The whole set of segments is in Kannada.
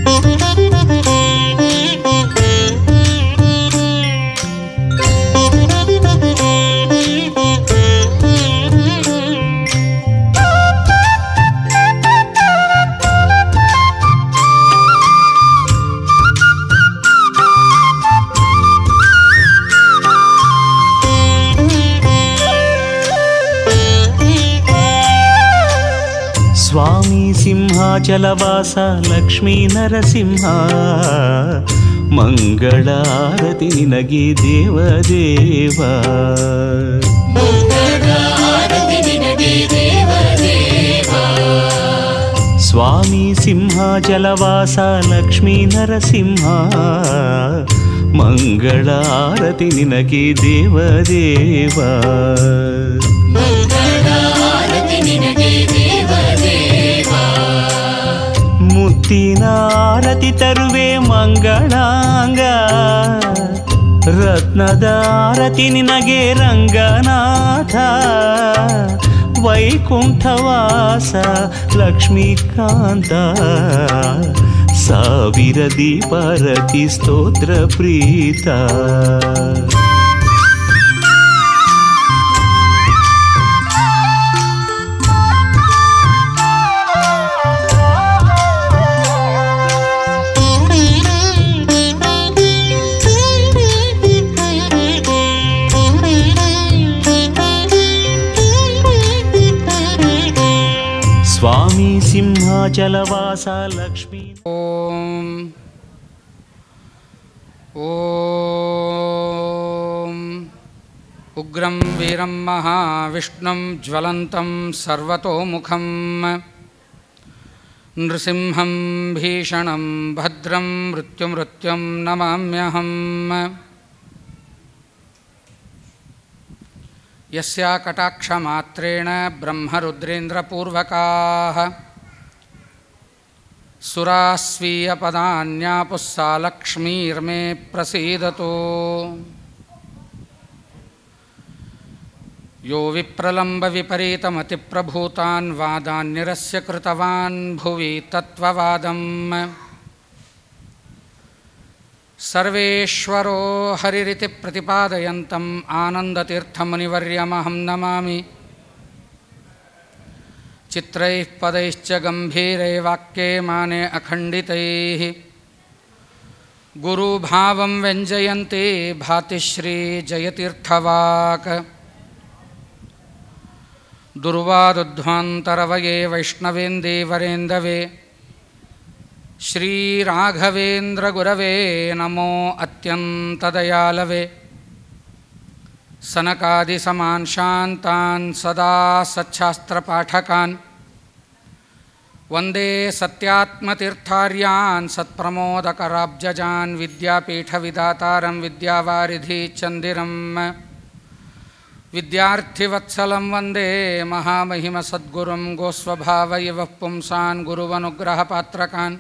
ಸ್ವಾಮಿ ಸಿಂಹಾಚಲವಾಸ ಲಕ್ಷ್ಮೀ ನರಸಿಂಹ ಮಂಗಳಾರತಿ ನಿನಗೆ ದೇವದೇವ ಸ್ವಾಮಿ ಸಿಂಹಾಚಲವಾಸ ಲಕ್ಷ್ಮೀ ನರಸಿಂಹ ಮಂಗಳಾರತಿ ನಿನಗೆ ದೇವದೇವ ಮುತ್ತಿನಾರತಿ ತರುವೆ ಮಂಗಳಾಂಗ ರತ್ನದಾರತಿ ನಿನಗೆ ರಂಗನಾಥ ವೈಕುಂಠವಾಸ ಲಕ್ಷ್ಮೀಕಾಂತ ಸಾವಿರ ದೀಪಾರತಿ ಸ್ತೋತ್ರ ಪ್ರೀತ ಸ್ವಾಮಿ ಸಿಂಹಾಚಲವಾಸ ಲಕ್ಷ್ಮೀ ॐ ॐ उग्रं वीरं महाविष्णुं ज्वलन्तं सर्वतोमुखं नृसिंहं भीषणं भद्रं मृत्युमृत्युं नमाम्यहम् यस्या कटाक्षमात्रेण ब्रह्मरुद्रेन्द्रपूर्वकाः सुरास्वीयपदान्यापुः सा लक्ष्मीर्मे प्रसीदतु यो विप्रलम्बविपरीतमतिप्रभूतान् वादान्निरस्य कृतवान् भुवि तत्त्ववादम् सर्वेश्वरो हरिरिति प्रतिपादयन्तम् आनन्दतीर्थमुनिवर्यमहं नमामि चित्रैः पदैश्च गम्भीरे वाक्ये माने अखण्डितैः गुरुभावं व्यञ्जयन्ति भाति श्रीजयतीर्थवाक् दुर्वादुध्वान्तरवये वैष्णवेन्दीवरेन्दवे श्रीराघवेन्द्रगुरवे नमो अत्यन्तदयालवे सनकादिसमान् शान्तान् सदा सच्छास्त्रपाठकान् वन्दे सत्यात्मतीर्थार्यान् सत्प्रमोदकराब्जजान् विद्यापीठविदातारं विद्यावारिधिचन्दिरम् विद्यार्थिवत्सलं वन्दे महामहिमसद्गुरुं गोस्वभावयवः पुंसान् गुरुवनुग्रहपात्रकान्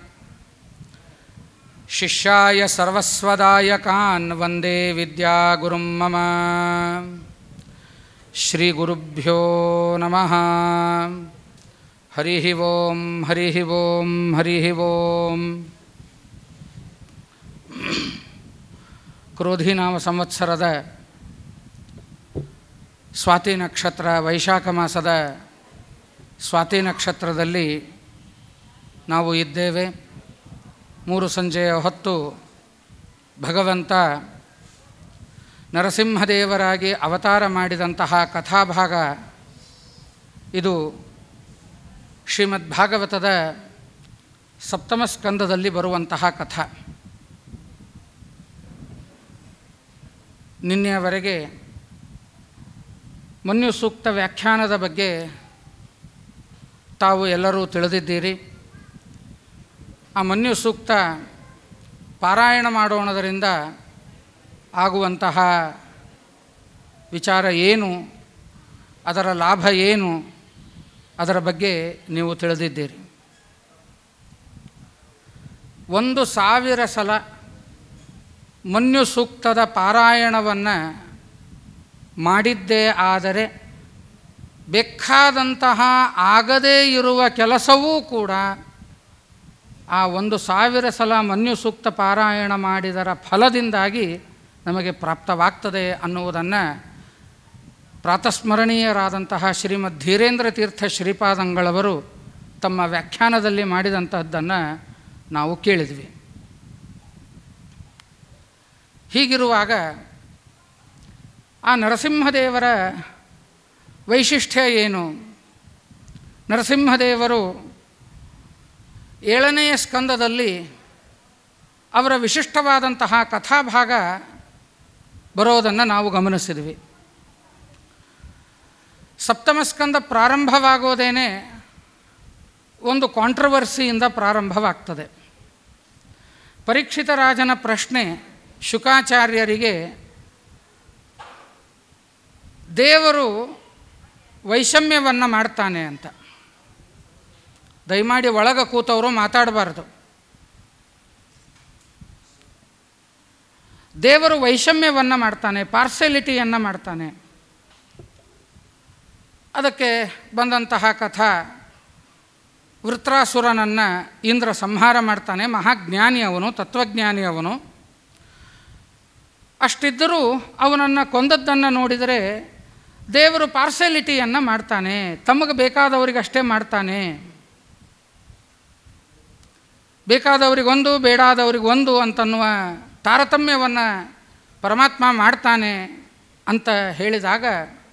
शिष्याय सर्वस्वदायकान् वन्दे विद्यागुरुं मम श्रीगुरुभ्यो नमः हरिः ओं हरिः ओं हरिः ओं ಕ್ರೋಧಿನಾಮ ಸಂವತ್ಸರದ ಸ್ವಾತಿ ನಕ್ಷತ್ರ ವೈಶಾಖ ಮಾಸದ ಸ್ವಾತಿ ನಕ್ಷತ್ರದಲ್ಲಿ ನಾವು ಇದ್ದೇವೆ ಮೂರು ಸಂಜೆಯ ಹೊತ್ತು ಭಗವಂತ ನರಸಿಂಹದೇವರಾಗಿ ಅವತಾರ ಮಾಡಿದಂತಹ ಕಥಾಭಾಗ ಇದು ಶ್ರೀಮದ್ ಭಾಗವತದ ಸಪ್ತಮ ಸ್ಕಂದದಲ್ಲಿ ಬರುವಂತಹ ಕಥಾ ನಿನ್ನೆಯವರೆಗೆ ಮನ್ಯು ಸೂಕ್ತ ವ್ಯಾಖ್ಯಾನದ ಬಗ್ಗೆ ತಾವು ಎಲ್ಲರೂ ತಿಳಿದಿದ್ದೀರಿ ಆ ಮನ್ಯು ಸೂಕ್ತ ಪಾರಾಯಣ ಮಾಡೋಣದರಿಂದ ಆಗುವಂತಹ ವಿಚಾರ ಏನು ಅದರ ಲಾಭ ಏನು ಅದರ ಬಗ್ಗೆ ನೀವು ತಿಳಿದಿದ್ದೀರಿ ಒಂದು ಸಾವಿರ ಸಲ ಮನ್ಯು ಸೂಕ್ತದ ಪಾರಾಯಣವನ್ನು ಮಾಡಿದ್ದೇ ಆದರೆ ಬೇಕಾದಂತಹ ಆಗದೇ ಇರುವ ಕೆಲಸವೂ ಕೂಡ ಆ ಒಂದು ಸಾವಿರ ಸಲ ಮನ್ಯು ಸೂಕ್ತ ಪಾರಾಯಣ ಮಾಡಿದರ ಫಲದಿಂದಾಗಿ ನಮಗೆ ಪ್ರಾಪ್ತವಾಗ್ತದೆ ಅನ್ನುವುದನ್ನು ಪ್ರಾತಸ್ಮರಣೀಯರಾದಂತಹ ಶ್ರೀಮದ್ ಧೀರೇಂದ್ರ ತೀರ್ಥ ಶ್ರೀಪಾದಂಗಳವರು ತಮ್ಮ ವ್ಯಾಖ್ಯಾನದಲ್ಲಿ ಮಾಡಿದಂತಹದ್ದನ್ನು ನಾವು ಕೇಳಿದ್ವಿ ಹೀಗಿರುವಾಗ ಆ ನರಸಿಂಹದೇವರ ವೈಶಿಷ್ಟ್ಯ ಏನು ನರಸಿಂಹದೇವರು ಏಳನೆಯ ಸ್ಕಂದದಲ್ಲಿ ಅವರ ವಿಶಿಷ್ಟವಾದಂತಹ ಕಥಾಭಾಗ ಬರೋದನ್ನು ನಾವು ಗಮನಿಸಿದ್ವಿ ಸಪ್ತಮ ಸ್ಕಂದ ಪ್ರಾರಂಭವಾಗೋದೇನೆ ಒಂದು ಕಾಂಟ್ರವರ್ಸಿಯಿಂದ ಪ್ರಾರಂಭವಾಗ್ತದೆ ಪರೀಕ್ಷಿತ ರಾಜನ ಪ್ರಶ್ನೆ ಶುಕಾಚಾರ್ಯರಿಗೆ ದೇವರು ವೈಷಮ್ಯವನ್ನು ಮಾಡ್ತಾನೆ ಅಂತ ದಯಮಾಡಿ ಒಳಗೆ ಕೂತವರು ಮಾತಾಡಬಾರ್ದು ದೇವರು ವೈಷಮ್ಯವನ್ನು ಮಾಡ್ತಾನೆ ಪಾರ್ಸೆಲಿಟಿಯನ್ನು ಮಾಡ್ತಾನೆ ಅದಕ್ಕೆ ಬಂದಂತಹ ಕಥಾ ವೃತ್ರಾಸುರನನ್ನು ಇಂದ್ರ ಸಂಹಾರ ಮಾಡ್ತಾನೆ ಮಹಾಜ್ಞಾನಿ ಅವನು ತತ್ವಜ್ಞಾನಿ ಅವನು ಅಷ್ಟಿದ್ದರೂ ಅವನನ್ನು ಕೊಂದದ್ದನ್ನು ನೋಡಿದರೆ ದೇವರು ಪಾರ್ಸೆಲಿಟಿಯನ್ನು ಮಾಡ್ತಾನೆ ತಮಗೆ ಬೇಕಾದವರಿಗಷ್ಟೇ ಮಾಡ್ತಾನೆ ಬೇಕಾದವರಿಗೊಂದು ಬೇಡಾದವರಿಗೊಂದು ಅಂತನ್ನುವ ತಾರತಮ್ಯವನ್ನು ಪರಮಾತ್ಮ ಮಾಡ್ತಾನೆ ಅಂತ ಹೇಳಿದಾಗ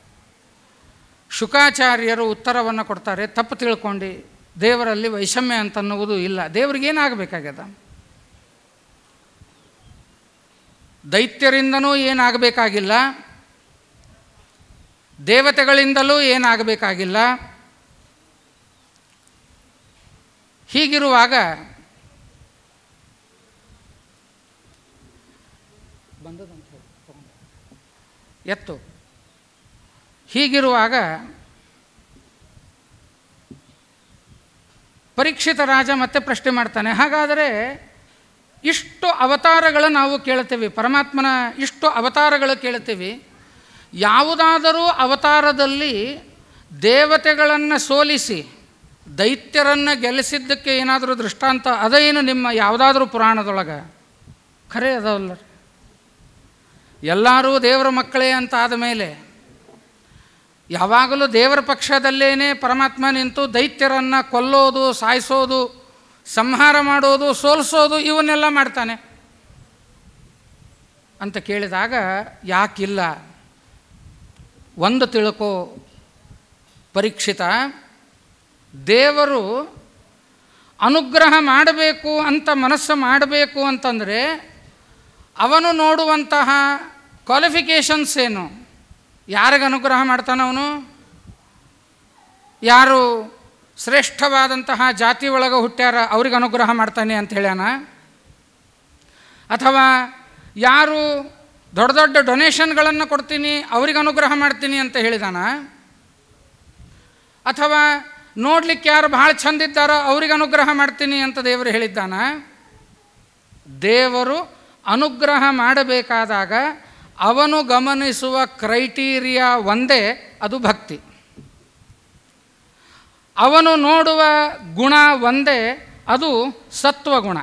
ಶುಕಾಚಾರ್ಯರು ಉತ್ತರವನ್ನು ಕೊಡ್ತಾರೆ ತಪ್ಪು ತಿಳ್ಕೊಂಡು ದೇವರಲ್ಲಿ ವೈಷಮ್ಯ ಅಂತನ್ನುವುದು ಇಲ್ಲ ದೇವ್ರಿಗೇನಾಗಬೇಕಾಗ್ಯದ ದೈತ್ಯರಿಂದನೂ ಏನಾಗಬೇಕಾಗಿಲ್ಲ ದೇವತೆಗಳಿಂದಲೂ ಏನಾಗಬೇಕಾಗಿಲ್ಲ ಹೀಗಿರುವಾಗ ಬಂದದಂತ ಹೇಳಿ ತಗೊಂಡು. ಎತ್ತು ಹೀಗಿರುವಾಗ ಪರೀಕ್ಷಿತ ರಾಜ ಮತ್ತೆ ಪ್ರಶ್ನೆ ಮಾಡ್ತಾನೆ ಹಾಗಾದರೆ ಇಷ್ಟು ಅವತಾರಗಳು ನಾವು ಕೇಳ್ತೀವಿ ಪರಮಾತ್ಮನ ಇಷ್ಟು ಅವತಾರಗಳು ಕೇಳ್ತೀವಿ ಯಾವುದಾದರೂ ಅವತಾರದಲ್ಲಿ ದೇವತೆಗಳನ್ನು ಸೋಲಿಸಿ ದೈತ್ಯರನ್ನು ಗೆಲ್ಲಿಸಿದ್ದಕ್ಕೆ ಏನಾದರೂ ದೃಷ್ಟಾಂತ ಅದೇನು ನಿಮ್ಮ ಯಾವುದಾದ್ರೂ ಪುರಾಣದೊಳಗೆ ಖರೆ ಅದಾವಲ್ಲ ಎಲ್ಲರೂ ದೇವರ ಮಕ್ಕಳೇ ಅಂತ ಆದ ಮೇಲೆ ಯಾವಾಗಲೂ ದೇವರ ಪಕ್ಷದಲ್ಲೇನೆ ಪರಮಾತ್ಮ ನಿಂತು ದೈತ್ಯರನ್ನು ಕೊಲ್ಲೋದು ಸಾಯಿಸೋದು ಸಂಹಾರ ಮಾಡೋದು ಸೋಲಿಸೋದು ಇವನ್ನೆಲ್ಲ ಮಾಡ್ತಾನೆ ಅಂತ ಕೇಳಿದಾಗ ಯಾಕಿಲ್ಲ ಒಂದು ತಿಳ್ಕೋ ಪರೀಕ್ಷಿತ ದೇವರು ಅನುಗ್ರಹ ಮಾಡಬೇಕು ಅಂತ ಮನಸ್ಸು ಮಾಡಬೇಕು ಅಂತಂದರೆ ಅವನು ನೋಡುವಂತಹ ಕ್ವಾಲಿಫಿಕೇಷನ್ಸ್ ಏನು ಯಾರಿಗೆ ಅನುಗ್ರಹ ಮಾಡ್ತಾನೆ ಅವನು ಯಾರು ಶ್ರೇಷ್ಠವಾದಂತಹ ಜಾತಿ ಒಳಗೆ ಹುಟ್ಟ್ಯಾರ ಅವ್ರಿಗೆ ಅನುಗ್ರಹ ಮಾಡ್ತಾನೆ ಅಂತ ಹೇಳ್ಯಾನ ಅಥವಾ ಯಾರು ದೊಡ್ಡ ದೊಡ್ಡ ಡೊನೇಷನ್ಗಳನ್ನು ಕೊಡ್ತೀನಿ ಅವ್ರಿಗೆ ಅನುಗ್ರಹ ಮಾಡ್ತೀನಿ ಅಂತ ಹೇಳಿದಾನ ಅಥವಾ ನೋಡ್ಲಿಕ್ಕೆ ಯಾರು ಭಾಳ ಚಂದಿದ್ದಾರೋ ಅವ್ರಿಗೆ ಅನುಗ್ರಹ ಮಾಡ್ತೀನಿ ಅಂತ ದೇವರು ಹೇಳಿದ್ದಾನ ದೇವರು ಅನುಗ್ರಹ ಮಾಡಬೇಕಾದಾಗ ಅವನು ಗಮನಿಸುವ ಕ್ರೈಟೀರಿಯಾ ಒಂದೇ ಅದು ಭಕ್ತಿ ಅವನು ನೋಡುವ ಗುಣ ಒಂದೇ ಅದು ಸತ್ವಗುಣ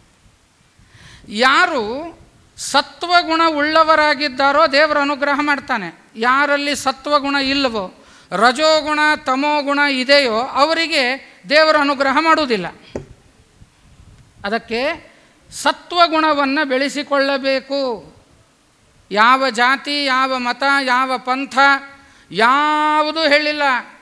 ಯಾರು ಸತ್ವಗುಣ ಉಳ್ಳವರಾಗಿದ್ದಾರೋ ದೇವರ ಅನುಗ್ರಹ ಮಾಡ್ತಾನೆ ಯಾರಲ್ಲಿ ಸತ್ವಗುಣ ಇಲ್ಲವೋ ರಜೋಗುಣ ತಮೋಗುಣ ಇದೆಯೋ ಅವರಿಗೆ ದೇವರ ಅನುಗ್ರಹ ಮಾಡುವುದಿಲ್ಲ ಅದಕ್ಕೆ ಸತ್ವಗುಣವನ್ನು ಬೆಳೆಸಿಕೊಳ್ಳಬೇಕು ಯಾವ ಜಾತಿ ಯಾವ ಮತ ಯಾವ ಪಂಥ ಯಾವುದೂ ಹೇಳಿಲ್ಲ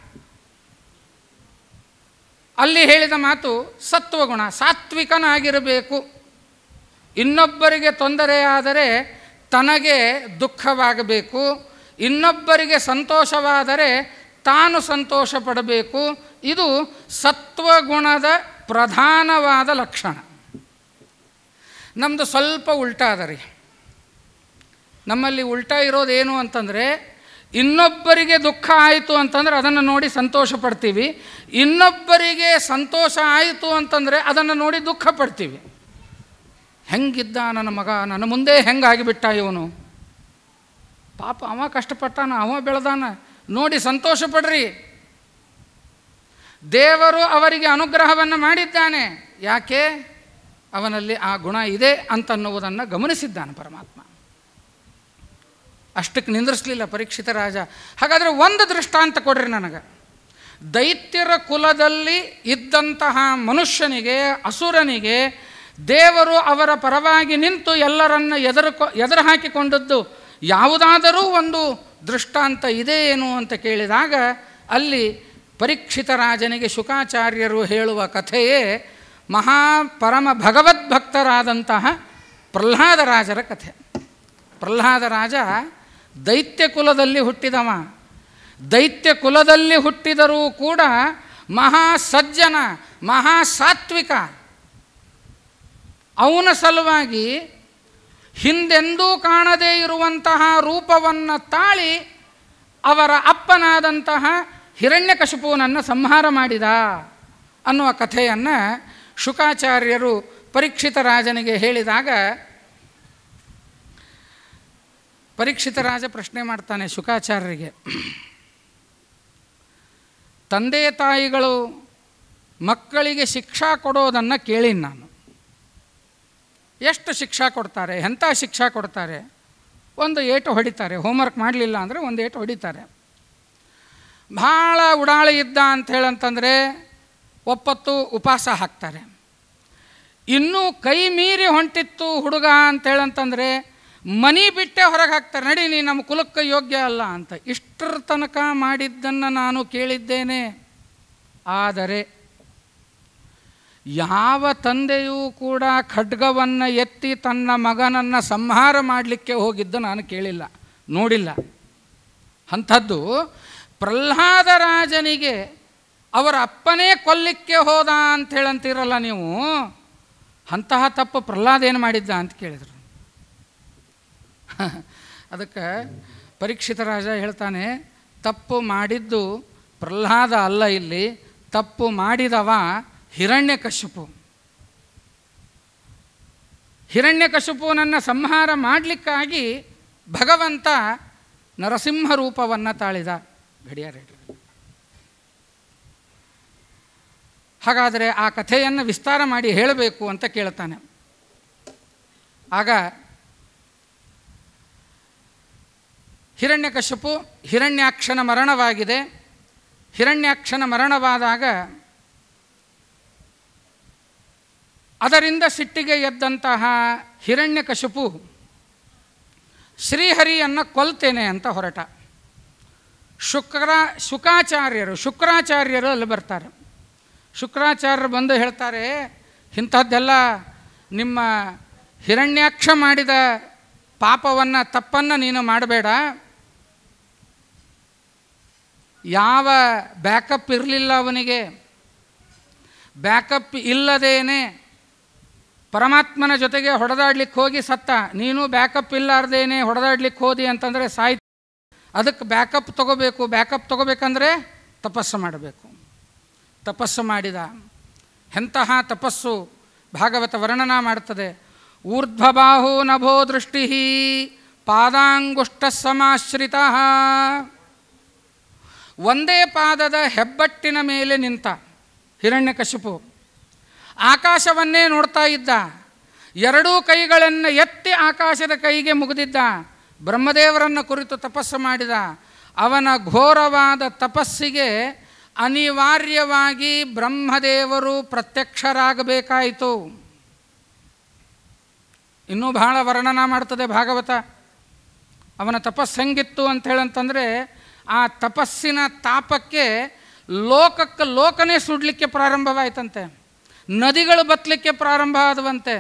ಅಲ್ಲಿ ಹೇಳಿದ ಮಾತು ಸತ್ವಗುಣ ಸಾತ್ವಿಕನಾಗಿರಬೇಕು ಇನ್ನೊಬ್ಬರಿಗೆ ತೊಂದರೆಯಾದರೆ ತನಗೆ ದುಃಖವಾಗಬೇಕು ಇನ್ನೊಬ್ಬರಿಗೆ ಸಂತೋಷವಾದರೆ ತಾನು ಸಂತೋಷ ಪಡಬೇಕು ಇದು ಸತ್ವಗುಣದ ಪ್ರಧಾನವಾದ ಲಕ್ಷಣ ನಮ್ಮದು ಸ್ವಲ್ಪ ಉಲ್ಟಾ ಅದ ರೀ ನಮ್ಮಲ್ಲಿ ಉಲ್ಟಾ ಇರೋದೇನು ಅಂತಂದರೆ ಇನ್ನೊಬ್ಬರಿಗೆ ದುಃಖ ಆಯಿತು ಅಂತಂದರೆ ಅದನ್ನು ನೋಡಿ ಸಂತೋಷ ಪಡ್ತೀವಿ ಇನ್ನೊಬ್ಬರಿಗೆ ಸಂತೋಷ ಆಯಿತು ಅಂತಂದರೆ ಅದನ್ನು ನೋಡಿ ದುಃಖ ಪಡ್ತೀವಿ ಹೆಂಗಿದ್ದ ನನ್ನ ಮಗ ನನ್ನ ಮುಂದೆ ಹೆಂಗಾಗಿಬಿಟ್ಟ ಇವನು ಪಾಪ ಅವ ಕಷ್ಟಪಟ್ಟಾನ ಅವ ಬೆಳೆದಾನ ನೋಡಿ ಸಂತೋಷ ಪಡ್ರಿ ದೇವರು ಅವರಿಗೆ ಅನುಗ್ರಹವನ್ನು ಮಾಡಿದ್ದಾನೆ ಯಾಕೆ ಅವನಲ್ಲಿ ಆ ಗುಣ ಇದೆ ಅಂತನ್ನುವುದನ್ನು ಗಮನಿಸಿದ್ದಾನೆ ಪರಮಾತ್ಮ ಅಷ್ಟಕ್ಕೆ ನಿಂದ್ರಿಸಲಿಲ್ಲ ಪರೀಕ್ಷಿತ ರಾಜ ಹಾಗಾದರೆ ಒಂದು ದೃಷ್ಟಾಂತ ಕೊಡ್ರಿ ನನಗೆ ದೈತ್ಯರ ಕುಲದಲ್ಲಿ ಇದ್ದಂತಹ ಮನುಷ್ಯನಿಗೆ ಅಸುರನಿಗೆ ದೇವರು ಅವರ ಪರವಾಗಿ ನಿಂತು ಎಲ್ಲರನ್ನ ಎದುರು ಎದುರು ಹಾಕಿಕೊಂಡದ್ದು ಯಾವುದಾದರೂ ಒಂದು ದೃಷ್ಟಾಂತ ಇದೆ ಏನು ಅಂತ ಕೇಳಿದಾಗ ಅಲ್ಲಿ ಪರೀಕ್ಷಿತ ರಾಜನಿಗೆ ಶುಕಾಚಾರ್ಯರು ಹೇಳುವ ಕಥೆಯೇ ಮಹಾ ಪರಮ ಭಗವದ್ಭಕ್ತರಾದಂತಹ ಪ್ರಹ್ಲಾದರಾಜರ ಕಥೆ ಪ್ರಹ್ಲಾದರಾಜ ದೈತ್ಯ ಕುಲದಲ್ಲಿ ಹುಟ್ಟಿದವ ದೈತ್ಯ ಕುಲದಲ್ಲಿ ಹುಟ್ಟಿದರೂ ಕೂಡ ಮಹಾ ಸಜ್ಜನ ಮಹಾ ಸಾತ್ವಿಕ ಅವನ ಸಲುವಾಗಿ ಹಿಂದೆಂದೂ ಕಾಣದೇ ಇರುವಂತಹ ರೂಪವನ್ನು ತಾಳಿ ಅವರ ಅಪ್ಪನಾದಂತಹ ಹಿರಣ್ಯಕಶಿಪುವನನ್ನು ಸಂಹಾರ ಮಾಡಿದ ಅನ್ನುವ ಕಥೆಯನ್ನು ಶುಕಾಚಾರ್ಯರು ಪರೀಕ್ಷಿತ ರಾಜನಿಗೆ ಹೇಳಿದಾಗ ಪರೀಕ್ಷಿತ ರಾಜ ಪ್ರಶ್ನೆ ಮಾಡ್ತಾನೆ ಶುಕಾಚಾರ್ಯರಿಗೆ ತಂದೆ ತಾಯಿಗಳು ಮಕ್ಕಳಿಗೆ ಶಿಕ್ಷಾ ಕೊಡೋದನ್ನು ಕೇಳೀನಿ ನಾನು ಎಷ್ಟು ಶಿಕ್ಷಾ ಕೊಡ್ತಾರೆ ಎಂಥ ಶಿಕ್ಷಾ ಕೊಡ್ತಾರೆ ಒಂದು ಏಟು ಹೊಡಿತಾರೆ ಹೋಮ್ವರ್ಕ್ ಮಾಡಲಿಲ್ಲ ಅಂದರೆ ಒಂದು ಏಟು ಹೊಡಿತಾರೆ ಭಾಳ ಉಡಾಳೆ ಇದ್ದ ಅಂತ ಹೇಳಂತಂದರೆ ಒಪ್ಪತ್ತು ಉಪವಾಸ ಹಾಕ್ತಾರೆ ಇನ್ನೂ ಕೈ ಮೀರಿ ಹೊಂಟಿತ್ತು ಹುಡುಗ ಅಂತ ಹೇಳಂತಂದರೆ ಮನಿ ಬಿಟ್ಟೆ ಹೊರಗೆ ಹಾಕ್ತಾರೆ ನಡಿ ನೀ ನಮ್ಮ ಕುಲಕ್ಕೆ ಯೋಗ್ಯ ಅಲ್ಲ ಅಂತ ಇಷ್ಟರ ತನಕ ಮಾಡಿದ್ದನ್ನು ನಾನು ಕೇಳಿದ್ದೇನೆ ಆದರೆ ಯಾವ ತಂದೆಯೂ ಕೂಡ ಖಡ್ಗವನ್ನು ಎತ್ತಿ ತನ್ನ ಮಗನನ್ನು ಸಂಹಾರ ಮಾಡಲಿಕ್ಕೆ ಹೋಗಿದ್ದು ನಾನು ಕೇಳಿಲ್ಲ ನೋಡಿಲ್ಲ ಅಂಥದ್ದು ಪ್ರಹ್ಲಾದರಾಜನಿಗೆ ಅವರ ಅಪ್ಪನೇ ಕೊಲ್ಲಿಕ್ಕೆ ಹೋದ ಅಂತ ಹೇಳಂತೀರಲ್ಲ ನೀವು ಅಂತಹ ತಪ್ಪು ಪ್ರಹ್ಲಾದ ಏನು ಮಾಡಿದ್ದ ಅಂತ ಕೇಳಿದರು ಅದಕ್ಕೆ ಪರೀಕ್ಷಿತ ರಾಜ ಹೇಳ್ತಾನೆ ತಪ್ಪು ಮಾಡಿದ್ದು ಪ್ರಹ್ಲಾದ ಅಲ್ಲ ಇಲ್ಲಿ ತಪ್ಪು ಮಾಡಿದವ ಹಿರಣ್ಯಕಶಿಪು ಹಿರಣ್ಯಕಶಿಪುನನ್ನು ಸಂಹಾರ ಮಾಡಲಿಕ್ಕಾಗಿ ಭಗವಂತ ನರಸಿಂಹ ರೂಪವನ್ನು ತಾಳಿದ ಗಡಿಯಾರ ಇಡ್ರಿ. ಹಾಗಾದರೆ ಆ ಕಥೆಯನ್ನು ವಿಸ್ತಾರ ಮಾಡಿ ಹೇಳಬೇಕು ಅಂತ ಕೇಳ್ತಾನೆ ಆಗ ಹಿರಣ್ಯಕಶಿಪು ಹಿರಣ್ಯಾಕ್ಷನ ಮರಣವಾಗಿದೆ ಹಿರಣ್ಯಾಕ್ಷನ ಮರಣವಾದಾಗ ಅದರಿಂದ ಸಿಟ್ಟಿಗೆ ಎದ್ದಂತಹ ಹಿರಣ್ಯಕಶಿಪು ಶ್ರೀಹರಿಯನ್ನು ಕೊಲ್ತೇನೆ ಅಂತ ಹೊರಟ ಶುಕ್ರ ಶುಕಾಚಾರ್ಯರು ಶುಕ್ರಾಚಾರ್ಯರು ಅಲ್ಲಿ ಬರ್ತಾರೆ ಶುಕ್ರಾಚಾರ್ಯರು ಬಂದು ಹೇಳ್ತಾರೆ ಇಂಥದ್ದೆಲ್ಲ ನಿಮ್ಮ ಹಿರಣ್ಯಾಕ್ಷ ಮಾಡಿದ ಪಾಪವನ್ನು ತಪ್ಪನ್ನು ನೀನು ಮಾಡಬೇಡ ಯಾವ ಬ್ಯಾಕಪ್ ಇರಲಿಲ್ಲ ಅವನಿಗೆ ಬ್ಯಾಕಪ್ ಇಲ್ಲದೇನೆ ಪರಮಾತ್ಮನ ಜೊತೆಗೆ ಹೊಡೆದಾಡ್ಲಿಕ್ಕೆ ಹೋಗಿ ಸತ್ತ ನೀನು ಬ್ಯಾಕಪ್ ಇಲ್ಲಾರ್ದೇನೆ ಹೊಡೆದಾಡ್ಲಿಕ್ಕೆ ಹೋದಿ ಅಂತಂದರೆ ಸಾಯ್ ಅದಕ್ಕೆ ಬ್ಯಾಕಪ್ ತಗೋಬೇಕು ಬ್ಯಾಕಪ್ ತಗೋಬೇಕಂದ್ರೆ ತಪಸ್ಸು ಮಾಡಬೇಕು ತಪಸ್ಸು ಮಾಡಿದ ಎಂತಹ ತಪಸ್ಸು ಭಾಗವತ ವರ್ಣನ ಮಾಡ್ತದೆ ಊರ್ಧ್ವಬಾಹು ನಭೋ ದೃಷ್ಟಿ ಪಾದಾಂಗುಷ್ಟ ಸಮಾಶ್ರಿತ ಒಂದೇ ಪಾದದ ಹೆಬ್ಬಟ್ಟಿನ ಮೇಲೆ ನಿಂತ ಹಿರಣ್ಯಕಶಿಪು ಆಕಾಶವನ್ನೇ ನೋಡ್ತಾ ಇದ್ದ ಎರಡೂ ಕೈಗಳನ್ನು ಎತ್ತಿ ಆಕಾಶದ ಕೈಗೆ ಮುಗಿದಿದ್ದ ಬ್ರಹ್ಮದೇವರನ್ನು ಕುರಿತು ತಪಸ್ಸು ಮಾಡಿದ ಅವನ ಘೋರವಾದ ತಪಸ್ಸಿಗೆ ಅನಿವಾರ್ಯವಾಗಿ ಬ್ರಹ್ಮದೇವರು ಪ್ರತ್ಯಕ್ಷರಾಗಬೇಕಾಯಿತು ಇನ್ನೂ ಬಹಳ ವರ್ಣನ ಮಾಡ್ತದೆ ಭಾಗವತ ಅವನ ತಪಸ್ಸು ಹೆಂಗಿತ್ತು ಅಂತ ಹೇಳಂತಂದರೆ ಆ ತಪಸ್ಸಿನ ತಾಪಕ್ಕೆ ಲೋಕಕ್ಕೆ ಲೋಕನೇ ಸುಡಲಿಕ್ಕೆ ಪ್ರಾರಂಭವಾಯ್ತಂತೆ ನದಿಗಳು ಬತ್ತಲಿಕ್ಕೆ ಪ್ರಾರಂಭ ಆದವಂತೆ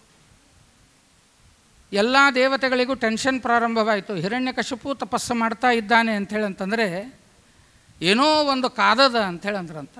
ಎಲ್ಲ ದೇವತೆಗಳಿಗೂ ಟೆನ್ಷನ್ ಪ್ರಾರಂಭವಾಯಿತು ಹಿರಣ್ಯಕಶಿಪು ತಪಸ್ಸು ಮಾಡ್ತಾ ಇದ್ದಾನೆ ಅಂಥೇಳಿ ಅಂತಂದರೆ ಏನೋ ಒಂದು ಕಾದದ ಅಂಥೇಳಿ ಅಂದ್ರಂತ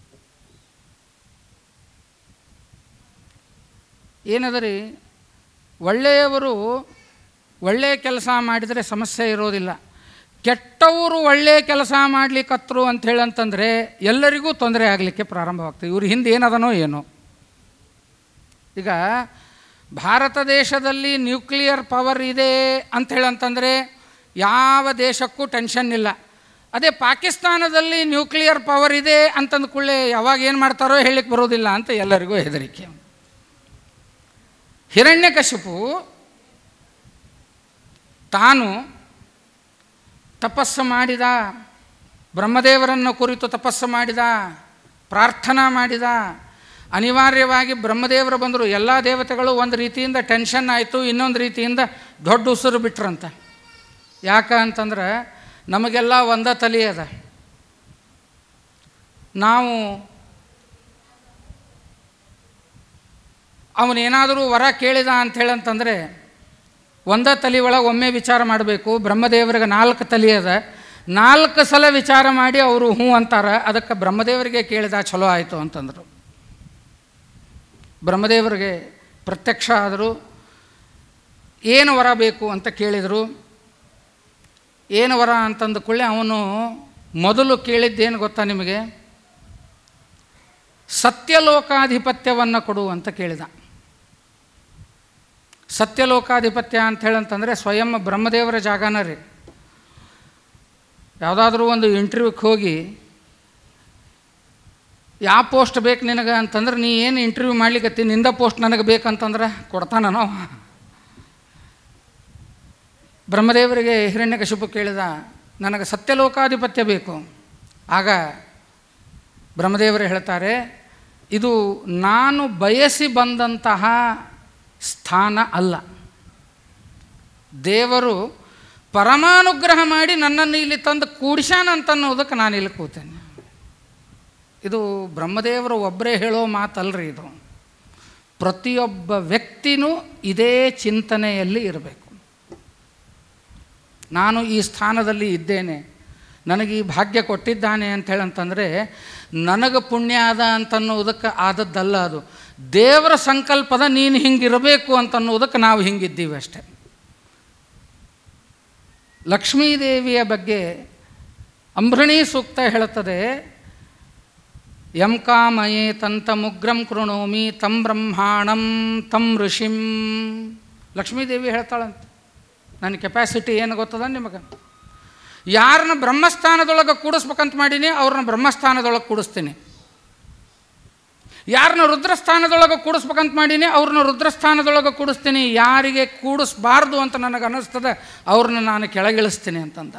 ಏನದರಿ ಒಳ್ಳೆಯವರು ಒಳ್ಳೆಯ ಕೆಲಸ ಮಾಡಿದರೆ ಸಮಸ್ಯೆ ಇರೋದಿಲ್ಲ ಕೆಟ್ಟವರು ಒಳ್ಳೆಯ ಕೆಲಸ ಮಾಡಲಿಕ್ಕತ್ರು ಅಂತ ಹೇಳಂತಂದರೆ ಎಲ್ಲರಿಗೂ ತೊಂದರೆ ಆಗಲಿಕ್ಕೆ ಪ್ರಾರಂಭವಾಗ್ತದೆ ಇವ್ರ ಹಿಂದೆ ಏನದನೋ ಏನೋ ಈಗ ಭಾರತ ದೇಶದಲ್ಲಿ ನ್ಯೂಕ್ಲಿಯರ್ ಪವರ್ ಇದೆ ಅಂತ ಹೇಳಂತಂದರೆ ಯಾವ ದೇಶಕ್ಕೂ ಟೆನ್ಷನ್ ಇಲ್ಲ ಅದೇ ಪಾಕಿಸ್ತಾನದಲ್ಲಿ ನ್ಯೂಕ್ಲಿಯರ್ ಪವರ್ ಇದೆ ಅಂತಂದ ಕೂಡಲೇ ಯಾವಾಗ ಏನು ಮಾಡ್ತಾರೋ ಹೇಳಲಿಕ್ಕೆ ಬರೋದಿಲ್ಲ ಅಂತ ಎಲ್ಲರಿಗೂ ಹೆದರಿಕೆ ಹಿರಣ್ಯಕಶಿಪು ತಾನು ತಪಸ್ಸು ಮಾಡಿದ ಬ್ರಹ್ಮದೇವರನ್ನು ಕುರಿತು ತಪಸ್ಸು ಮಾಡಿದ ಪ್ರಾರ್ಥನಾ ಮಾಡಿದ ಅನಿವಾರ್ಯವಾಗಿ ಬ್ರಹ್ಮದೇವರು ಬಂದರು ಎಲ್ಲ ದೇವತೆಗಳು ಒಂದು ರೀತಿಯಿಂದ ಟೆನ್ಷನ್ ಆಯಿತು ಇನ್ನೊಂದು ರೀತಿಯಿಂದ ದೊಡ್ಡ ಉಸಿರು ಬಿಟ್ರಂತ ಯಾಕ ಅಂತಂದ್ರೆ ನಮಗೆಲ್ಲ ಒಂದ ತಲೆ ಅದ ನಾವು ಅವನೇನಾದರೂ ವರ ಕೇಳಿದ ಅಂಥೇಳಂತಂದರೆ ಒಂದ ತಲೆ ಒಳಗೆ ಒಮ್ಮೆ ವಿಚಾರ ಮಾಡಬೇಕು ಬ್ರಹ್ಮದೇವರಿಗೆ ನಾಲ್ಕು ತಲೆ ಅದ ನಾಲ್ಕು ಸಲ ವಿಚಾರ ಮಾಡಿ ಅವರು ಹ್ಞೂ ಅಂತಾರೆ ಅದಕ್ಕೆ ಬ್ರಹ್ಮದೇವರಿಗೆ ಕೇಳಿದ ಚಲೋ ಆಯಿತು ಅಂತಂದರು ಬ್ರಹ್ಮದೇವರಿಗೆ ಪ್ರತ್ಯಕ್ಷ ಆದರು ಏನು ವರ ಬೇಕು ಅಂತ ಕೇಳಿದರು ಏನು ವರ ಅಂತಂದ ಕೂಡಲೇ ಅವನು ಮೊದಲು ಕೇಳಿದ್ದೇನು ಗೊತ್ತಾ ನಿಮಗೆ ಸತ್ಯಲೋಕಾಧಿಪತ್ಯವನ್ನು ಕೊಡು ಅಂತ ಕೇಳಿದ ಸತ್ಯಲೋಕಾಧಿಪತ್ಯ ಅಂತ ಹೇಳಂತಂದರೆ ಸ್ವಯಂ ಬ್ರಹ್ಮದೇವರ ಜಾಗನ ರೀ ಯಾವುದಾದ್ರೂ ಒಂದು ಇಂಟರ್ವ್ಯೂಕ್ಕೆ ಹೋಗಿ ಯಾವ ಪೋಸ್ಟ್ ಬೇಕು ನಿನಗೆ ಅಂತಂದ್ರೆ ನೀ ಏನು ಇಂಟರ್ವ್ಯೂ ಮಾಡ್ಲಿಕ್ಕತ್ತಿ ನಿಂದ ಪೋಸ್ಟ್ ನನಗೆ ಬೇಕಂತಂದ್ರೆ ಕೊಡ್ತಾನ ನಾವು ಬ್ರಹ್ಮದೇವರಿಗೆ ಹಿರಣ್ಯಕಶಿಪು ಕೇಳಿದ ನನಗೆ ಸತ್ಯಲೋಕಾಧಿಪತ್ಯ ಬೇಕು ಆಗ ಬ್ರಹ್ಮದೇವರು ಹೇಳ್ತಾರೆ ಇದು ನಾನು ಬಯಸಿ ಬಂದಂತಹ ಸ್ಥಾನ ಅಲ್ಲ ದೇವರು ಪರಮಾನುಗ್ರಹ ಮಾಡಿ ನನ್ನನ್ನು ಇಲ್ಲಿ ತಂದು ಕೂಡಿಸ್ಯಾನ ಅಂತನ್ನೋದಕ್ಕೆ ನಾನು ಇಲ್ಲಿ ಕೂತೇನೆ ಇದು ಬ್ರಹ್ಮದೇವರು ಒಬ್ಬರೇ ಹೇಳೋ ಮಾತಲ್ರಿ ಇದು ಪ್ರತಿಯೊಬ್ಬ ವ್ಯಕ್ತಿನೂ ಇದೇ ಚಿಂತನೆಯಲ್ಲಿ ಇರಬೇಕು ನಾನು ಈ ಸ್ಥಾನದಲ್ಲಿ ಇದ್ದೇನೆ ನನಗೆ ಈ ಭಾಗ್ಯ ಕೊಟ್ಟಿದ್ದಾನೆ ಅಂತ ಹೇಳಂತಂದರೆ ನನಗೆ ಪುಣ್ಯ ಆದ ಅಂತನ್ನೋದಕ್ಕೆ ಆದದ್ದಲ್ಲ ಅದು ದೇವರ ಸಂಕಲ್ಪದ ನೀನು ಹಿಂಗಿರಬೇಕು ಅಂತನ್ನೋದಕ್ಕೆ ನಾವು ಹಿಂಗಿದ್ದೀವಿ ಅಷ್ಟೆ ಲಕ್ಷ್ಮೀದೇವಿಯ ಬಗ್ಗೆ ಅಂಬೃಣಿ ಸೂಕ್ತ ಹೇಳುತ್ತದೆ ಯಂ ಕಾಮಯೇ ತಂತ ಮುಗ್ರಂ ಕೃಣೋಮಿ ತಂ ಬ್ರಹ್ಮಾಣಂ ತಂ ಋಷಿಂ ಲಕ್ಷ್ಮೀದೇವಿ ಹೇಳ್ತಾಳಂತೆ ನನ್ನ ಕೆಪಾಸಿಟಿ ಏನು ಗೊತ್ತದ ನಿಮಗೆ ಯಾರನ್ನ ಬ್ರಹ್ಮಸ್ಥಾನದೊಳಗೆ ಕೂಡಿಸ್ಬೇಕಂತ ಮಾಡೀನಿ ಅವ್ರನ್ನ ಬ್ರಹ್ಮಸ್ಥಾನದೊಳಗೆ ಕೂಡಿಸ್ತೀನಿ ಯಾರನ್ನ ರುದ್ರಸ್ಥಾನದೊಳಗೆ ಕೂಡಿಸ್ಬೇಕಂತ ಮಾಡೀನಿ ಅವ್ರನ್ನ ರುದ್ರಸ್ಥಾನದೊಳಗೆ ಕೂಡಿಸ್ತೀನಿ ಯಾರಿಗೆ ಕೂಡಿಸ್ಬಾರ್ದು ಅಂತ ನನಗೆ ಅನ್ನಿಸ್ತದೆ ಅವ್ರನ್ನ ನಾನು ಕೆಳಗಿಳಿಸ್ತೀನಿ ಅಂತಂದ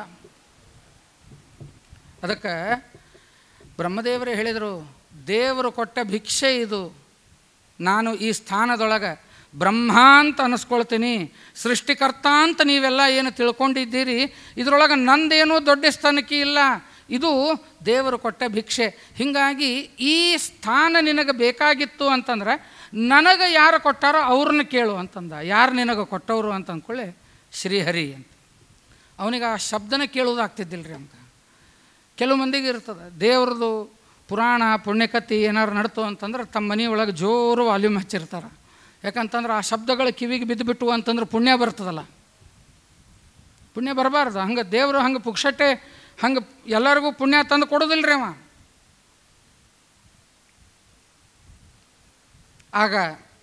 ಅದಕ್ಕೆ ಬ್ರಹ್ಮದೇವರೇ ಹೇಳಿದರು ದೇವರು ಕೊಟ್ಟ ಭಿಕ್ಷೆ ಇದು ನಾನು ಈ ಸ್ಥಾನದೊಳಗೆ ಬ್ರಹ್ಮ ಅಂತ ಅನ್ನಿಸ್ಕೊಳ್ತೀನಿ ಸೃಷ್ಟಿಕರ್ತ ಅಂತ ನೀವೆಲ್ಲ ಏನು ತಿಳ್ಕೊಂಡಿದ್ದೀರಿ ಇದರೊಳಗೆ ನಂದೇನೂ ದೊಡ್ಡ ಸ್ಥಾನಕ್ಕೆ ಇಲ್ಲ ಇದು ದೇವರು ಕೊಟ್ಟ ಭಿಕ್ಷೆ ಹೀಗಾಗಿ ಈ ಸ್ಥಾನ ನಿನಗೆ ಬೇಕಾಗಿತ್ತು ಅಂತಂದ್ರೆ ನನಗೆ ಯಾರು ಕೊಟ್ಟಾರೋ ಅವ್ರನ್ನ ಕೇಳು ಅಂತಂದ ಯಾರು ನಿನಗೆ ಕೊಟ್ಟವರು ಅಂತ ಅಂದ್ಕೊಳ್ಳಿ ಶ್ರೀಹರಿ ಅಂತ ಅವನಿಗೆ ಆ ಶಬ್ದನ ಕೇಳೋದಾಗ್ತಿದ್ದಿಲ್ಲ ರೀ ಅವ್ನಿಗೆ ಕೆಲವು ಮಂದಿಗೆ ಇರ್ತದೆ ದೇವ್ರದ್ದು ಪುರಾಣ ಪುಣ್ಯಕಥೆ ಏನಾರು ನಡ್ತು ಅಂತಂದ್ರೆ ತಮ್ಮ ಮನೆಯೊಳಗೆ ಜೋರು ವಾಲ್ಯೂಮ್ ಹಚ್ಚಿರ್ತಾರೆ ಯಾಕಂತಂದ್ರೆ ಆ ಶಬ್ದಗಳು ಕಿವಿಗೆ ಬಿದ್ದುಬಿಟ್ಟು ಅಂತಂದ್ರೆ ಪುಣ್ಯ ಬರ್ತದಲ್ಲ ಪುಣ್ಯ ಬರಬಾರ್ದು ಹಂಗೆ ದೇವರು ಹಂಗೆ ಪುಕ್ಷಟ್ಟೆ ಹಂಗೆ ಎಲ್ಲರಿಗೂ ಪುಣ್ಯ ತಂದು ಕೊಡೋದಿಲ್ಲ ರೀ ಅವ ಆಗ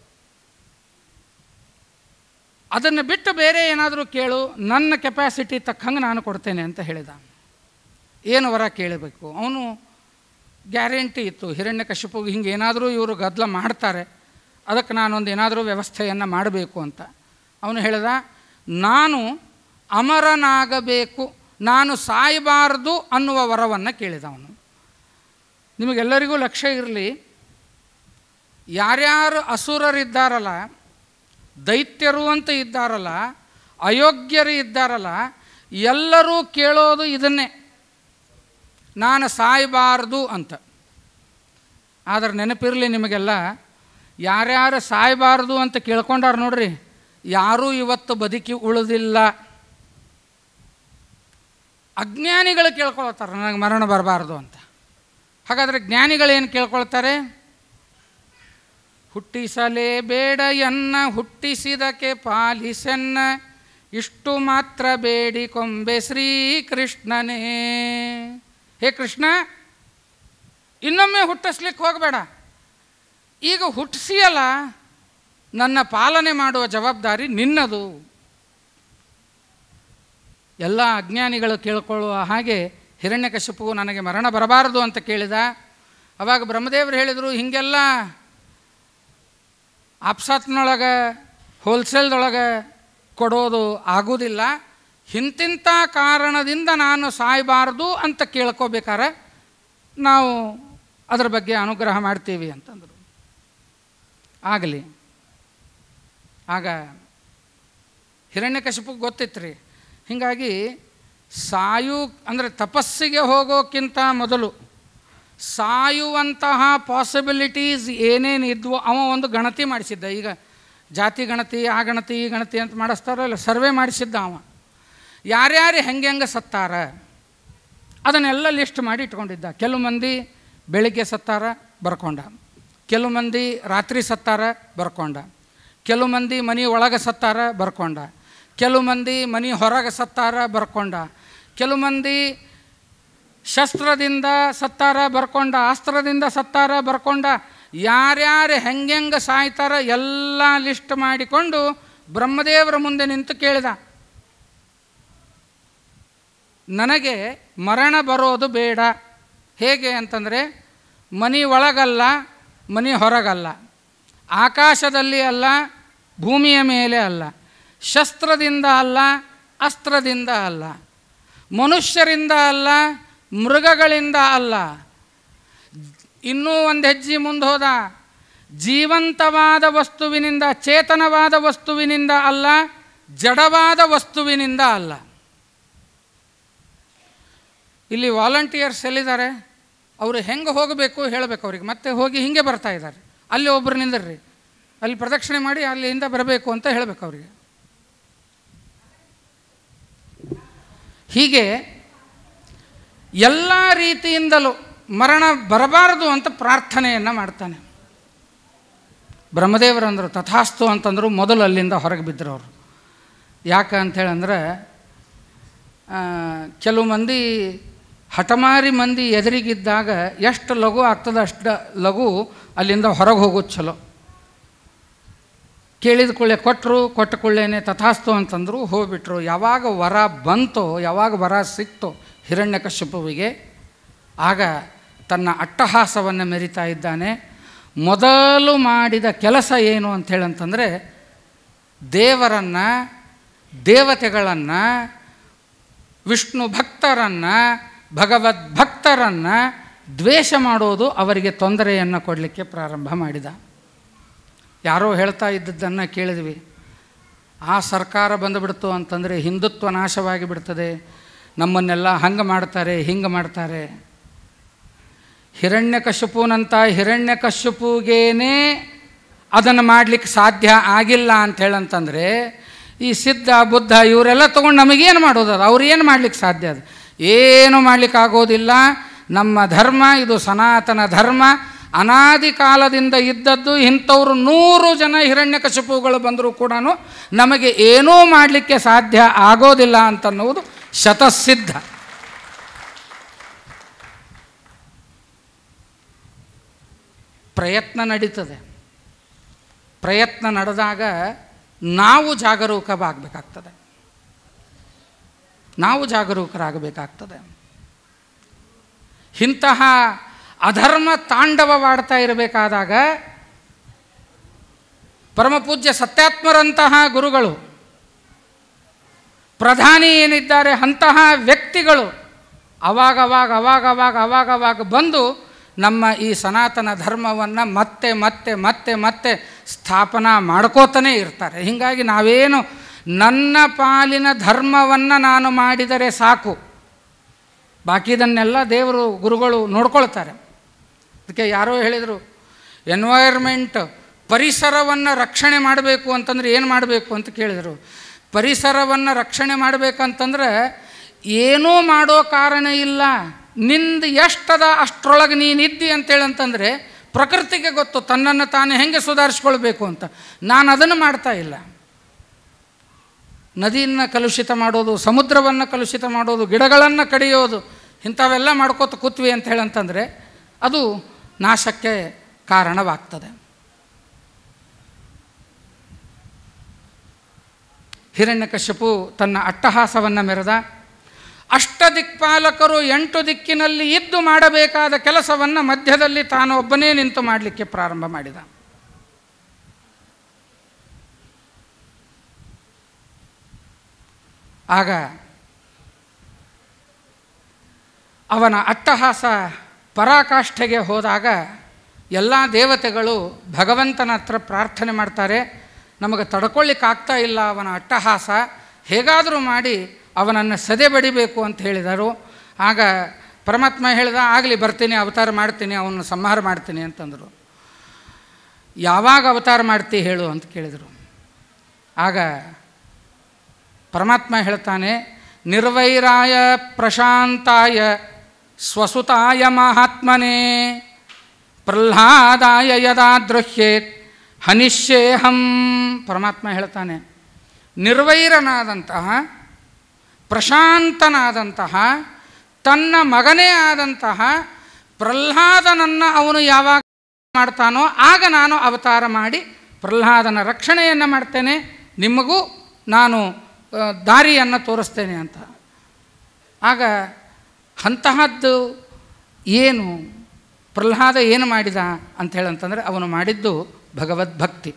ಅದನ್ನು ಬಿಟ್ಟು ಬೇರೆ ಏನಾದರೂ ಕೇಳು ನನ್ನ ಕೆಪಾಸಿಟಿ ತಕ್ಕಂಗೆ ನಾನು ಕೊಡ್ತೇನೆ ಅಂತ ಹೇಳಿದ ಏನು ವರ ಕೇಳಬೇಕು ಅವನು ಗ್ಯಾರಂಟಿ ಇತ್ತು ಹಿರಣ್ಯಕಶಿಪುಗೆ ಹಿಂಗೆ ಏನಾದರೂ ಇವರು ಗದ್ದಲ ಮಾಡ್ತಾರೆ ಅದಕ್ಕೆ ನಾನೊಂದು ಏನಾದರೂ ವ್ಯವಸ್ಥೆಯನ್ನು ಮಾಡಬೇಕು ಅಂತ ಅವನು ಹೇಳಿದ ನಾನು ಅಮರನಾಗಬೇಕು ನಾನು ಸಾಯಬಾರದು ಅನ್ನುವ ವರವನ್ನು ಕೇಳಿದ ಅವನು ನಿಮಗೆಲ್ಲರಿಗೂ ಲಕ್ಷ್ಯ ಇರಲಿ ಯಾರ್ಯಾರು ಅಸುರರಿದ್ದಾರಲ್ಲ ದೈತ್ಯರು ಅಂತ ಇದ್ದಾರಲ್ಲ ಅಯೋಗ್ಯರು ಇದ್ದಾರಲ್ಲ ಎಲ್ಲರೂ ಕೇಳೋದು ಇದನ್ನೇ ನಾನು ಸಾಯಬಾರ್ದು ಅಂತ ಆದರೆ ನೆನಪಿರಲಿ ನಿಮಗೆಲ್ಲ ಯಾರ್ಯಾರು ಸಾಯಬಾರ್ದು ಅಂತ ಕೇಳ್ಕೊಂಡಾರ ನೋಡ್ರಿ ಯಾರೂ ಇವತ್ತು ಬದುಕಿ ಉಳಿದಿಲ್ಲ ಅಜ್ಞಾನಿಗಳು ಕೇಳ್ಕೊಳ್ತಾರೆ ನನಗೆ ಮರಣ ಬರಬಾರ್ದು ಅಂತ ಹಾಗಾದರೆ ಜ್ಞಾನಿಗಳೇನು ಕೇಳ್ಕೊಳ್ತಾರೆ ಹುಟ್ಟಿಸಲೇಬೇಡ ಎನ್ನ ಹುಟ್ಟಿಸಿದಕ್ಕೆ ಪಾಲಿಸೆನ್ನ ಇಷ್ಟು ಮಾತ್ರ ಬೇಡಿಕೊಂಬೆ ಶ್ರೀಕೃಷ್ಣನೇ ಹೇ ಕೃಷ್ಣ ಇನ್ನೊಮ್ಮೆ ಹುಟ್ಟಿಸ್ಲಿಕ್ಕೆ ಹೋಗಬೇಡ ಈಗ ಹುಟ್ಟಿಸಿಯಲ್ಲ ನನ್ನ ಪಾಲನೆ ಮಾಡುವ ಜವಾಬ್ದಾರಿ ನಿನ್ನದು ಎಲ್ಲ ಅಜ್ಞಾನಿಗಳು ಕೇಳ್ಕೊಳ್ಳುವ ಹಾಗೆ ಹಿರಣ್ಯಕಶಿಪು ನನಗೆ ಮರಣ ಬರಬಾರದು ಅಂತ ಕೇಳಿದ ಅವಾಗ ಬ್ರಹ್ಮದೇವರು ಹೇಳಿದರು ಹೀಗೆಲ್ಲ ಆಪ್ಸಾತ್ನೊಳಗೆ ಹೋಲ್ಸೇಲ್ದೊಳಗೆ ಕೊಡೋದು ಆಗೋದಿಲ್ಲ ಇಂತಿಂಥ ಕಾರಣದಿಂದ ನಾನು ಸಾಯಬಾರ್ದು ಅಂತ ಕೇಳ್ಕೋಬೇಕಾರೆ ನಾವು ಅದರ ಬಗ್ಗೆ ಅನುಗ್ರಹ ಮಾಡ್ತೀವಿ ಅಂತಂದರು ಆಗಲಿ ಆಗ ಹಿರಣ್ಯಕಶಿಪುಗೆ ಗೊತ್ತಿತ್ತು ರೀ ಹೀಗಾಗಿ ಸಾಯು ಅಂದರೆ ತಪಸ್ಸಿಗೆ ಹೋಗೋಕ್ಕಿಂತ ಮೊದಲು ಸಾಯುವಂತಹ ಪಾಸಿಬಿಲಿಟೀಸ್ ಏನೇನು ಇದ್ವೋ ಅವ ಒಂದು ಗಣತಿ ಮಾಡಿಸಿದ್ದ ಈಗ ಜಾತಿ ಗಣತಿ ಆ ಗಣತಿ ಈ ಗಣತಿ ಅಂತ ಮಾಡಿಸ್ತಾರಲ್ಲ ಸರ್ವೆ ಮಾಡಿಸಿದ್ದ ಅವ ಯಾರ್ಯಾರು ಹೆಂಗೆ ಹೆಂಗೆ ಸತ್ತಾರ ಅದನ್ನೆಲ್ಲ ಲಿಸ್ಟ್ ಮಾಡಿ ಇಟ್ಕೊಂಡಿದ್ದ ಕೆಲವು ಮಂದಿ ಬೆಳಿಗ್ಗೆ ಸತ್ತಾರ ಬರ್ಕೊಂಡ ಕೆಲವು ಮಂದಿ ರಾತ್ರಿ ಸತ್ತಾರ ಬರ್ಕೊಂಡ ಕೆಲವು ಮಂದಿ ಮನೆ ಒಳಗೆ ಸತ್ತಾರ ಬರ್ಕೊಂಡ ಕೆಲವು ಮಂದಿ ಮನೆ ಹೊರಗೆ ಸತ್ತಾರ ಬರ್ಕೊಂಡ ಕೆಲವು ಮಂದಿ ಶಸ್ತ್ರದಿಂದ ಸತ್ತಾರ ಬರ್ಕೊಂಡ ಅಸ್ತ್ರದಿಂದ ಸತ್ತಾರ ಬರ್ಕೊಂಡ ಯಾರ್ಯಾರು ಹೆಂಗೆಂಗೆ ಸಾಯ್ತಾರ ಎಲ್ಲ ಲಿಸ್ಟ್ ಮಾಡಿಕೊಂಡು ಬ್ರಹ್ಮದೇವರ ಮುಂದೆ ನಿಂತು ಕೇಳಿದ ನನಗೆ ಮರಣ ಬರೋದು ಬೇಡ ಹೇಗೆ ಅಂತಂದರೆ ಮನೆ ಒಳಗಲ್ಲ ಮನೆ ಹೊರಗಲ್ಲ ಆಕಾಶದಲ್ಲಿ ಅಲ್ಲ ಭೂಮಿಯ ಮೇಲೆ ಅಲ್ಲ ಶಸ್ತ್ರದಿಂದ ಅಲ್ಲ ಅಸ್ತ್ರದಿಂದ ಅಲ್ಲ ಮನುಷ್ಯರಿಂದ ಅಲ್ಲ ಮೃಗಗಳಿಂದ ಅಲ್ಲ ಇನ್ನೂ ಒಂದು ಹೆಜ್ಜೆ ಮುಂದೆ ಹೋದ ಜೀವಂತವಾದ ವಸ್ತುವಿನಿಂದ ಚೇತನವಾದ ವಸ್ತುವಿನಿಂದ ಅಲ್ಲ ಜಡವಾದ ವಸ್ತುವಿನಿಂದ ಅಲ್ಲ ಇಲ್ಲಿ ವಾಲಂಟಿಯರ್ಸ್ ಎಲ್ಲಿದ್ದಾರೆ ಅವರು ಹೆಂಗೆ ಹೋಗಬೇಕು ಹೇಳಬೇಕು ಅವ್ರಿಗೆ ಮತ್ತೆ ಹೋಗಿ ಹಿಂಗೆ ಬರ್ತಾ ಇದ್ದಾರೆ ಅಲ್ಲಿ ಒಬ್ಬರು ನಿಂದಿರ್ರಿ ಅಲ್ಲಿ ಪ್ರದಕ್ಷಿಣೆ ಮಾಡಿ ಅಲ್ಲಿಂದ ಬರಬೇಕು ಅಂತ ಹೇಳಬೇಕು ಅವರಿಗೆ ಹೀಗೆ ಎಲ್ಲ ರೀತಿಯಿಂದಲೂ ಮರಣ ಬರಬಾರದು ಅಂತ ಪ್ರಾರ್ಥನೆಯನ್ನು ಮಾಡ್ತಾನೆ ಬ್ರಹ್ಮದೇವರಂದರು ತಥಾಸ್ತು ಅಂತಂದರು ಮೊದಲು ಅಲ್ಲಿಂದ ಹೊರಗೆ ಬಿದ್ದರು ಅವರು ಯಾಕೆ ಅಂಥೇಳಂದ್ರೆ ಕೆಲವು ಮಂದಿ ಹಠಮಾರಿ ಮಂದಿ ಎದುರಿಗಿದ್ದಾಗ ಎಷ್ಟು ಲಘು ಆಗ್ತದೆ ಅಷ್ಟು ಲಘು ಅಲ್ಲಿಂದ ಹೊರಗೆ ಹೋಗೋದು ಚಲೋ ಕೇಳಿದ ಕೊಳ್ಳೆ ಕೊಟ್ಟರು ಕೊಟ್ಟ ಕೊಳ್ಳೇನೆ ತಥಾಸ್ತು ಅಂತಂದರು ಹೋಗ್ಬಿಟ್ರು ಯಾವಾಗ ವರ ಬಂತೋ ಯಾವಾಗ ವರ ಸಿಕ್ತೋ ಹಿರಣ್ಯಕಶ್ಯಪುವಿಗೆ ಆಗ ತನ್ನ ಅಟ್ಟಹಾಸವನ್ನು ಮೆರಿತಾ ಇದ್ದಾನೆ ಮೊದಲು ಮಾಡಿದ ಕೆಲಸ ಏನು ಅಂಥೇಳಂತಂದರೆ ದೇವರನ್ನು ದೇವತೆಗಳನ್ನು ವಿಷ್ಣು ಭಕ್ತರನ್ನು ಭಗವದ್ ಭಕ್ತರನ್ನು ದ್ವೇಷ ಮಾಡೋದು ಅವರಿಗೆ ತೊಂದರೆಯನ್ನು ಕೊಡಲಿಕ್ಕೆ ಪ್ರಾರಂಭ ಮಾಡಿದ ಯಾರೋ ಹೇಳ್ತಾ ಇದ್ದದ್ದನ್ನು ಕೇಳಿದ್ವಿ ಆ ಸರ್ಕಾರ ಬಂದುಬಿಡ್ತು ಅಂತಂದರೆ ಹಿಂದುತ್ವ ನಾಶವಾಗಿ ಬಿಡ್ತದೆ ನಮ್ಮನ್ನೆಲ್ಲ ಹಂಗೆ ಮಾಡ್ತಾರೆ ಹಿಂಗೆ ಮಾಡ್ತಾರೆ ಹಿರಣ್ಯಕಶಿಪುನಂಥ ಹಿರಣ್ಯಕಶಿಪುಗೇನೆ ಅದನ್ನು ಮಾಡಲಿಕ್ಕೆ ಸಾಧ್ಯ ಆಗಿಲ್ಲ ಅಂತ ಹೇಳಂತಂದರೆ ಈ ಸಿದ್ಧ ಬುದ್ಧ ಇವರೆಲ್ಲ ತೊಗೊಂಡು ನಮಗೇನು ಮಾಡೋದು ಅದು ಅವ್ರು ಏನು ಮಾಡ್ಲಿಕ್ಕೆ ಸಾಧ್ಯ ಅದು ಏನು ಮಾಡ್ಲಿಕ್ಕೆ ಆಗೋದಿಲ್ಲ ನಮ್ಮ ಧರ್ಮ ಇದು ಸನಾತನ ಧರ್ಮ ಅನಾದಿ ಕಾಲದಿಂದ ಇದ್ದದ್ದು ಇಂಥವ್ರು ನೂರು ಜನ ಹಿರಣ್ಯಕಶಿಪುಗಳು ಬಂದರೂ ಕೂಡ ನಮಗೆ ಏನೂ ಮಾಡಲಿಕ್ಕೆ ಸಾಧ್ಯ ಆಗೋದಿಲ್ಲ ಅಂತನ್ನುವುದು ಶತಸಿದ್ಧ ಪ್ರಯತ್ನ ನಡೀತದೆ ಪ್ರಯತ್ನ ನಡೆದಾಗ ನಾವು ಜಾಗರೂಕವಾಗಬೇಕಾಗ್ತದೆ ನಾವು ಜಾಗರೂಕರಾಗಬೇಕಾಗ್ತದೆ ಇಂತಹ ಅಧರ್ಮ ತಾಂಡವವಾಡ್ತಾ ಇರಬೇಕಾದಾಗ ಪರಮಪೂಜ್ಯ ಸತ್ಯಾತ್ಮರಂತಹ ಗುರುಗಳು ಪ್ರಧಾನಿ ಏನಿದ್ದಾರೆ ಅಂತಹ ವ್ಯಕ್ತಿಗಳು ಅವಾಗವಾಗ ಅವಾಗವಾಗ ಅವಾಗವಾಗ ಬಂದು ನಮ್ಮ ಈ ಸನಾತನ ಧರ್ಮವನ್ನು ಮತ್ತೆ ಮತ್ತೆ ಮತ್ತೆ ಮತ್ತೆ ಸ್ಥಾಪನಾ ಮಾಡ್ಕೋತಾನೇ ಇರ್ತಾರೆ ಹೀಗಾಗಿ ನಾವೇನು ನನ್ನ ಪಾಲಿನ ಧರ್ಮವನ್ನು ನಾನು ಮಾಡಿದರೆ ಸಾಕು ಬಾಕಿದನ್ನೆಲ್ಲ ದೇವರು ಗುರುಗಳು ನೋಡ್ಕೊಳ್ತಾರೆ ಅದಕ್ಕೆ ಯಾರೋ ಹೇಳಿದರು ಎನ್ವೈರ್ಮೆಂಟ್ ಪರಿಸರವನ್ನು ರಕ್ಷಣೆ ಮಾಡಬೇಕು ಅಂತಂದ್ರೆ ಏನು ಮಾಡಬೇಕು ಅಂತ ಕೇಳಿದರು ಪರಿಸರವನ್ನು ರಕ್ಷಣೆ ಮಾಡಬೇಕಂತಂದ್ರೆ ಏನೂ ಮಾಡೋ ಕಾರಣ ಇಲ್ಲ ನಿಂದು ಎಷ್ಟದ ಅಷ್ಟರೊಳಗೆ ನೀನಿದ್ದಿ ಅಂತೇಳಂತಂದರೆ ಪ್ರಕೃತಿಗೆ ಗೊತ್ತು ತನ್ನನ್ನು ತಾನು ಹೆಂಗೆ ಸುಧಾರಿಸ್ಕೊಳ್ಬೇಕು ಅಂತ ನಾನು ಅದನ್ನು ಮಾಡ್ತಾ ಇಲ್ಲ ನದಿಯನ್ನು ಕಲುಷಿತ ಮಾಡೋದು ಸಮುದ್ರವನ್ನು ಕಲುಷಿತ ಮಾಡೋದು ಗಿಡಗಳನ್ನು ಕಡಿಯೋದು ಇಂಥವೆಲ್ಲ ಮಾಡ್ಕೋತ ಕೂತ್ವಿ ಅಂತ ಹೇಳಂತಂದರೆ ಅದು ನಾಶಕ್ಕೆ ಕಾರಣವಾಗ್ತದೆ ಹಿರಣ್ಯಕಶ್ಯಪು ತನ್ನ ಅಟ್ಟಹಾಸವನ್ನು ಮೆರೆದ ಅಷ್ಟು ಅಷ್ಟದಿಕ್ಪಾಲಕರು ಎಂಟು ದಿಕ್ಕಿನಲ್ಲಿ ಇದ್ದು ಮಾಡಬೇಕಾದ ಕೆಲಸವನ್ನು ಮಧ್ಯದಲ್ಲಿ ತಾನು ಒಬ್ಬನೇ ನಿಂತು ಮಾಡಲಿಕ್ಕೆ ಪ್ರಾರಂಭ ಮಾಡಿದ ಆಗ ಅವನ ಅಟ್ಟಹಾಸ ಪರಾಕಾಷ್ಠೆಗೆ ಹೋದಾಗ ಎಲ್ಲ ದೇವತೆಗಳು ಭಗವಂತನ ಹತ್ರ ಪ್ರಾರ್ಥನೆ ಮಾಡ್ತಾರೆ ನಮಗೆ ತಡ್ಕೊಳ್ಳಿಕ್ಕಾಗ್ತಾ ಇಲ್ಲ ಅವನ ಅಟ್ಟಹಾಸ ಹೇಗಾದರೂ ಮಾಡಿ ಅವನನ್ನು ಸದೆ ಬಡಿಬೇಕು ಅಂತ ಹೇಳಿದರು ಆಗ ಪರಮಾತ್ಮ ಹೇಳಿದ ಆಗಲಿ ಬರ್ತೀನಿ ಅವತಾರ ಮಾಡ್ತೀನಿ ಅವನು ಸಂಹಾರ ಮಾಡ್ತೀನಿ ಅಂತಂದರು ಯಾವಾಗ ಅವತಾರ ಮಾಡ್ತಿ ಹೇಳು ಅಂತ ಕೇಳಿದರು ಆಗ ಪರಮಾತ್ಮ ಹೇಳ್ತಾನೆ ನಿರ್ವೈರಾಯ ಪ್ರಶಾಂತಾಯ ಸ್ವಸುತಾಯ ಮಹಾತ್ಮನೇ ಪ್ರಹ್ಲಾದಾಯ ಯದಾ ದೃಹ್ಯೇತ್ ಹನಿಷ್ಯೇಹಂ ಪರಮಾತ್ಮ ಹೇಳ್ತಾನೆ ನಿರ್ವೈರನಾದಂತಹ ಪ್ರಶಾಂತನಾದಂತಹ ತನ್ನ ಮಗನೇ ಆದಂತಹ ಪ್ರಹ್ಲಾದನನ್ನು ಅವನು ಯಾವಾಗ ಮಾಡ್ತಾನೋ ಆಗ ನಾನು ಅವತಾರ ಮಾಡಿ ಪ್ರಹ್ಲಾದನ ರಕ್ಷಣೆಯನ್ನು ಮಾಡ್ತೇನೆ ನಿಮಗೂ ನಾನು ಆ, ದಾರಿಯನ್ನು ತೋರಿಸ್ತೇನೆ ಅಂತ ಆಗ ಅಂತಹದ್ದು ಏನು ಪ್ರಹ್ಲಾದ ಏನು ಮಾಡಿದ ಅಂತ ಹೇಳಂತಂದರೆ ಅವನು ಮಾಡಿದ್ದು ಭಗವದ್ಭಕ್ತಿ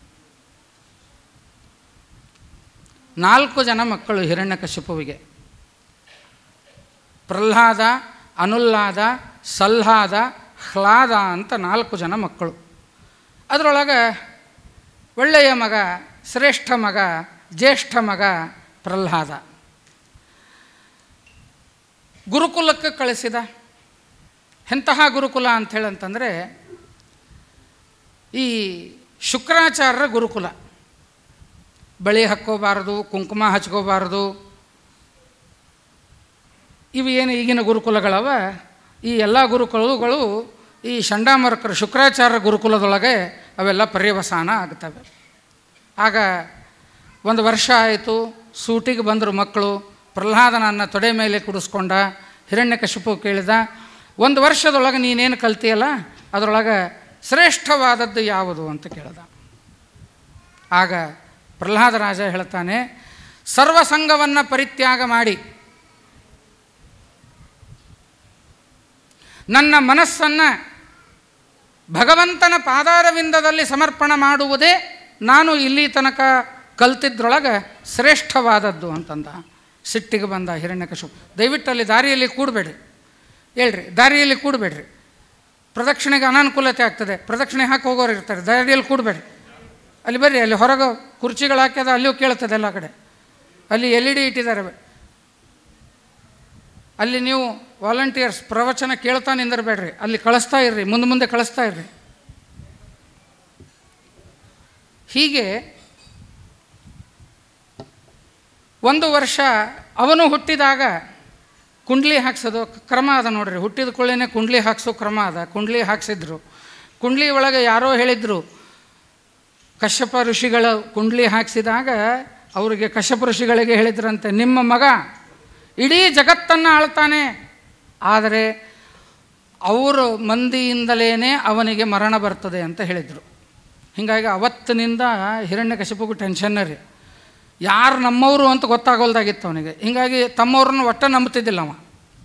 ನಾಲ್ಕು ಜನ ಮಕ್ಕಳು ಹಿರಣ್ಯಕಶಿಪುವಿಗೆ ಪ್ರಹ್ಲಾದ ಅನುಲ್ಲಾದ ಸಲ್ಲಾದ ಹ್ಲಾದ ಅಂತ ನಾಲ್ಕು ಜನ ಮಕ್ಕಳು ಅದರೊಳಗೆ ಒಳ್ಳೆಯ ಮಗ ಶ್ರೇಷ್ಠ ಮಗ ಜ್ಯೇಷ್ಠ ಮಗ ಪ್ರಹ್ಲಾದ ಗುರುಕುಲಕ್ಕೆ ಕಳಿಸಿದ ಎಂತಹ ಗುರುಕುಲ ಅಂತ ಹೇಳಂತಂದರೆ ಈ ಶುಕ್ರಾಚಾರ್ಯರ ಗುರುಕುಲ ಬಳಿ ಹಾಕ್ಕೋಬಾರ್ದು ಕುಂಕುಮ ಹಚ್ಕೋಬಾರ್ದು ಇವು ಏನು ಈಗಿನ ಗುರುಕುಲಗಳವ ಈ ಎಲ್ಲ ಗುರುಕುಲಗಳು ಈ ಚಂಡಾಮರ್ಕರ ಶುಕ್ರಾಚಾರ್ಯ ಗುರುಕುಲದೊಳಗೆ ಅವೆಲ್ಲ ಪರ್ಯವಸಾನ ಆಗ್ತವೆ ಆಗ ಒಂದು ವರ್ಷ ಆಯಿತು ಸೂಟಿಗೆ ಬಂದರು ಮಕ್ಕಳು ಪ್ರಹ್ಲಾದನನ್ನು ತೊಡೆ ಮೇಲೆ ಕುಡಿಸ್ಕೊಂಡ ಹಿರಣ್ಯಕಶಿಪು ಕೇಳಿದ ಒಂದು ವರ್ಷದೊಳಗೆ ನೀನೇನು ಕಲ್ತಿಯಲ್ಲ ಅದರೊಳಗೆ ಶ್ರೇಷ್ಠವಾದದ್ದು ಯಾವುದು ಅಂತ ಕೇಳಿದ ಆಗ ಪ್ರಹ್ಲಾದ ರಾಜ ಹೇಳ್ತಾನೆ ಸರ್ವಸಂಗವನ್ನು ಪರಿತ್ಯಾಗ ಮಾಡಿ ನನ್ನ ಮನಸ್ಸನ್ನು ಭಗವಂತನ ಪಾದಾರವಿಂದದಲ್ಲಿ ಸಮರ್ಪಣ ಮಾಡುವುದೇ ನಾನು ಇಲ್ಲಿ ತನಕ ಕಲ್ತಿದ್ರೊಳಗೆ ಶ್ರೇಷ್ಠವಾದದ್ದು ಅಂತಂದ ಸಿಟ್ಟಿಗೆ ಬಂದ ಹಿರಣ್ಯಕಶು ದಯವಿಟ್ಟು ಅಲ್ಲಿ ದಾರಿಯಲ್ಲಿ ಕೂಡಬೇಡ್ರಿ ಹೇಳ್ರಿ ದಾರಿಯಲ್ಲಿ ಕೂಡಬೇಡ್ರಿ ಪ್ರದಕ್ಷಿಣೆಗೆ ಅನಾನುಕೂಲತೆ ಆಗ್ತದೆ ಪ್ರದಕ್ಷಿಣೆ ಹಾಕಿ ಹೋಗೋರು ಇರ್ತಾರೆ ದಾರಿಯಲ್ಲಿ ಕೂಡಬೇಡ್ರಿ ಅಲ್ಲಿ ಬರ್ರಿ ಅಲ್ಲಿ ಹೊರಗೆ ಕುರ್ಚಿಗಳು ಹಾಕ್ಯದ ಅಲ್ಲಿಯೂ ಕೇಳ್ತದೆ ಎಲ್ಲ ಕಡೆ ಅಲ್ಲಿ ಎಲ್ ಇ ಡಿ ಇಟ್ಟಿದ್ದಾರೆ ಅಲ್ಲಿ ನೀವು ವಾಲಂಟಿಯರ್ಸ್ ಪ್ರವಚನ ಕೇಳ್ತಾ ನಿಂದಿರಬೇಡ್ರಿ ಅಲ್ಲಿ ಕಳಿಸ್ತಾ ಇರ್ರಿ ಮುಂದೆ ಮುಂದೆ ಕಳಿಸ್ತಾ ಇರ್ರಿ ಹೀಗೆ ಒಂದು ವರ್ಷ ಅವನು ಹುಟ್ಟಿದಾಗ ಕುಂಡ್ಲಿ ಹಾಕ್ಸೋದು ಕ್ರಮ ಅದ ನೋಡ್ರಿ ಹುಟ್ಟಿದ ಕೂಡಲೇ ಕುಂಡ್ಲಿ ಹಾಕ್ಸೋ ಕ್ರಮ ಅದ ಕುಂಡ್ಲಿ ಹಾಕ್ಸಿದ್ರು ಕುಂಡ್ಲಿ ಒಳಗೆ ಯಾರೋ ಹೇಳಿದರು ಕಶ್ಯಪ ಋಷಿಗಳ ಕುಂಡ್ಲಿ ಹಾಕ್ಸಿದಾಗ ಅವರಿಗೆ ಕಶ್ಯಪ ಋಷಿಗಳಿಗೆ ಹೇಳಿದ್ರಂತೆ ನಿಮ್ಮ ಮಗ ಇಡೀ ಜಗತ್ತನ್ನು ಆಳ್ತಾನೆ ಆದರೆ ಅವರ ಮಂದಿಯಿಂದಲೇ ಅವನಿಗೆ ಮರಣ ಬರ್ತದೆ ಅಂತ ಹೇಳಿದರು ಹೀಗಾಗಿ ಅವತ್ತಿನಿಂದ ಹಿರಣ್ಯಕಶಿಪಗೂ ಟೆನ್ಷನ್ ರೀ ಯಾರು ನಮ್ಮವರು ಅಂತ ಗೊತ್ತಾಗೋಲ್ದಾಗಿತ್ತು ಅವನಿಗೆ ಹೀಗಾಗಿ ತಮ್ಮವ್ರನ್ನ ಒಟ್ಟ ನಂಬ್ತಿದ್ದಿಲ್ಲ ಅವ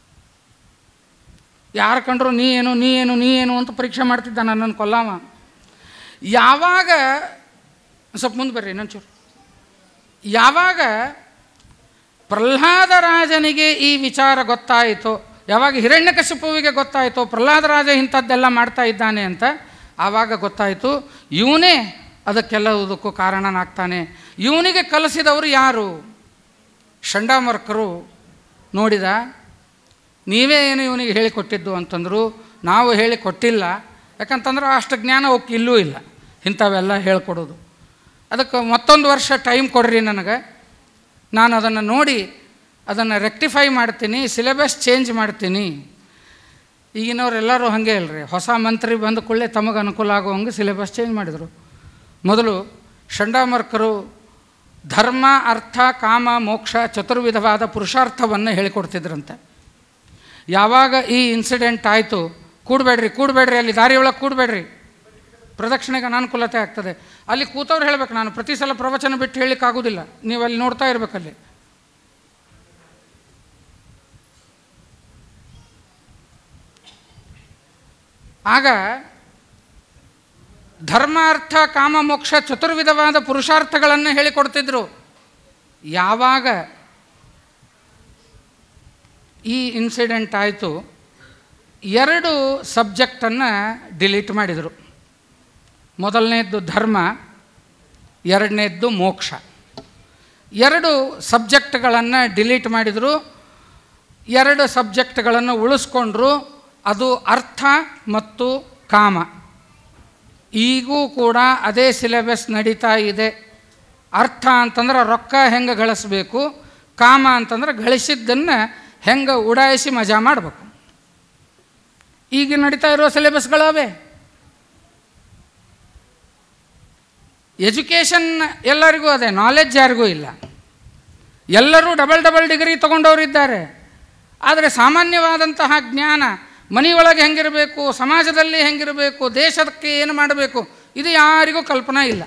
ಯಾರು ಕಂಡ್ರು ನೀ ಏನು ನೀ ಏನು ನೀ ಏನು ಅಂತ ಪರೀಕ್ಷೆ ಮಾಡ್ತಿದ್ದ ನನ್ನನ್ನು ಕೊಲ್ಲವ ಯಾವಾಗ ಸ್ವಲ್ಪ ಮುಂದೆ ಬರ್ರಿ ಇನ್ನೊಂಚೂರು ಯಾವಾಗ ಪ್ರಹ್ಲಾದ ರಾಜನಿಗೆ ಈ ವಿಚಾರ ಗೊತ್ತಾಯಿತು ಯಾವಾಗ ಹಿರಣ್ಯಕಶಿಪುವಿಗೆ ಗೊತ್ತಾಯಿತು ಪ್ರಹ್ಲಾದ ರಾಜ ಇಂಥದ್ದೆಲ್ಲ ಮಾಡ್ತಾ ಇದ್ದಾನೆ ಅಂತ ಆವಾಗ ಗೊತ್ತಾಯಿತು ಇವನೇ ಅದಕ್ಕೆಲ್ಲದಕ್ಕೂ ಕಾರಣನಾಗ್ತಾನೆ ಇವನಿಗೆ ಕಲಿಸಿದವರು ಯಾರು ಷಂಡಾಮರ್ಕರು ನೋಡಿದ ನೀವೇ ಏನು ಇವನಿಗೆ ಹೇಳಿಕೊಟ್ಟಿದ್ದು ಅಂತಂದರು ನಾವು ಹೇಳಿಕೊಟ್ಟಿಲ್ಲ ಯಾಕಂತಂದ್ರೆ ಅಷ್ಟು ಜ್ಞಾನ ಅವಕ್ಕೆ ಇಲ್ಲೂ ಇಲ್ಲ ಇಂಥವೆಲ್ಲ ಹೇಳ್ಕೊಡೋದು ಅದಕ್ಕೆ ಮತ್ತೊಂದು ವರ್ಷ ಟೈಮ್ ಕೊಡ್ರಿ ನನಗೆ ನಾನು ಅದನ್ನು ನೋಡಿ ಅದನ್ನು ರೆಕ್ಟಿಫೈ ಮಾಡ್ತೀನಿ ಸಿಲೆಬಸ್ ಚೇಂಜ್ ಮಾಡ್ತೀನಿ ಈಗಿನವರೆಲ್ಲರೂ ಹಾಗೆ ಅಲ್ರಿ ಹೊಸ ಮಂತ್ರಿ ಬಂದ ಕೂಡಲೇ ತಮಗೆ ಅನುಕೂಲ ಆಗೋ ಹಂಗೆ ಸಿಲೆಬಸ್ ಚೇಂಜ್ ಮಾಡಿದರು ಮೊದಲು ಷಂಡಾಮರ್ಕರು ಧರ್ಮ ಅರ್ಥ ಕಾಮ ಮೋಕ್ಷ ಚತುರ್ವಿಧವಾದ ಪುರುಷಾರ್ಥವನ್ನು ಹೇಳಿಕೊಡ್ತಿದ್ರಂತೆ ಯಾವಾಗ ಈ ಇನ್ಸಿಡೆಂಟ್ ಆಯಿತು ಕೂಡಬೇಡ್ರಿ ಕೂಡಬೇಡ್ರಿ ಅಲ್ಲಿ ದಾರಿಯೊಳಗೆ ಕೂಡಬೇಡ್ರಿ ಪ್ರದಕ್ಷಿಣೆಗೆ ಅನಾನುಕೂಲತೆ ಆಗ್ತದೆ ಅಲ್ಲಿ ಕೂತವ್ರು ಹೇಳ್ಬೇಕು ನಾನು ಪ್ರತಿ ಸಲ ಪ್ರವಚನ ಬಿಟ್ಟು ಹೇಳಲಿಕ್ಕಾಗೋದಿಲ್ಲ ನೀವು ಅಲ್ಲಿ ನೋಡ್ತಾ ಇರ್ಬೇಕಲ್ಲಿ ಆಗ ಧರ್ಮಾರ್ಥ ಕಾಮ ಮೋಕ್ಷ ಚತುರ್ವಿಧವಾದ ಪುರುಷಾರ್ಥಗಳನ್ನು ಹೇಳಿಕೊಡ್ತಿದ್ರು ಯಾವಾಗ ಈ ಇನ್ಸಿಡೆಂಟ್ ಆಯಿತು ಎರಡು ಸಬ್ಜೆಕ್ಟನ್ನು ಡಿಲೀಟ್ ಮಾಡಿದರು ಮೊದಲನೇದ್ದು ಧರ್ಮ ಎರಡನೇದ್ದು ಮೋಕ್ಷ ಎರಡು ಸಬ್ಜೆಕ್ಟ್ಗಳನ್ನು ಡಿಲೀಟ್ ಮಾಡಿದರು ಎರಡು ಸಬ್ಜೆಕ್ಟ್ಗಳನ್ನು ಉಳಿಸ್ಕೊಂಡ್ರು ಅದು ಅರ್ಥ ಮತ್ತು ಕಾಮ ಈಗೂ ಕೂಡ ಅದೇ ಸಿಲೆಬಸ್ ನಡೀತಾ ಇದೆ ಅರ್ಥ ಅಂತಂದ್ರೆ ರೊಕ್ಕ ಹೆಂಗೆ ಗಳಿಸ್ಬೇಕು ಕಾಮ ಅಂತಂದ್ರೆ ಗಳಿಸಿದ್ದನ್ನು ಹೆಂಗೆ ಉಡಾಯಿಸಿ ಮಜಾ ಮಾಡಬೇಕು ಈಗ ನಡೀತಾ ಇರೋ ಸಿಲೆಬಸ್ಗಳವೆ ಎಜುಕೇಷನ್ ಎಲ್ಲರಿಗೂ ಅದೇ ನಾಲೆಡ್ಜ್ ಯಾರಿಗೂ ಇಲ್ಲ ಎಲ್ಲರೂ ಡಬಲ್ ಡಬಲ್ ಡಿಗ್ರಿ ತೊಗೊಂಡವರಿದ್ದಾರೆ ಆದರೆ ಸಾಮಾನ್ಯವಾದಂತಹ ಜ್ಞಾನ ಮನೆಯೊಳಗೆ ಹೆಂಗಿರಬೇಕು ಸಮಾಜದಲ್ಲಿ ಹೆಂಗಿರಬೇಕು ದೇಶಕ್ಕೆ ಏನು ಮಾಡಬೇಕು ಇದು ಯಾರಿಗೂ ಕಲ್ಪನಾ ಇಲ್ಲ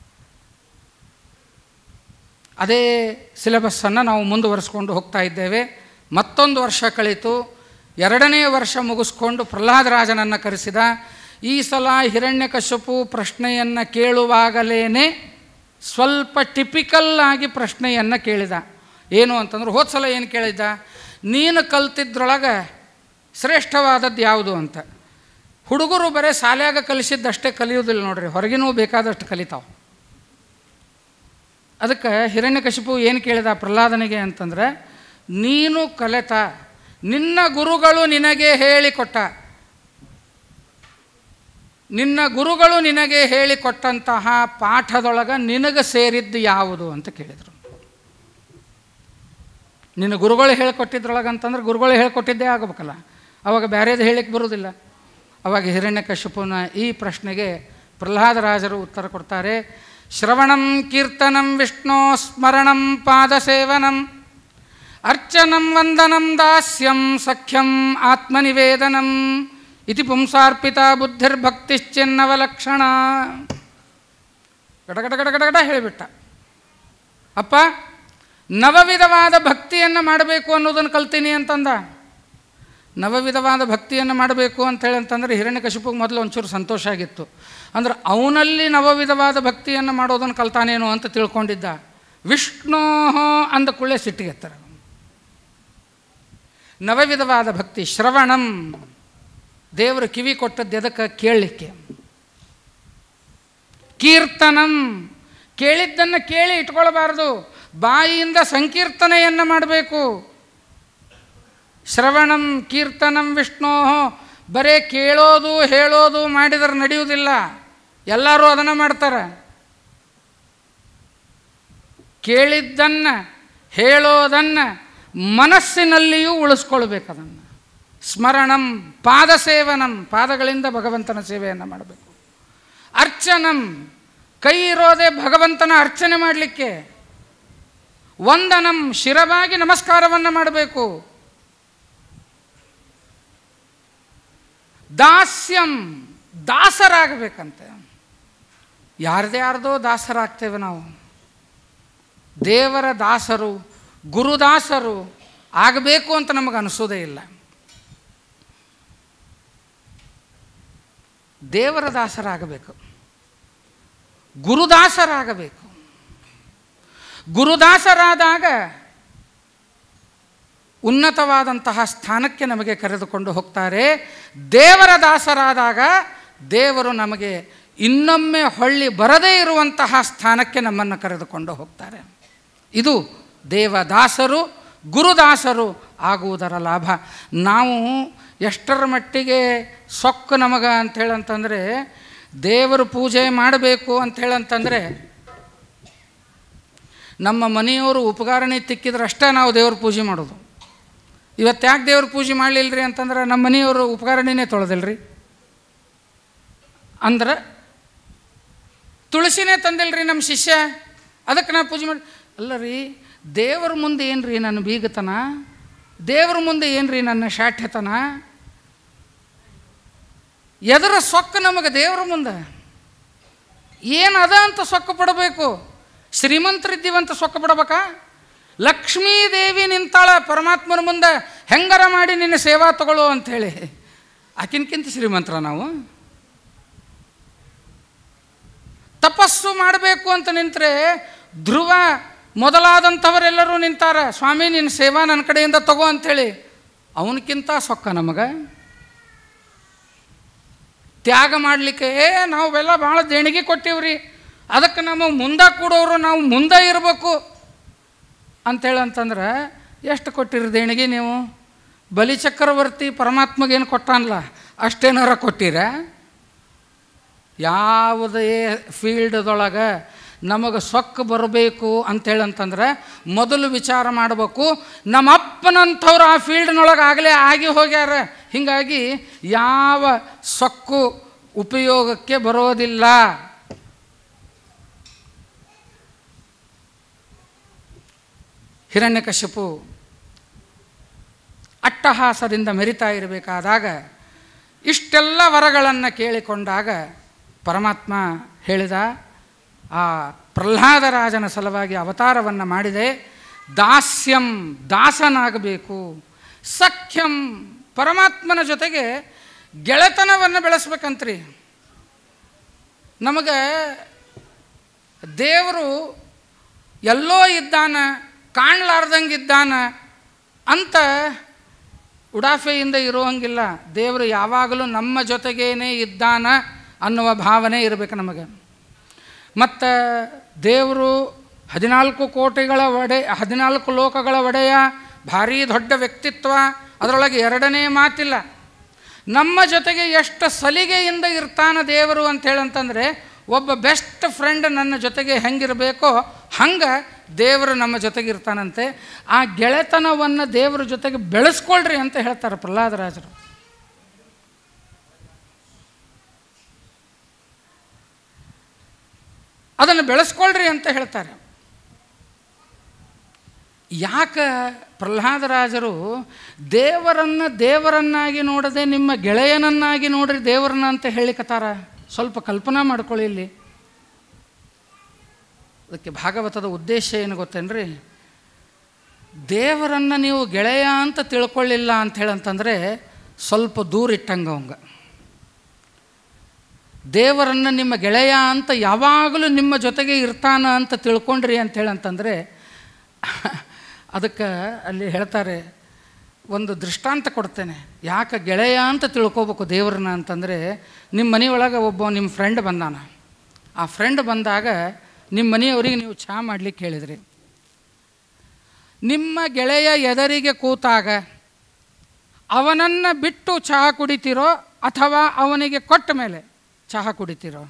ಅದೇ ಸಿಲೆಬಸ್ಸನ್ನು ನಾವು ಮುಂದುವರಿಸ್ಕೊಂಡು ಹೋಗ್ತಾ ಇದ್ದೇವೆ ಮತ್ತೊಂದು ವರ್ಷ ಕಳೀತು ಎರಡನೇ ವರ್ಷ ಮುಗಿಸ್ಕೊಂಡು ಪ್ರಹ್ಲಾದರಾಜನನ್ನು ಕರೆಸಿದ ಈ ಸಲ ಹಿರಣ್ಯಕಶಪು ಪ್ರಶ್ನೆಯನ್ನು ಕೇಳುವಾಗಲೇ ಸ್ವಲ್ಪ ಟಿಪಿಕಲ್ ಆಗಿ ಪ್ರಶ್ನೆಯನ್ನು ಕೇಳಿದ ಏನು ಅಂತಂದ್ರೆ ಹೋದ ಸಲ ಏನು ಕೇಳಿದ್ದ ನೀನು ಕಲ್ತಿದ್ರೊಳಗೆ ಶ್ರೇಷ್ಠವಾದದ್ದು ಯಾವುದು ಅಂತ ಹುಡುಗರು ಬರೀ ಶಾಲ್ಯಾಗ ಕಲಿಸಿದ್ದಷ್ಟೇ ಕಲಿಯೋದಿಲ್ಲ ನೋಡ್ರಿ ಹೊರಗಿನೂ ಬೇಕಾದಷ್ಟು ಕಲಿತಾವೆ ಅದಕ್ಕೆ ಹಿರಣ್ಯಕಶಿಪು ಏನು ಕೇಳಿದ ಪ್ರಹ್ಲಾದನಿಗೆ ಅಂತಂದರೆ ನೀನು ಕಲೆತ ನಿನ್ನ ಗುರುಗಳು ನಿನಗೆ ಹೇಳಿಕೊಟ್ಟ ನಿನ್ನ ಗುರುಗಳು ನಿನಗೆ ಹೇಳಿಕೊಟ್ಟಂತಹ ಪಾಠದೊಳಗೆ ನಿನಗೆ ಸೇರಿದ್ದು ಯಾವುದು ಅಂತ ಕೇಳಿದರು ನಿನ್ನ ಗುರುಗಳು ಹೇಳಿಕೊಟ್ಟಿದ್ರೊಳಗೆ ಅಂತಂದ್ರೆ ಗುರುಗಳು ಹೇಳಿಕೊಟ್ಟಿದ್ದೇ ಆಗಬೇಕಲ್ಲ ಅವಾಗ ಬೇರೆದು ಹೇಳಿಕ್ಕೆ ಬರೋದಿಲ್ಲ ಅವಾಗ ಹಿರಣ್ಯಕಶಿಪುನ ಈ ಪ್ರಶ್ನೆಗೆ ಪ್ರಹ್ಲಾದರಾಜರು ಉತ್ತರ ಕೊಡ್ತಾರೆ ಶ್ರವಣಂ ಕೀರ್ತನಂ ವಿಷ್ಣು ಸ್ಮರಣಂ ಪಾದಸೇವನಂ ಅರ್ಚನಂ ವಂದನಂ ದಾಸ್ಯಂ ಸಖ್ಯಂ ಆತ್ಮನಿವೇದನಂ ಇತಿ ಪುಂಸಾರ್ಪಿತ ಬುದ್ಧಿರ್ಭಕ್ತಿಶ್ಚಿನ್ನವಲಕ್ಷಣ ಗಡಗಡ ಗಡಗಡ ಹೇಳಿಬಿಟ್ಟ ಅಪ್ಪ ನವವಿಧವಾದ ಭಕ್ತಿಯನ್ನು ಮಾಡಬೇಕು ಅನ್ನೋದನ್ನು ಕಲ್ತೀನಿ ಅಂತಂದ ನವವಿಧವಾದ ಭಕ್ತಿಯನ್ನು ಮಾಡಬೇಕು ಅಂತೇಳಿ ಅಂತಂದರೆ ಹಿರಣ್ಯಕಶಿಪಿಗೆ ಮೊದಲು ಒಂಚೂರು ಸಂತೋಷ ಆಗಿತ್ತು ಅಂದ್ರೆ ಅವನಲ್ಲಿ ನವವಿಧವಾದ ಭಕ್ತಿಯನ್ನು ಮಾಡೋದನ್ನು ಕಲ್ತಾನೇನೋ ಅಂತ ತಿಳ್ಕೊಂಡಿದ್ದ ವಿಷ್ಣು ಅಂದ ಕೂಡಲೇ ಸಿಟ್ಟಿಗೆತ್ತರ ನವವಿಧವಾದ ಭಕ್ತಿ ಶ್ರವಣಂ ದೇವರು ಕಿವಿ ಕೊಟ್ಟದ್ದು ಎದಕ್ಕೆ ಕೇಳಲಿಕ್ಕೆ ಕೀರ್ತನಂ ಕೇಳಿದ್ದನ್ನು ಕೇಳಿ ಇಟ್ಕೊಳ್ಬಾರ್ದು ಬಾಯಿಯಿಂದ ಸಂಕೀರ್ತನೆಯನ್ನು ಮಾಡಬೇಕು ಶ್ರವಣಂ ಕೀರ್ತನಂ ವಿಷ್ಣೋ ಬರೇ ಕೇಳೋದು ಹೇಳೋದು ಮಾಡಿದರೆ ನಡೆಯುವುದಿಲ್ಲ ಎಲ್ಲರೂ ಅದನ್ನು ಮಾಡ್ತಾರೆ ಕೇಳಿದ್ದನ್ನು ಹೇಳೋದನ್ನು ಮನಸ್ಸಿನಲ್ಲಿಯೂ ಉಳಿಸ್ಕೊಳ್ಬೇಕು ಅದನ್ನು ಸ್ಮರಣಂ ಪಾದ ಸೇವನಂ ಪಾದಗಳಿಂದ ಭಗವಂತನ ಸೇವೆಯನ್ನು ಮಾಡಬೇಕು ಅರ್ಚನಂ ಕೈ ಇರೋದೇ ಭಗವಂತನ ಅರ್ಚನೆ ಮಾಡಲಿಕ್ಕೆ ವಂದನಂ ಶಿರವಾಗಿ ನಮಸ್ಕಾರವನ್ನು ಮಾಡಬೇಕು ದಾಸ್ಯಂ ದಾಸರಾಗಬೇಕಂತೆ ಯಾರ್ದೇ ಯಾರ್ದೋ ದಾಸರಾಗ್ತೇವೆ ನಾವು ದೇವರ ದಾಸರು ಗುರುದಾಸರು ಆಗಬೇಕು ಅಂತ ನಮಗೆ ಅನಿಸೋದೇ ಇಲ್ಲ ದೇವರ ದಾಸರಾಗಬೇಕು ಗುರುದಾಸರಾಗಬೇಕು ಗುರುದಾಸರಾದಾಗ ಉನ್ನತವಾದಂತಹ ಸ್ಥಾನಕ್ಕೆ ನಮಗೆ ಕರೆದುಕೊಂಡು ಹೋಗ್ತಾರೆ ದೇವರ ದಾಸರಾದಾಗ ದೇವರು ನಮಗೆ ಇನ್ನೊಮ್ಮೆ ಹೊಳ್ಳಿ ಬರದೇ ಇರುವಂತಹ ಸ್ಥಾನಕ್ಕೆ ನಮ್ಮನ್ನು ಕರೆದುಕೊಂಡು ಹೋಗ್ತಾರೆ ಇದು ದೇವದಾಸರು ಗುರುದಾಸರು ಆಗುವುದರ ಲಾಭ ನಾವು ಎಷ್ಟರ ಮಟ್ಟಿಗೆ ಸೊಕ್ಕು ನಮಗೆ ಅಂಥೇಳಂತಂದರೆ ದೇವರು ಪೂಜೆ ಮಾಡಬೇಕು ಅಂಥೇಳಂತಂದರೆ ನಮ್ಮ ಮನೆಯವರು ಉಪಕಾರಣೆ ತಿಕ್ಕಿದ್ರೆ ಅಷ್ಟೇ ನಾವು ದೇವ್ರ ಪೂಜೆ ಮಾಡೋದು ಇವತ್ತು ಯಾಕೆ ದೇವ್ರ ಪೂಜೆ ಮಾಡಲಿಲ್ಲರಿ ಅಂತಂದ್ರೆ ನಮ್ಮ ಮನೆಯವರು ಉಪಕಾರಣಿನೇ ತೊಳೆದಿಲ್ರಿ ಅಂದ್ರೆ ತುಳಸಿನೇ ತಂದಿಲ್ರಿ ನಮ್ಮ ಶಿಷ್ಯ ಅದಕ್ಕೆ ನಾ ಪೂಜೆ ಮಾಡಿ ಅಲ್ಲ ರೀ ದೇವ್ರ ಮುಂದೆ ಏನು ರೀ ನನ್ನ ಬೀಗತನ ದೇವ್ರ ಮುಂದೆ ಏನು ರೀ ನನ್ನ ಶಾಠ್ಯತನ ಎದರ ಸೊಕ್ಕ ನಮಗೆ ದೇವ್ರ ಮುಂದೆ ಏನು ಅದ ಅಂತ ಸೊಕ್ಕ ಪಡಬೇಕು ಶ್ರೀಮಂತರಿದ್ದೀವಂತ ಸೊಕ್ಕ ಪಡಬೇಕಾ ಲಕ್ಷ್ಮೀ ದೇವಿ ನಿಂತಾಳ ಪರಮಾತ್ಮನ ಮುಂದೆ ಹೆಂಗರ ಮಾಡಿ ನಿನ್ನ ಸೇವಾ ತಗೊಳ್ಳೋ ಅಂಥೇಳಿ ಆಕಿನ್ಕಿಂತ ಶ್ರೀಮಂತರ ನಾವು ತಪಸ್ಸು ಮಾಡಬೇಕು ಅಂತ ನಿಂತರೆ ಧ್ರುವ ಮೊದಲಾದಂಥವರೆಲ್ಲರೂ ನಿಂತಾರ ಸ್ವಾಮಿ ನಿನ್ನ ಸೇವಾ ನನ್ನ ಕಡೆಯಿಂದ ತಗೋ ಅಂಥೇಳಿ ಅವನಕ್ಕಿಂತ ಸೊಕ್ಕ ನಮಗೆ ತ್ಯಾಗ ಮಾಡಲಿಕ್ಕೆ ಏ ನಾವೆಲ್ಲ ಭಾಳ ದೇಣಿಗೆ ಕೊಟ್ಟಿವ್ರಿ ಅದಕ್ಕೆ ನಮ್ಮ ಮುಂದೆ ಕೂಡೋರು ನಾವು ಮುಂದೆ ಇರಬೇಕು ಅಂತೇಳಿ ಅಂತಂದ್ರೆ ಎಷ್ಟು ಕೊಟ್ಟಿರಿ ದೇಣಿಗೆ ನೀವು ಬಲಿಚಕ್ರವರ್ತಿ ಪರಮಾತ್ಮಗೇನು ಕೊಟ್ಟಾನಲ್ಲ ಅಷ್ಟೇನಾರ ಕೊಟ್ಟಿರ ಯಾವುದೇ ಫೀಲ್ಡ್ದೊಳಗೆ ನಮಗೆ ಸೊಕ್ಕ ಬರಬೇಕು ಅಂತೇಳಿ ಅಂತಂದ್ರೆ ಮೊದಲು ವಿಚಾರ ಮಾಡಬೇಕು ನಮ್ಮ ಅಪ್ಪನಂಥವ್ರು ಆ ಫೀಲ್ಡ್ನೊಳಗೆ ಆಗಲೇ ಆಗಿ ಹೋಗ್ಯಾರ ಹೀಗಾಗಿ ಯಾವ ಸೊಕ್ಕು ಉಪಯೋಗಕ್ಕೆ ಬರೋದಿಲ್ಲ ಹಿರಣ್ಯಕಶಿಪು ಅಟ್ಟಹಾಸದಿಂದ ಮೆರಿತಾ ಇರಬೇಕಾದಾಗ ಇಷ್ಟೆಲ್ಲ ವರಗಳನ್ನು ಕೇಳಿಕೊಂಡಾಗ ಪರಮಾತ್ಮ ಹೇಳಿದ ಆ ಪ್ರಹ್ಲಾದರಾಜನ ಸಲುವಾಗಿ ಅವತಾರವನ್ನು ಮಾಡಿದೆ ದಾಸ್ಯಂ ದಾಸನಾಗಬೇಕು ಸಖ್ಯಂ ಪರಮಾತ್ಮನ ಜೊತೆಗೆ ಗೆಳೆತನವನ್ನು ಬೆಳೆಸ್ಬೇಕಂತ್ರಿ ನಮಗೆ ದೇವರು ಎಲ್ಲೋ ಇದ್ದಾನ ಕಾಣಲಾರ್ದಂಗಿದ್ದಾನ ಅಂತ ಉಡಾಫೆಯಿಂದ ಇರುವಂಗಿಲ್ಲ ದೇವರು ಯಾವಾಗಲೂ ನಮ್ಮ ಜೊತೆಗೇನೆ ಇದ್ದಾನ ಅನ್ನುವ ಭಾವನೆ ಇರಬೇಕು ನಮಗೆ ಮತ್ತು ದೇವರು ಹದಿನಾಲ್ಕು ಕೋಟಿಗಳ ಒಡೆ ಹದಿನಾಲ್ಕು ಲೋಕಗಳ ಒಡೆಯ ಭಾರೀ ದೊಡ್ಡ ವ್ಯಕ್ತಿತ್ವ ಅದರೊಳಗೆ ಎರಡನೇ ಮಾತಿಲ್ಲ ನಮ್ಮ ಜೊತೆಗೆ ಎಷ್ಟು ಸಲಿಗೆಯಿಂದ ಇರ್ತಾನ ದೇವರು ಅಂತೇಳಂತಂದರೆ ಒಬ್ಬ ಬೆಸ್ಟ್ ಫ್ರೆಂಡ್ ನನ್ನ ಜೊತೆಗೆ ಹೆಂಗಿರಬೇಕೋ ಹಂಗೆ ದೇವರು ನಮ್ಮ ಜೊತೆಗೆ ಇರ್ತಾನಂತೆ ಆ ಗೆಳೆತನವನ್ನು ದೇವರ ಜೊತೆಗೆ ಬೆಳೆಸ್ಕೊಳ್ರಿ ಅಂತ ಹೇಳ್ತಾರೆ ಪ್ರಹ್ಲಾದರಾಜರು ಅದನ್ನು ಬೆಳೆಸ್ಕೊಳ್ರಿ ಅಂತ ಹೇಳ್ತಾರೆ ಯಾಕೆ ಪ್ರಹ್ಲಾದರಾಜರು ದೇವರನ್ನು ದೇವರನ್ನಾಗಿ ನೋಡದೆ ನಿಮ್ಮ ಗೆಳೆಯನನ್ನಾಗಿ ನೋಡ್ರಿ ದೇವರನ್ನ ಅಂತ ಹೇಳಿಕತ್ತಾರ ಸ್ವಲ್ಪ ಕಲ್ಪನಾ ಮಾಡ್ಕೊಳ್ಳಿ ಇಲ್ಲಿ ಅದಕ್ಕೆ ಭಾಗವತದ ಉದ್ದೇಶ ಏನು ಗೊತ್ತೇನ್ರಿ ದೇವರನ್ನು ನೀವು ಗೆಳೆಯ ಅಂತ ತಿಳ್ಕೊಳ್ಳಿಲ್ಲ ಅಂತ ಹೇಳಂತಂದರೆ ಸ್ವಲ್ಪ ದೂರ ಇಟ್ಟಂಗೆ ಅವಂಗ ದೇವರನ್ನು ನಿಮ್ಮ ಗೆಳೆಯ ಅಂತ ಯಾವಾಗಲೂ ನಿಮ್ಮ ಜೊತೆಗೆ ಇರ್ತಾನ ಅಂತ ತಿಳ್ಕೊಂಡ್ರಿ ಅಂತ ಹೇಳಂತಂದರೆ ಅದಕ್ಕೆ ಅಲ್ಲಿ ಹೇಳ್ತಾರೆ ಒಂದು ದೃಷ್ಟಾಂತ ಕೊಡ್ತೇನೆ ಯಾಕೆ ಗೆಳೆಯ ಅಂತ ತಿಳ್ಕೊಬೇಕು ದೇವ್ರನ್ನ ಅಂತಂದರೆ ನಿಮ್ಮ ಮನೆಯೊಳಗೆ ಒಬ್ಬ ನಿಮ್ಮ ಫ್ರೆಂಡ್ ಬಂದಾನ ಆ ಫ್ರೆಂಡ್ ಬಂದಾಗ ನಿಮ್ಮ ಮನೆಯವರಿಗೆ ನೀವು ಚಹಾ ಮಾಡಲಿಕ್ಕೆ ಹೇಳಿದ್ರಿ ನಿಮ್ಮ ಗೆಳೆಯ ಎದರಿಗೆ ಕೂತಾಗ ಅವನನ್ನು ಬಿಟ್ಟು ಚಹಾ ಕುಡಿತೀರೋ ಅಥವಾ ಅವನಿಗೆ ಕೊಟ್ಟ ಮೇಲೆ ಚಹಾ ಕುಡಿತೀರೋ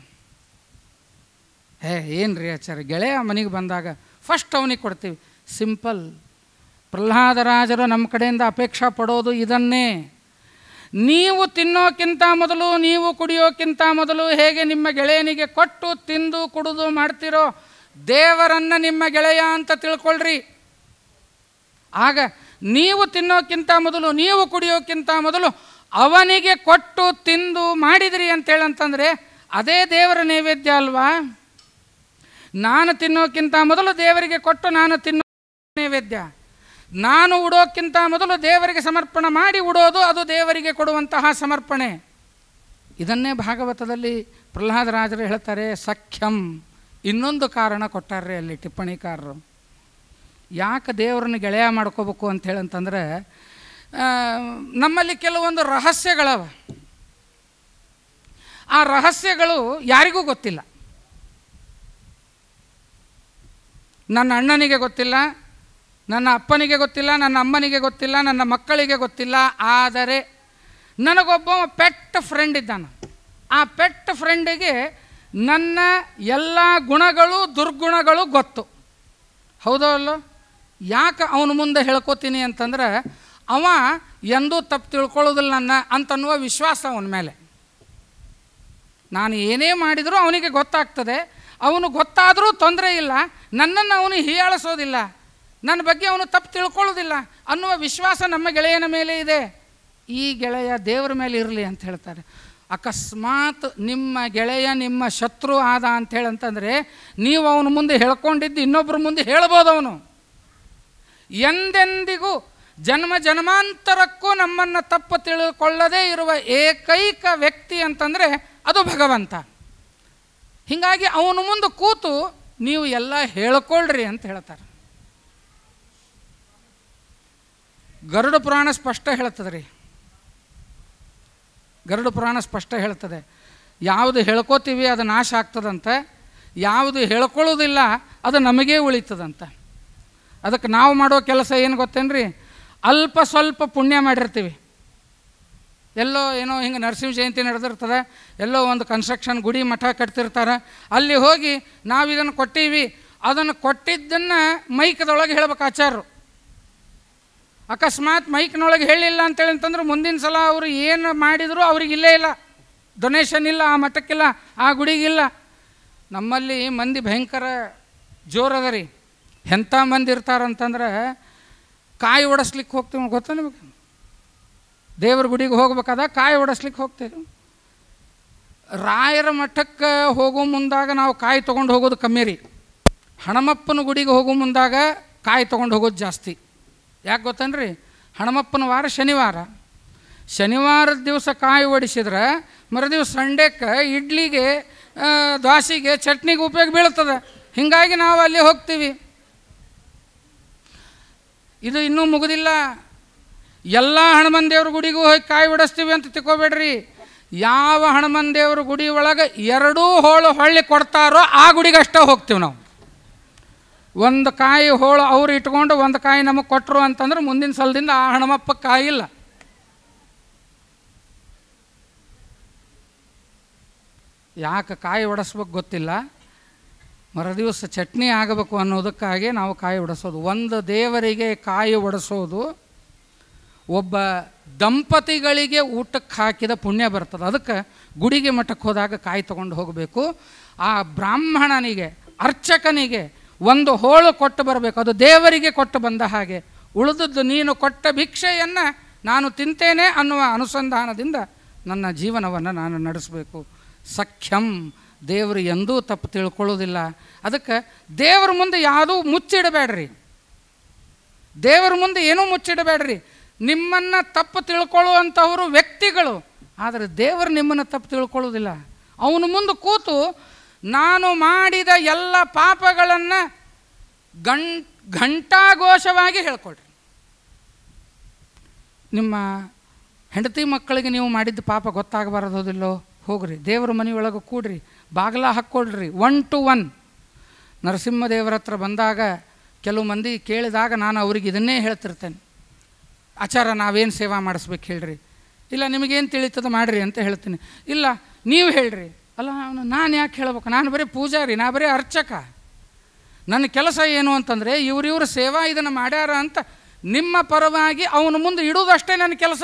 ಹೇ ಏನು ರೀ ಆಚಾರ್ಯ ಗೆಳೆಯ ಮನೆಗೆ ಬಂದಾಗ ಫಸ್ಟ್ ಅವನಿಗೆ ಕೊಡ್ತೀವಿ ಸಿಂಪಲ್ ಪ್ರಹ್ಲಾದರಾಜರು ನಮ್ಮ ಕಡೆಯಿಂದ ಅಪೇಕ್ಷಾ ಪಡೋದು ಇದನ್ನೇ ನೀವು ತಿನ್ನೋಕ್ಕಿಂತ ಮೊದಲು ನೀವು ಕುಡಿಯೋಕ್ಕಿಂತ ಮೊದಲು ಹೇಗೆ ನಿಮ್ಮ ಗೆಳೆಯನಿಗೆ ಕೊಟ್ಟು ತಿಂದು ಕುಡಿದು ಮಾಡ್ತಿರೋ ದೇವರನ್ನು ನಿಮ್ಮ ಗೆಳೆಯ ಅಂತ ತಿಳ್ಕೊಳ್ರಿ ಆಗ ನೀವು ತಿನ್ನೋಕ್ಕಿಂತ ಮೊದಲು ನೀವು ಕುಡಿಯೋಕ್ಕಿಂತ ಮೊದಲು ಅವನಿಗೆ ಕೊಟ್ಟು ತಿಂದು ಮಾಡಿದ್ರಿ ಅಂತೇಳಂತಂದರೆ ಅದೇ ದೇವರ ನೈವೇದ್ಯ ಅಲ್ವಾ ನಾನು ತಿನ್ನೋಕ್ಕಿಂತ ಮೊದಲು ದೇವರಿಗೆ ಕೊಟ್ಟು ನಾನು ತಿನ್ನೋ ನೈವೇದ್ಯ ನಾನು ಉಡೋಕ್ಕಿಂತ ಮೊದಲು ದೇವರಿಗೆ ಸಮರ್ಪಣೆ ಮಾಡಿ ಉಡೋದು ಅದು ದೇವರಿಗೆ ಕೊಡುವಂತಹ ಸಮರ್ಪಣೆ ಇದನ್ನೇ ಭಾಗವತದಲ್ಲಿ ಪ್ರಹ್ಲಾದರಾಜರು ಹೇಳ್ತಾರೆ ಸಖ್ಯಂ ಇನ್ನೊಂದು ಕಾರಣ ಕೊಟ್ಟಾರ್ರಿ ಅಲ್ಲಿ ಟಿಪ್ಪಣಿಕಾರರು ಯಾಕೆ ದೇವರನ್ನು ಗೆಳೆಯ ಮಾಡ್ಕೋಬೇಕು ಅಂತ ಹೇಳಂತಂದ್ರೆ ಆ, ನಮ್ಮಲ್ಲಿ ಕೆಲವೊಂದು ರಹಸ್ಯಗಳವ ಆ ರಹಸ್ಯಗಳು ಯಾರಿಗೂ ಗೊತ್ತಿಲ್ಲ ನನ್ನ ಅಣ್ಣನಿಗೆ ಗೊತ್ತಿಲ್ಲ ನನ್ನ ಅಪ್ಪನಿಗೆ ಗೊತ್ತಿಲ್ಲ ನನ್ನ ಅಮ್ಮನಿಗೆ ಗೊತ್ತಿಲ್ಲ ನನ್ನ ಮಕ್ಕಳಿಗೆ ಗೊತ್ತಿಲ್ಲ ಆದರೆ ನನಗೊಬ್ಬ ಪೆಟ್ ಫ್ರೆಂಡ್ ಇದ್ದಾನೆ ಆ ಪೆಟ್ ಫ್ರೆಂಡಿಗೆ ನನ್ನ ಎಲ್ಲ ಗುಣಗಳು ದುರ್ಗುಣಗಳು ಗೊತ್ತು ಹೌದೋ ಅಲ್ಲೋ ಯಾಕೆ ಅವನ ಮುಂದೆ ಹೇಳ್ಕೊತೀನಿ ಅಂತಂದ್ರೆ ಅವ ಎಂದೂ ತಪ್ಪು ತಿಳ್ಕೊಳ್ಳೋದಿಲ್ಲ ನನ್ನ ಅಂತನ್ನುವ ವಿಶ್ವಾಸ ಅವನ ಮೇಲೆ ನಾನು ಏನೇ ಮಾಡಿದರೂ ಅವನಿಗೆ ಗೊತ್ತಾಗ್ತದೆ ಅವನು ಗೊತ್ತಾದರೂ ತೊಂದರೆ ಇಲ್ಲ ನನ್ನನ್ನು ಅವನು ಹೀಯಾಳಿಸೋದಿಲ್ಲ ನನ್ನ ಬಗ್ಗೆ ಅವನು ತಪ್ಪು ತಿಳ್ಕೊಳ್ಳೋದಿಲ್ಲ ಅನ್ನುವ ವಿಶ್ವಾಸ ನಮ್ಮ ಗೆಳೆಯನ ಮೇಲೆ ಇದೆ ಈ ಗೆಳೆಯ ದೇವರ ಮೇಲೆ ಇರಲಿ ಅಂತ ಹೇಳ್ತಾರೆ ಅಕಸ್ಮಾತ್ ನಿಮ್ಮ ಗೆಳೆಯ ನಿಮ್ಮ ಶತ್ರು ಆದ ಅಂತ ಹೇಳಂತಂದರೆ ನೀವು ಅವನ ಮುಂದೆ ಹೇಳ್ಕೊಂಡಿದ್ದು ಇನ್ನೊಬ್ಬರ ಮುಂದೆ ಹೇಳ್ಬೋದು ಅವನು ಎಂದೆಂದಿಗೂ ಜನ್ಮ ಜನ್ಮಾಂತರಕ್ಕೂ ನಮ್ಮನ್ನು ತಪ್ಪು ತಿಳಿದುಕೊಳ್ಳದೇ ಇರುವ ಏಕೈಕ ವ್ಯಕ್ತಿ ಅಂತಂದರೆ ಅದು ಭಗವಂತ ಹೀಗಾಗಿ ಅವನು ಮುಂದೆ ಕೂತು ನೀವು ಎಲ್ಲ ಹೇಳ್ಕೊಳ್ರಿ ಅಂತ ಹೇಳ್ತಾರೆ ಗರುಡ ಪುರಾಣ ಸ್ಪಷ್ಟ ಹೇಳ್ತದೆ ರೀ ಗರುಡ ಪುರಾಣ ಸ್ಪಷ್ಟ ಹೇಳ್ತದೆ ಯಾವುದು ಹೇಳ್ಕೋತೀವಿ ಅದು ನಾಶ ಆಗ್ತದಂತೆ ಯಾವುದು ಹೇಳ್ಕೊಳ್ಳೋದಿಲ್ಲ ಅದು ನಮಗೇ ಉಳಿತದಂತೆ ಅದಕ್ಕೆ ನಾವು ಮಾಡೋ ಕೆಲಸ ಏನು ಗೊತ್ತೇನ್ರಿ ಅಲ್ಪ ಸ್ವಲ್ಪ ಪುಣ್ಯ ಮಾಡಿರ್ತೀವಿ ಎಲ್ಲೋ ಏನೋ ಹಿಂಗೆ ನರಸಿಂಹ ಜಯಂತಿ ನಡೆದಿರ್ತದೆ ಎಲ್ಲೋ ಒಂದು ಕನ್ಸ್ಟ್ರಕ್ಷನ್ ಗುಡಿ ಮಠ ಕಟ್ತಿರ್ತಾರೆ ಅಲ್ಲಿ ಹೋಗಿ ನಾವು ಇದನ್ನು ಕೊಟ್ಟೀವಿ ಅದನ್ನು ಕೊಟ್ಟಿದ್ದನ್ನು ಮೈಕದೊಳಗೆ ಹೇಳ್ಬೇಕು ಆಚಾರ್ಯರು ಅಕಸ್ಮಾತ್ ಮೈಕ್ನೊಳಗೆ ಹೇಳಿಲ್ಲ ಅಂತೇಳಿ ಅಂತಂದ್ರೆ ಮುಂದಿನ ಸಲ ಅವರು ಏನು ಮಾಡಿದರೂ ಅವ್ರಿಗೆ ಇಲ್ಲೇ ಇಲ್ಲ ಡೊನೇಷನ್ ಇಲ್ಲ ಆ ಮಠಕ್ಕಿಲ್ಲ ಆ ಗುಡಿಗಿಲ್ಲ ನಮ್ಮಲ್ಲಿ ಮಂದಿ ಭಯಂಕರ ಜೋರದ ರೀ ಎಂಥ ಮಂದಿ ಇರ್ತಾರಂತಂದ್ರೆ ಕಾಯಿ ಒಡಿಸ್ಲಿಕ್ಕೆ ಹೋಗ್ತೀವಿ ಗೊತ್ತಾ ನಿಮಗೆ ದೇವ್ರ ಗುಡಿಗೆ ಹೋಗ್ಬೇಕಾದ ಕಾಯಿ ಒಡಿಸ್ಲಿಕ್ಕೆ ಹೋಗ್ತೇವೆ ರಾಯರ ಮಠಕ್ಕೆ ಹೋಗೋ ಮುಂದಾಗ ನಾವು ಕಾಯಿ ತೊಗೊಂಡು ಹೋಗೋದು ಕಮ್ಮಿ ರೀ ಹಣಮಪ್ಪನ ಗುಡಿಗೆ ಹೋಗೋ ಮುಂದಾಗ ಕಾಯಿ ತೊಗೊಂಡು ಹೋಗೋದು ಜಾಸ್ತಿ ಯಾಕೆ ಗೊತ್ತೇನ್ರಿ ಹಣಮಪ್ಪನ ವಾರ ಶನಿವಾರ ಶನಿವಾರದ ದಿವಸ ಕಾಯಿ ಒಡಿಸಿದ್ರೆ ಮರುದಿವ್ಸ ಸಂಡೇಕ್ಕೆ ಇಡ್ಲಿಗೆ ಆ, ದ್ವಾಸಿಗೆ ಚಟ್ನಿಗೆ ಉಪಯೋಗ ಬೀಳ್ತದೆ ಹೀಗಾಗಿ ನಾವು ಅಲ್ಲಿ ಹೋಗ್ತೀವಿ ಇದು ಇನ್ನೂ ಮುಗುದಿಲ್ಲ ಎಲ್ಲ ಹನುಮನ್ ದೇವ್ರ ಗುಡಿಗೂ ಹೋಗಿ ಕಾಯಿ ಒಡಿಸ್ತೀವಿ ಅಂತ ತಿಳ್ಕೊಬೇಡ್ರಿ ಯಾವ ಹನುಮನ್ ದೇವ್ರ ಗುಡಿ ಒಳಗೆ ಎರಡೂ ಹೋಳು ಹೊಳ್ಳಿ ಕೊಡ್ತಾರೋ ಆ ಗುಡಿಗೆ ಅಷ್ಟೇ ಹೋಗ್ತೀವಿ ನಾವು ಒಂದು ಕಾಯಿ ಹೋಳು ಅವ್ರು ಇಟ್ಕೊಂಡು ಒಂದು ಕಾಯಿ ನಮಗೆ ಕೊಟ್ಟರು ಅಂತಂದ್ರೆ ಮುಂದಿನ ಸಲದಿಂದ ಆ ಹಣಮಪ್ಪ ಕಾಯಿ ಇಲ್ಲ ಯಾಕೆ ಕಾಯಿ ಒಡಿಸ್ಬೇಕು ಗೊತ್ತಿಲ್ಲ ಮರುದಿವಸ ಚಟ್ನಿ ಆಗಬೇಕು ಅನ್ನೋದಕ್ಕಾಗಿ ನಾವು ಕಾಯಿ ಒಡಿಸೋದು ಒಂದು ದೇವರಿಗೆ ಕಾಯಿ ಒಡಿಸೋದು ಒಬ್ಬ ದಂಪತಿಗಳಿಗೆ ಊಟಕ್ಕೆ ಹಾಕಿದ ಪುಣ್ಯ ಬರ್ತದೆ ಅದಕ್ಕೆ ಗುಡಿಗೆ ಮಠಕ್ಕೆ ಹೋದಾಗ ಕಾಯಿ ತೊಗೊಂಡು ಹೋಗಬೇಕು ಆ ಬ್ರಾಹ್ಮಣನಿಗೆ ಅರ್ಚಕನಿಗೆ ಒಂದು ಹೋಳು ಕೊಟ್ಟು ಬರಬೇಕು ಅದು ದೇವರಿಗೆ ಕೊಟ್ಟು ಬಂದ ಹಾಗೆ ಉಳಿದದ್ದು ನೀನು ಕೊಟ್ಟ ಭಿಕ್ಷೆಯನ್ನು ನಾನು ತಿಂತೇನೆ ಅನ್ನುವ ಅನುಸಂಧಾನದಿಂದ ನನ್ನ ಜೀವನವನ್ನು ನಾನು ನಡೆಸಬೇಕು ಸಖ್ಯಂ ದೇವರು ಎಂದೂ ತಪ್ಪು ತಿಳ್ಕೊಳ್ಳೋದಿಲ್ಲ ಅದಕ್ಕೆ ದೇವ್ರ ಮುಂದೆ ಯಾವುದೂ ಮುಚ್ಚಿಡಬೇಡ್ರಿ ದೇವರ ಮುಂದೆ ಏನೂ ಮುಚ್ಚಿಡಬೇಡ್ರಿ ನಿಮ್ಮನ್ನು ತಪ್ಪು ತಿಳ್ಕೊಳ್ಳುವಂಥವರು ವ್ಯಕ್ತಿಗಳು ಆದರೆ ದೇವರು ನಿಮ್ಮನ್ನು ತಪ್ಪು ತಿಳ್ಕೊಳ್ಳೋದಿಲ್ಲ ಅವನು ಮುಂದೆ ಕೂತು ನಾನು ಮಾಡಿದ ಎಲ್ಲ ಪಾಪಗಳನ್ನು ಗಂ ಘಂಟಾಘೋಷವಾಗಿ ಹೇಳ್ಕೊಡ್ರಿ ನಿಮ್ಮ ಹೆಂಡತಿ ಮಕ್ಕಳಿಗೆ ನೀವು ಮಾಡಿದ್ದ ಪಾಪ ಗೊತ್ತಾಗಬಾರದಿಲ್ಲೋ ಹೋಗ್ರಿ ದೇವ್ರ ಮನೆಯೊಳಗೆ ಕೂಡ್ರಿ ಬಾಗಿಲ ಹಾಕ್ಕೊಳ್ರಿ ಒನ್ ಟು ಒನ್ ನರಸಿಂಹದೇವರ ಹತ್ರ ಬಂದಾಗ ಕೆಲವು ಮಂದಿ ಕೇಳಿದಾಗ ನಾನು ಅವ್ರಿಗೆ ಇದನ್ನೇ ಹೇಳ್ತಿರ್ತೇನೆ ಆಚಾರ ನಾವೇನು ಸೇವಾ ಮಾಡಿಸ್ಬೇಕು ಹೇಳ್ರಿ ಇಲ್ಲ ನಿಮಗೇನು ತಿಳಿತದ ಮಾಡಿರಿ ಅಂತ ಹೇಳ್ತೀನಿ ಇಲ್ಲ ನೀವು ಹೇಳ್ರಿ ಅಲ್ಲ ಅವನು ನಾನು ಯಾಕೆ ಹೇಳ್ಬೇಕು ನಾನು ಬರೀ ಪೂಜಾರಿ ನಾ ಬರೀ ಅರ್ಚಕ ನನ್ನ ಕೆಲಸ ಏನು ಅಂತಂದರೆ ಇವ್ರಿವ್ರ ಸೇವಾ ಇದನ್ನು ಮಾಡ್ಯಾರ ಅಂತ ನಿಮ್ಮ ಪರವಾಗಿ ಅವನ ಮುಂದೆ ಇಡುವುದಷ್ಟೇ ನನ್ನ ಕೆಲಸ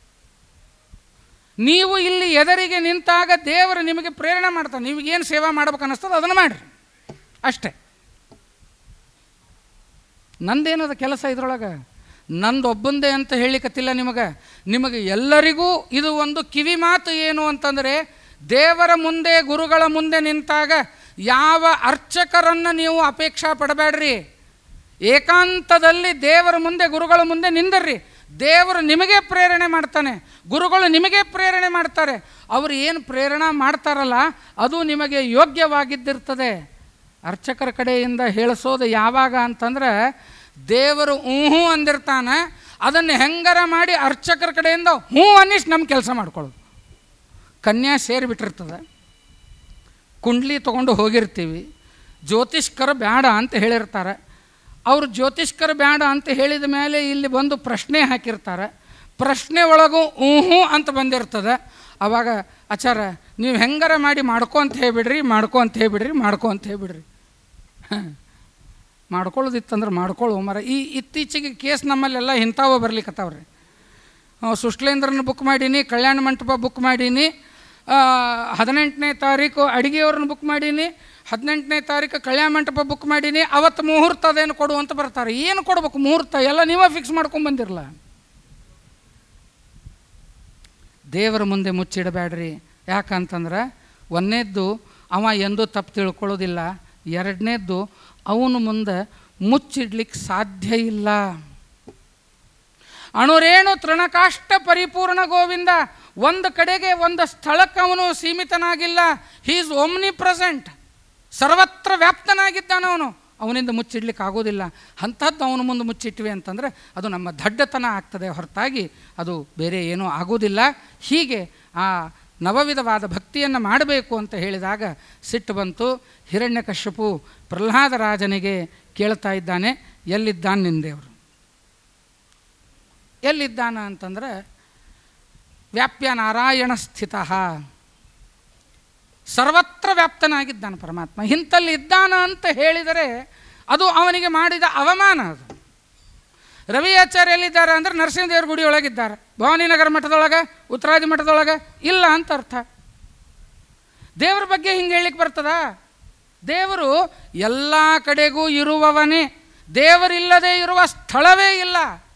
ನೀವು ಇಲ್ಲಿ ಎದರಿಗೆ ನಿಂತಾಗ ದೇವರು ನಿಮಗೆ ಪ್ರೇರಣೆ ಮಾಡ್ತಾನೆ ನಿಮಗೇನು ಸೇವಾ ಮಾಡ್ಬೇಕು ಅನ್ನಿಸ್ತದೆ ಅದನ್ನು ಮಾಡಿರಿ ಅಷ್ಟೇ ನಂದೇನದ ಕೆಲಸ ಇದ್ರೊಳಗೆ ನಂದು ಒಬ್ಬಂದೇ ಅಂತ ಹೇಳಿಕತ್ತಿಲ್ಲ ನಿಮಗೆ ನಿಮಗೆ ಎಲ್ಲರಿಗೂ ಇದು ಒಂದು ಕಿವಿ ಮಾತು ಏನು ಅಂತಂದರೆ ದೇವರ ಮುಂದೆ ಗುರುಗಳ ಮುಂದೆ ನಿಂತಾಗ ಯಾವ ಅರ್ಚಕರನ್ನು ನೀವು ಅಪೇಕ್ಷಾ ಪಡಬೇಡ್ರಿ ಏಕಾಂತದಲ್ಲಿ ದೇವರ ಮುಂದೆ ಗುರುಗಳ ಮುಂದೆ ನಿಂದರ್ರಿ ದೇವರು ನಿಮಗೆ ಪ್ರೇರಣೆ ಮಾಡ್ತಾನೆ ಗುರುಗಳು ನಿಮಗೆ ಪ್ರೇರಣೆ ಮಾಡ್ತಾರೆ ಅವರು ಏನು ಪ್ರೇರಣೆ ಮಾಡ್ತಾರಲ್ಲ ಅದು ನಿಮಗೆ ಯೋಗ್ಯವಾಗಿದ್ದಿರ್ತದೆ ಅರ್ಚಕರ ಕಡೆಯಿಂದ ಹೇಳಿಸೋದು ಯಾವಾಗ ಅಂತಂದ್ರೆ ದೇವರು ಹ್ಞೂ ಅಂದಿರ್ತಾನೆ ಅದನ್ನು ಹೆಂಗಾರ ಮಾಡಿ ಅರ್ಚಕರ ಕಡೆಯಿಂದ ಹ್ಞೂ ಅನ್ನಿಸ್ ನಮ್ಮ ಕೆಲಸ ಮಾಡ್ಕೊಳ್ಳೋದು ಕನ್ಯಾ ಸೇರಿಬಿಟ್ಟಿರ್ತದೆ ಕುಂಡ್ಲಿ ತೊಗೊಂಡು ಹೋಗಿರ್ತೀವಿ ಜ್ಯೋತಿಷ್ಕರ ಬೇಡ ಅಂತ ಹೇಳಿರ್ತಾರೆ ಅವರು ಜ್ಯೋತಿಷ್ಕರ ಬೇಡ ಅಂತ ಹೇಳಿದ ಮೇಲೆ ಇಲ್ಲಿ ಬಂದು ಪ್ರಶ್ನೆ ಹಾಕಿರ್ತಾರೆ ಪ್ರಶ್ನೆ ಒಳಗೂ ಊಹು ಅಂತ ಬಂದಿರ್ತದೆ ಆವಾಗ ಆಚಾರ ನೀವು ಹೆಂಗಾರ ಮಾಡಿ ಮಾಡ್ಕೊ ಅಂತ ಹೇಳ್ಬಿಡ್ರಿ ಮಾಡ್ಕೊ ಅಂತ ಹೇಳ್ಬಿಡ್ರಿ ಮಾಡ್ಕೊ ಅಂತ ಹೇಳ್ಬಿಡ್ರಿ ಮಾಡ್ಕೊಳ್ಳೋದಿತ್ತಂದ್ರೆ ಮಾಡ್ಕೊಳ್ಳೋ ಮರ ಈ ಇತ್ತೀಚೆಗೆ ಕೇಸ್ ನಮ್ಮಲ್ಲೆಲ್ಲ ಇಂಥವ ಬರ್ಲಿಕ್ಕತ್ತಾವ್ರಿ ಸುಶ್ಲೇಂದ್ರನ ಬುಕ್ ಮಾಡೀನಿ ಕಲ್ಯಾಣ ಮಂಟಪ ಬುಕ್ ಮಾಡೀನಿ ಹದಿನೆಂಟನೇ ತಾರೀಕು ಅಡಿಗೆಯವ್ರನ್ನ ಬುಕ್ ಮಾಡೀನಿ ಹದಿನೆಂಟನೇ ತಾರೀಕು ಕಲ್ಯಾಣ ಮಂಟಪ ಬುಕ್ ಮಾಡೀನಿ ಅವತ್ತು ಮುಹೂರ್ತ ಅದೇನು ಕೊಡು ಅಂತ ಬರ್ತಾರೆ ಏನು ಕೊಡ್ಬೇಕು ಮುಹೂರ್ತ ಎಲ್ಲ ನೀವೇ ಫಿಕ್ಸ್ ಮಾಡ್ಕೊಂಡು ಬಂದಿರಲ್ಲ ದೇವರ ಮುಂದೆ ಮುಚ್ಚಿಡಬೇಡ್ರಿ ಯಾಕಂತಂದ್ರೆ ಒಂದನೇದ್ದು ಅವ ಎಂದೂ ತಪ್ಪು ತಿಳ್ಕೊಳ್ಳೋದಿಲ್ಲ ಎರಡನೇದ್ದು ಅವನು ಮುಂದೆ ಮುಚ್ಚಿಡ್ಲಿಕ್ಕೆ ಸಾಧ್ಯ ಇಲ್ಲ ಅಣುರೇಣು ತೃಣಕಾಷ್ಟ ಪರಿಪೂರ್ಣ ಗೋವಿಂದ ಒಂದು ಕಡೆಗೆ ಒಂದು ಸ್ಥಳಕ್ಕೆ ಅವನು ಸೀಮಿತನಾಗಿಲ್ಲ ಹೀ ಈಸ್ ಓಮ್ನಿ ಪ್ರೆಸೆಂಟ್ ಸರ್ವತ್ರ ವ್ಯಾಪ್ತನಾಗಿದ್ದಾನೆ ಅವನು ಅವನಿಂದ ಮುಚ್ಚಿಡ್ಲಿಕ್ಕೆ ಆಗೋದಿಲ್ಲ ಅಂಥದ್ದು ಅವನ ಮುಂದೆ ಮುಚ್ಚಿಟ್ವಿ ಅಂತಂದರೆ ಅದು ನಮ್ಮ ದಡ್ಡತನ ಆಗ್ತದೆ ಹೊರತಾಗಿ ಅದು ಬೇರೆ ಏನೂ ಆಗೋದಿಲ್ಲ ಹೀಗೆ ಆ ನವವಿಧವಾದ ಭಕ್ತಿಯನ್ನು ಮಾಡಬೇಕು ಅಂತ ಹೇಳಿದಾಗ ಸಿಟ್ಟು ಬಂತು ಹಿರಣ್ಯಕಶ್ಯಪು ಪ್ರಹ್ಲಾದ ರಾಜನಿಗೆ ಕೇಳ್ತಾ ಇದ್ದಾನೆ ಎಲ್ಲಿದ್ದಾನೆ ನಿಂದೇವರು ಎಲ್ಲಿದ್ದಾನ ಅಂತಂದರೆ ವ್ಯಾಪ್ಯ ನಾರಾಯಣ ಸ್ಥಿತ ಸರ್ವತ್ರ ವ್ಯಾಪ್ತನಾಗಿದ್ದಾನೆ ಪರಮಾತ್ಮ ಇಂಥಲ್ಲಿ ಇದ್ದಾನ ಅಂತ ಹೇಳಿದರೆ ಅದು ಅವನಿಗೆ ಮಾಡಿದ ಅವಮಾನ ಅದು ರವಿ ಆಚಾರ್ಯ ಎಲ್ಲಿದ್ದಾರೆ ಅಂದರೆ ನರಸಿಂಹದೇವ್ರ ಗುಡಿ ಒಳಗಿದ್ದಾರೆ ಭವಾನಿನಗರ ಮಠದೊಳಗೆ ಉತ್ತರಾದಿ ಮಠದೊಳಗೆ ಇಲ್ಲ ಅಂತ ಅರ್ಥ ದೇವರ ಬಗ್ಗೆ ಹಿಂಗೆ ಹೇಳಲಿಕ್ಕೆ ಬರ್ತದ ದೇವರು ಎಲ್ಲ ಕಡೆಗೂ ಇರುವವನೇ ದೇವರಿಲ್ಲದೆ ಇರುವ ಸ್ಥಳವೇ ಇಲ್ಲ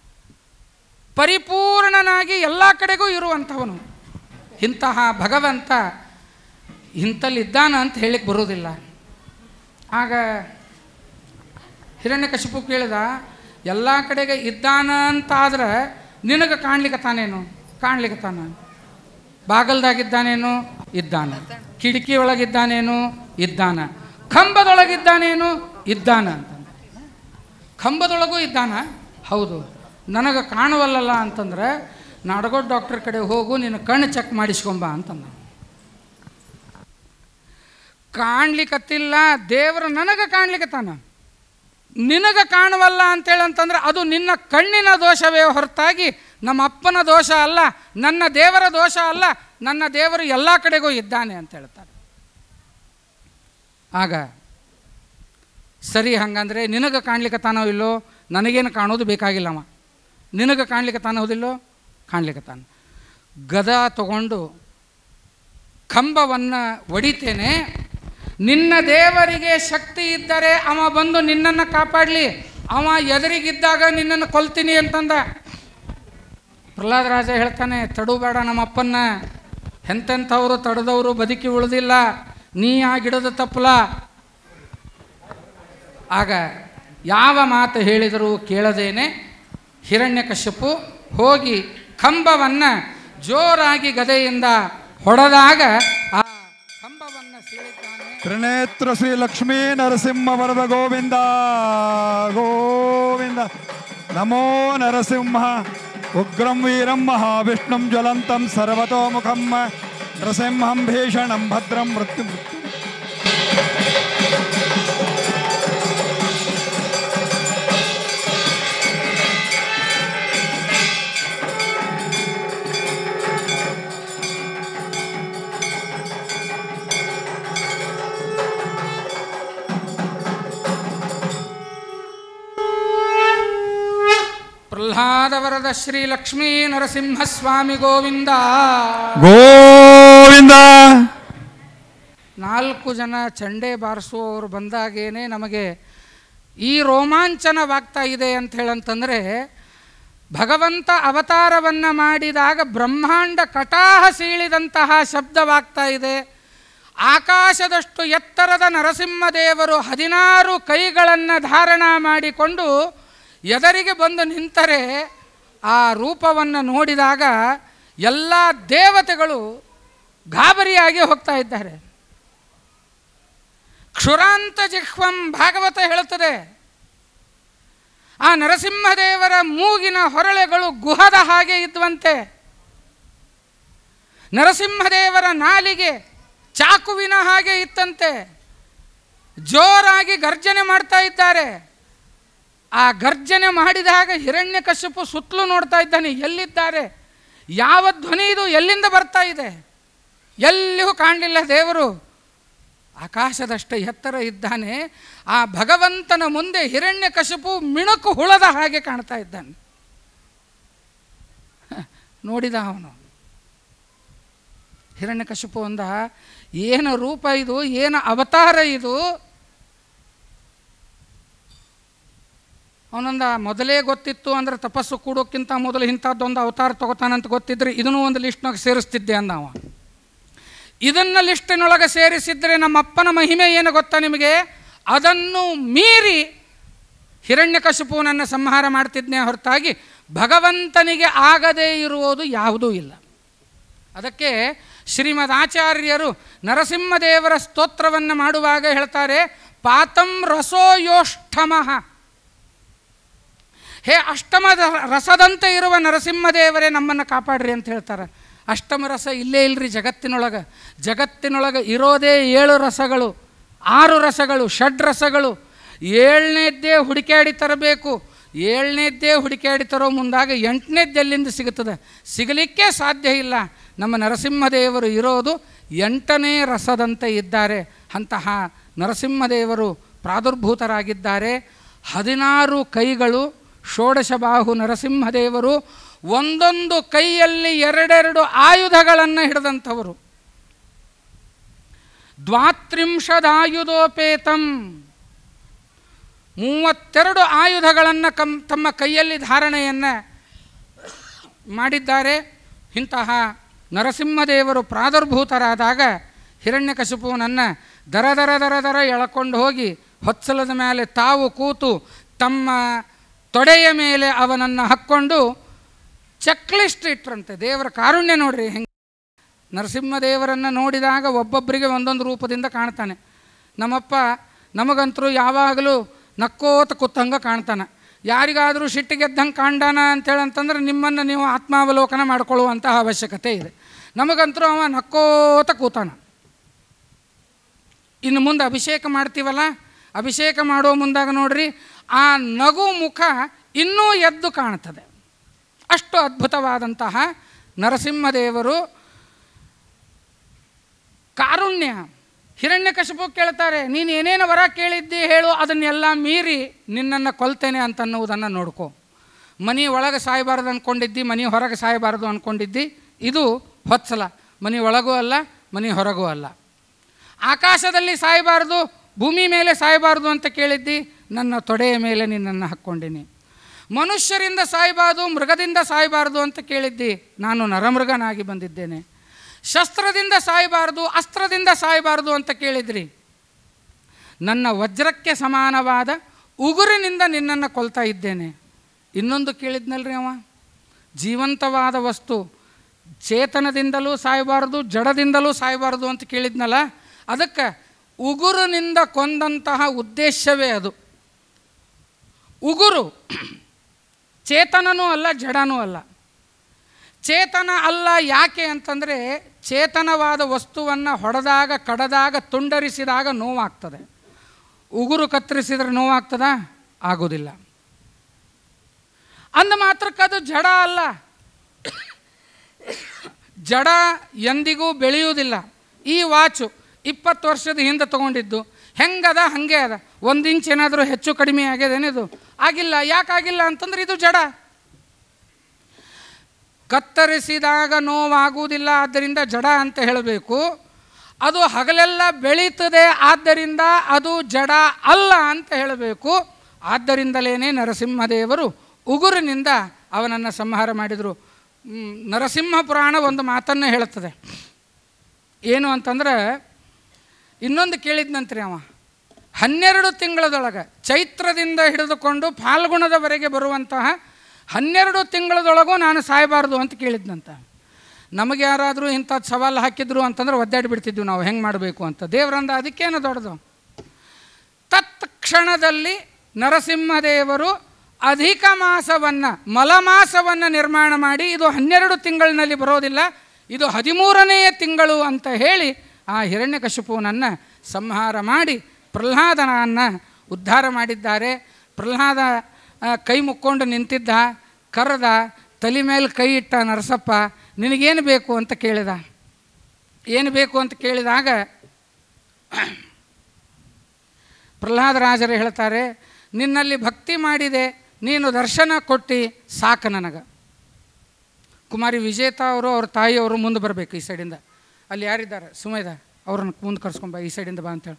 ಪರಿಪೂರ್ಣನಾಗಿ ಎಲ್ಲ ಕಡೆಗೂ ಇರುವಂಥವನು ಇಂತಹ ಭಗವಂತ ಇಂಥಲ್ಲಿದ್ದಾನ ಅಂತ ಹೇಳಿಕ್ಕೆ ಬರೋದಿಲ್ಲ ಆಗ ಹಿರಣ್ಯಕಶಿಪು ಕೇಳಿದ ಎಲ್ಲ ಕಡೆಗೆ ಇದ್ದಾನ ಅಂತಾದ್ರೆ ನಿನಗೆ ಕಾಣ್ಲಿಕ್ಕೆ ತಾನೇನು ಕಾಣ್ಲಿಕ್ಕೆ ತಾನ ಬಾಗಲ್ದಾಗಿದ್ದಾನೇನು ಇದ್ದಾನ ಕಿಟಕಿ ಒಳಗಿದ್ದಾನೇನು ಇದ್ದಾನ ಕಂಬದೊಳಗಿದ್ದಾನೇನು ಇದ್ದಾನ ಅಂತಂದ್ರೆ ಕಂಬದೊಳಗೂ ಇದ್ದಾನ ಹೌದು ನನಗೆ ಕಾಣುವಲ್ಲಲ್ಲ ಅಂತಂದ್ರೆ ನಾಡಗೋಡ್ ಡಾಕ್ಟರ್ ಕಡೆ ಹೋಗು ನೀನು ಕಣ್ಣು ಚೆಕ್ ಮಾಡಿಸ್ಕೊಂಬ ಅಂತಂದ ಕಾಣ್ಲಿಕ್ಕತ್ತಿಲ್ಲ ದೇವರು ನನಗೆ ಕಾಣ್ಲಿಕ್ಕತ್ತಾನ ನಿನಗೆ ಕಾಣುವಲ್ಲ ಅಂತೇಳಿ ಅಂತಂದ್ರೆ ಅದು ನಿನ್ನ ಕಣ್ಣಿನ ದೋಷವೇ ಹೊರತಾಗಿ ನಮ್ಮ ಅಪ್ಪನ ದೋಷ ಅಲ್ಲ ನನ್ನ ದೇವರ ದೋಷ ಅಲ್ಲ ನನ್ನ ದೇವರು ಎಲ್ಲ ಕಡೆಗೂ ಇದ್ದಾನೆ ಅಂತ ಹೇಳ್ತಾರೆ ಆಗ ಸರಿ ಹಂಗಂದ್ರೆ ನಿನಗೆ ಕಾಣ್ಲಿಕ್ಕೆ ತಾನೋ ಇಲ್ಲೋ ನನಗೇನು ಕಾಣೋದು ಬೇಕಾಗಿಲ್ಲವ ನಿನಗೆ ಕಾಣ್ಲಿಕ್ಕೆ ತಾನೋದಿಲ್ಲೋ ಕಾಣ್ಲಿಕ್ಕೆ ತಾನು ಗದ ತಗೊಂಡು ಕಂಬವನ್ನು ಒಡಿತೇನೆ ನಿನ್ನ ದೇವರಿಗೆ ಶಕ್ತಿ ಇದ್ದರೆ ಅವ ಬಂದು ನಿನ್ನನ್ನು ಕಾಪಾಡಲಿ ಅವ ಎದುರಿಗಿದ್ದಾಗ ನಿನ್ನನ್ನು ಕೊಲ್ತೀನಿ ಅಂತಂದ ಪ್ರಹ್ಲಾದ ರಾಜ ಹೇಳ್ತಾನೆ ತಡುಬೇಡ ನಮ್ಮ ಅಪ್ಪನ್ನ ಎಂತೆಂಥವರು ತಡೆದವರು ಬದುಕಿ ಉಳಿದಿಲ್ಲ ನೀ ಆ ಗಿಡದ ತಪ್ಪಲ ಆಗ ಯಾವ ಮಾತು ಹೇಳಿದರೂ ಕೇಳದೇನೆ ಹಿರಣ್ಯಕಶ್ಯಪು ಹೋಗಿ ಕಂಬವನ್ನು ಜೋರಾಗಿ ಗದೆಯಿಂದ ಹೊಡೆದಾಗ ಆ ಕಂಬವನ್ನು ಸೀಳಿದ್ದಾನೆ ತ್ರಿನೇತ್ರ ಶ್ರೀ ಲಕ್ಷ್ಮೀ ನರಸಿಂಹ ವರದ ಗೋವಿಂದ ಗೋವಿಂದ ನಮೋ ನರಸಿಂಹ ಉಗ್ರಂ ವೀರಂ ಮಹಾವಿಷ್ಣುಂ ಜ್ವಲಂತಂ ಸರ್ವತೋಮುಖಂ ನರಸಿಂಹಂ ಭೀಷಣಂ ಭದ್ರಂ ಮೃತ್ಯು ಮೃತ್ಯು ಪ್ರಹ್ಲಾದ ವರದ ಶ್ರೀ ಲಕ್ಷ್ಮೀ ನರಸಿಂಹಸ್ವಾಮಿ ಗೋವಿಂದ ಗೋವಿಂದ ನಾಲ್ಕು ಜನ ಚಂಡೆ ಬಾರಿಸುವವರು ಬಂದಾಗೇನೆ ನಮಗೆ ಈ ರೋಮಾಂಚನವಾಗ್ತಾ ಇದೆ ಅಂತ ಹೇಳಂತಂದರೆ ಭಗವಂತ ಅವತಾರವನ್ನು ಮಾಡಿದಾಗ ಬ್ರಹ್ಮಾಂಡ ಕಟಾಹ ಸೀಳಿದಂತಹ ಶಬ್ದವಾಗ್ತಾ ಇದೆ ಆಕಾಶದಷ್ಟು ಎತ್ತರದ ನರಸಿಂಹದೇವರು ಹದಿನಾರು ಕೈಗಳನ್ನು ಧಾರಣ ಮಾಡಿಕೊಂಡು ಎದರಿಗೆ ಬಂದು ನಿಂತರೆ ಆ ರೂಪವನ್ನು ನೋಡಿದಾಗ ಎಲ್ಲ ದೇವತೆಗಳು ಗಾಬರಿಯಾಗಿ ಹೋಗ್ತಾ ಇದ್ದಾರೆ ಕ್ಷುರಾಂತ ಜಿಹ್ವಂ ಭಾಗವತ ಹೇಳುತ್ತದೆ ಆ ನರಸಿಂಹದೇವರ ಮೂಗಿನ ಹೊರಳೆಗಳು ಗುಹದ ಹಾಗೆ ಇದ್ವಂತೆ ನರಸಿಂಹದೇವರ ನಾಲಿಗೆ ಚಾಕುವಿನ ಹಾಗೆ ಇತ್ತಂತೆ ಜೋರಾಗಿ ಗರ್ಜನೆ ಮಾಡ್ತಾ ಇದ್ದಾರೆ ಆ ಗರ್ಜನೆ ಮಾಡಿದಾಗ ಹಿರಣ್ಯಕಶ್ಯಪು ಸುತ್ತಲೂ ನೋಡ್ತಾ ಇದ್ದಾನೆ ಎಲ್ಲಿದ್ದಾರೆ ಯಾವ ಧ್ವನಿ ಇದು ಎಲ್ಲಿಂದ ಬರ್ತಾ ಇದೆ ಎಲ್ಲಿಯೂ ಕಾಣಲಿಲ್ಲ ದೇವರು ಆಕಾಶದಷ್ಟು ಎತ್ತರ ಇದ್ದಾನೆ ಆ ಭಗವಂತನ ಮುಂದೆ ಹಿರಣ್ಯಕಶಿಪು ಮಿಣುಕು ಹುಳದ ಹಾಗೆ ಕಾಣ್ತಾ ಇದ್ದಾನೆ ಹ, ನೋಡಿದ ಅವನು ಹಿರಣ್ಯಕಶಿಪು ಅಂದ ಏನು ರೂಪ ಇದು ಏನು ಅವತಾರ ಇದು ಅವನೊಂದ ಮೊದಲೇ ಗೊತ್ತಿತ್ತು ಅಂದ್ರೆ ತಪಸ್ಸು ಕೂಡೋಕ್ಕಿಂತ ಮೊದಲು ಇಂಥದ್ದೊಂದು ಅವತಾರ ತಗೋತಾನಂತ ಗೊತ್ತಿದ್ರೆ ಇದನ್ನೂ ಒಂದು ಲಿಸ್ಟ್ನಾಗ ಸೇರಿಸ್ತಿದ್ದೆ ಅಂದ ಅವ ಇದನ್ನು ಲಿಸ್ಟಿನೊಳಗೆ ಸೇರಿಸಿದರೆ ನಮ್ಮ ಅಪ್ಪನ ಮಹಿಮೆ ಏನು ಗೊತ್ತಾ ನಿಮಗೆ ಅದನ್ನು ಮೀರಿ ಹಿರಣ್ಯಕಶಿಪುವನನ್ನು ಸಂಹಾರ ಮಾಡ್ತಿದ್ನೇ ಹೊರತಾಗಿ ಭಗವಂತನಿಗೆ ಆಗದೇ ಇರುವುದು ಯಾವುದೂ ಇಲ್ಲ ಅದಕ್ಕೆ ಶ್ರೀಮದ್ ಆಚಾರ್ಯರು ನರಸಿಂಹದೇವರ ಸ್ತೋತ್ರವನ್ನು ಮಾಡುವಾಗ ಹೇಳ್ತಾರೆ ಪಾತಂ ರಸೋಯೋಷ್ಠಮಃ ಹೇ ಅಷ್ಟಮದ ರಸದಂತೆ ಇರುವ ನರಸಿಂಹದೇವರೇ ನಮ್ಮನ್ನು ಕಾಪಾಡ್ರಿ ಅಂತ ಹೇಳ್ತಾರೆ ಅಷ್ಟಮ ರಸ ಇಲ್ಲೇ ಇಲ್ರಿ ಜಗತ್ತಿನೊಳಗೆ ಜಗತ್ತಿನೊಳಗೆ ಇರೋದೇ ಏಳು ರಸಗಳು ಆರು ರಸಗಳು ಷಡ್ ರಸಗಳು ಏಳನೇದ್ದೇ ಹುಡುಕಾಡಿ ತರಬೇಕು ಏಳನೇದ್ದೇ ಹುಡುಕಾಡಿ ತರೋ ಮುಂದಾಗ ಎಂಟನೇದ್ದು ಎಲ್ಲಿಂದ ಸಿಗುತ್ತದೆ ಸಿಗಲಿಕ್ಕೆ ಸಾಧ್ಯ ಇಲ್ಲ ನಮ್ಮ ನರಸಿಂಹದೇವರು ಇರೋದು ಎಂಟನೇ ರಸದಂತೆ ಇದ್ದಾರೆ ಅಂತಹ ನರಸಿಂಹದೇವರು ಪ್ರಾದುರ್ಭೂತರಾಗಿದ್ದಾರೆ ಹದಿನಾರು ಕೈಗಳು ಷೋಡಶಬಾಹು ನರಸಿಂಹದೇವರು ಒಂದೊಂದು ಕೈಯಲ್ಲಿ ಎರಡೆರಡು ಆಯುಧಗಳನ್ನು ಹಿಡಿದಂಥವರು ದ್ವಾತ್ರಿಂಶದಾಯುಧೋಪೇತಂ ಮೂವತ್ತೆರಡು ಆಯುಧಗಳನ್ನು ಕಂ ತಮ್ಮ ಕೈಯಲ್ಲಿ ಧಾರಣೆಯನ್ನು ಮಾಡಿದ್ದಾರೆ ಇಂತಹ ನರಸಿಂಹದೇವರು ಪ್ರಾದುರ್ಭೂತರಾದಾಗ ಹಿರಣ್ಯಕಶಿಪುವನನ್ನು ದರ ದರ ದರ ದರ ಎಳಕೊಂಡು ಹೋಗಿ ಹೊಚ್ಚಲದ ಮೇಲೆ ತಾವು ಕೂತು ತಮ್ಮ ತೊಡೆಯ ಮೇಲೆ ಅವನನ್ನು ಹಾಕ್ಕೊಂಡು ಚೆಕ್ ಲಿಸ್ಟ್ ಇಟ್ರಂತೆ ದೇವರ ಕಾರುಣ್ಯ ನೋಡ್ರಿ ಹೆಂಗೆ ನರಸಿಂಹದೇವರನ್ನು ನೋಡಿದಾಗ ಒಬ್ಬೊಬ್ಬರಿಗೆ ಒಂದೊಂದು ರೂಪದಿಂದ ಕಾಣ್ತಾನೆ ನಮ್ಮಪ್ಪ ನಮಗಂತರೂ ಯಾವಾಗಲೂ ನಕ್ಕೋತ ಕೂತಂಗೆ ಕಾಣ್ತಾನೆ ಯಾರಿಗಾದರೂ ಸಿಟ್ಟಿಗೆದ್ದಂಗೆ ಕಾಂಡಾನ ಅಂತೇಳಿ ಅಂತಂದ್ರೆ ನಿಮ್ಮನ್ನು ನೀವು ಆತ್ಮಾವಲೋಕನ ಮಾಡ್ಕೊಳ್ಳುವಂತಹ ಅವಶ್ಯಕತೆ ಇದೆ ನಮಗಂತರೂ ಅವ ನಕ್ಕೋತ ಕೂತಾನ ಇನ್ನು ಮುಂದೆ ಅಭಿಷೇಕ ಮಾಡ್ತೀವಲ್ಲ ಅಭಿಷೇಕ ಮಾಡೋ ಮುಂದಾಗ ನೋಡ್ರಿ ಆ ನಗು ಮುಖ ಇನ್ನೂ ಎದ್ದು ಕಾಣ್ತದೆ ಅಷ್ಟು ಅದ್ಭುತವಾದಂತಹ ನರಸಿಂಹದೇವರು ಕಾರುಣ್ಯ ಹಿರಣ್ಯಕಶಿಪು ಕೇಳ್ತಾರೆ ನೀನು ಏನೇನು ವರ ಕೇಳಿದ್ದಿ ಹೇಳು ಅದನ್ನೆಲ್ಲ ಮೀರಿ ನಿನ್ನನ್ನು ಕೊಲ್ತೇನೆ ಅಂತ ಅನ್ನುವುದನ್ನು ನೋಡ್ಕೊ ಮನೆ ಒಳಗೆ ಸಾಯಬಾರ್ದು ಅಂದ್ಕೊಂಡಿದ್ದಿ ಮನೆ ಹೊರಗೆ ಸಾಯಬಾರ್ದು ಅಂದ್ಕೊಂಡಿದ್ದಿ ಇದು ಹೊತ್ಸಲ ಮನೆ ಒಳಗೂ ಅಲ್ಲ ಮನೆ ಹೊರಗೂ ಅಲ್ಲ ಆಕಾಶದಲ್ಲಿ ಸಾಯಬಾರ್ದು ಭೂಮಿ ಮೇಲೆ ಸಾಯಬಾರ್ದು ಅಂತ ಕೇಳಿದ್ದಿ ನನ್ನ ತೊಡೆಯ ಮೇಲೆ ನಿನ್ನನ್ನು ಹಾಕ್ಕೊಂಡಿನಿ ಮನುಷ್ಯರಿಂದ ಸಾಯಬಾರ್ದು ಮೃಗದಿಂದ ಸಾಯಬಾರ್ದು ಅಂತ ಕೇಳಿದ್ದಿ ನಾನು ನರಮೃಗನಾಗಿ ಬಂದಿದ್ದೇನೆ ಶಸ್ತ್ರದಿಂದ ಸಾಯಬಾರ್ದು ಅಸ್ತ್ರದಿಂದ ಸಾಯಬಾರ್ದು ಅಂತ ಕೇಳಿದ್ರಿ ನನ್ನ ವಜ್ರಕ್ಕೆ ಸಮಾನವಾದ ಉಗುರಿನಿಂದ ನಿನ್ನನ್ನು ಕೊಲ್ತಾ ಇದ್ದೇನೆ ಇನ್ನೊಂದು ಕೇಳಿದ್ನಲ್ರಿ ಅವ ಜೀವಂತವಾದ ವಸ್ತು ಚೇತನದಿಂದಲೂ ಸಾಯಬಾರ್ದು ಜಡದಿಂದಲೂ ಸಾಯಬಾರ್ದು ಅಂತ ಕೇಳಿದ್ನಲ್ಲ ಅದಕ್ಕೆ ಉಗುರಿನಿಂದ ಕೊಂದಂತಹ ಉದ್ದೇಶವೇ ಅದು ಉಗುರು ಚೇತನನೂ ಅಲ್ಲ ಜಡನೂ ಅಲ್ಲ ಚೇತನ ಅಲ್ಲ ಯಾಕೆ ಅಂತಂದರೆ ಚೇತನವಾದ ವಸ್ತುವನ್ನು ಹೊಡೆದಾಗ ಕಡದಾಗ ತುಂಡರಿಸಿದಾಗ ನೋವಾಗ್ತದೆ ಉಗುರು ಕತ್ತರಿಸಿದ್ರೆ ನೋವಾಗ್ತದಾ ಆಗೋದಿಲ್ಲ ಅಂದ ಮಾತ್ರಕ್ಕೆ ಅದು ಜಡ ಅಲ್ಲ ಜಡ ಎಂದಿಗೂ ಬೆಳೆಯುವುದಿಲ್ಲ ಈ ವಾಚು ಇಪ್ಪತ್ತು ವರ್ಷದ ಹಿಂದೆ ತೊಗೊಂಡಿದ್ದು ಹೆಂಗದ ಹಾಗೆ ಅದ ಒಂದು ಇಂಚ್ ಏನಾದರೂ ಹೆಚ್ಚು ಕಡಿಮೆ ಆಗ್ಯದೇನಿದು ಆಗಿಲ್ಲ ಯಾಕಾಗಿಲ್ಲ ಅಂತಂದ್ರೆ ಇದು ಜಡ ಕತ್ತರಿಸಿದಾಗ ನೋವಾಗುವುದಿಲ್ಲ ಆದ್ದರಿಂದ ಜಡ ಅಂತ ಹೇಳಬೇಕು ಅದು ಹಗಲೆಲ್ಲ ಬೆಳೀತದೆ ಆದ್ದರಿಂದ ಅದು ಜಡ ಅಲ್ಲ ಅಂತ ಹೇಳಬೇಕು ಆದ್ದರಿಂದಲೇ ನರಸಿಂಹದೇವರು ಉಗುರಿನಿಂದ ಅವನನ್ನು ಸಂಹಾರ ಮಾಡಿದರು ಮ್, ನರಸಿಂಹ ಪುರಾಣ ಒಂದು ಮಾತನ್ನು ಹೇಳುತ್ತದೆ ಏನು ಅಂತಂದ್ರೆ ಇನ್ನೊಂದು ಕೇಳಿದ್ನಂತ್ರಿ ಅವ ಹನ್ನೆರಡು ತಿಂಗಳದೊಳಗೆ ಚೈತ್ರದಿಂದ ಹಿಡಿದುಕೊಂಡು ಫಾಲ್ಗುಣದವರೆಗೆ ಬರುವಂತಹ ಹನ್ನೆರಡು ತಿಂಗಳದೊಳಗೂ ನಾನು ಸಾಯಬಾರ್ದು ಅಂತ ಕೇಳಿದ್ನಂತ ನಮಗೆ ಯಾರಾದರೂ ಇಂಥದ್ದು ಸವಾಲು ಹಾಕಿದ್ರು ಅಂತಂದ್ರೆ ಒದ್ದಾಡಿ ಬಿಡ್ತಿದ್ವಿ ನಾವು ಹೆಂಗೆ ಮಾಡಬೇಕು ಅಂತ ದೇವರಂದ ಅದಕ್ಕೇನು ದೊಡ್ಡದು ತತ್ಕ್ಷಣದಲ್ಲಿ ನರಸಿಂಹದೇವರು ಅಧಿಕ ಮಾಸವನ್ನು ಮಲಮಾಸವನ್ನು ನಿರ್ಮಾಣ ಮಾಡಿ ಇದು ಹನ್ನೆರಡು ತಿಂಗಳಿನಲ್ಲಿ ಬರೋದಿಲ್ಲ ಇದು ಹದಿಮೂರನೆಯ ತಿಂಗಳು ಅಂತ ಹೇಳಿ ಆ ಹಿರಣ್ಯಕಶಿಪುವನನ್ನು ಸಂಹಾರ ಮಾಡಿ ಪ್ರಹ್ಲಾದನನ್ನು ಉದ್ಧಾರ ಮಾಡಿದ್ದಾರೆ ಪ್ರಹ್ಲಾದ ಆ, ಕೈ ಮುಕ್ಕೊಂಡು ನಿಂತಿದ್ದ ಕರೆದ ತಲೆ ಮೇಲೆ ಕೈ ಇಟ್ಟ ನರಸಪ್ಪ ನಿನಗೇನು ಬೇಕು ಅಂತ ಕೇಳಿದ ಏನು ಬೇಕು ಅಂತ ಕೇಳಿದಾಗ ಪ್ರಹ್ಲಾದರಾಜರು ಹೇಳ್ತಾರೆ ನಿನ್ನಲ್ಲಿ ಭಕ್ತಿ ಮಾಡಿದೆ ನೀನು ದರ್ಶನ ಕೊಟ್ಟು ಸಾಕು ನನಗೆ ಕುಮಾರಿ ವಿಜೇತಾ ಅವರು ಅವ್ರ ತಾಯಿಯವರು ಮುಂದೆ ಬರಬೇಕು ಈ ಸೈಡಿಂದ ಅಲ್ಲಿ ಯಾರಿದ್ದಾರೆ ಸುಮೇಧ ಅವ್ರನ್ನ ಮುಂದೆ ಕರ್ಸ್ಕೊಂಬ ಈ ಸೈಡಿಂದ ಬಾ ಅಂತೇಳಿ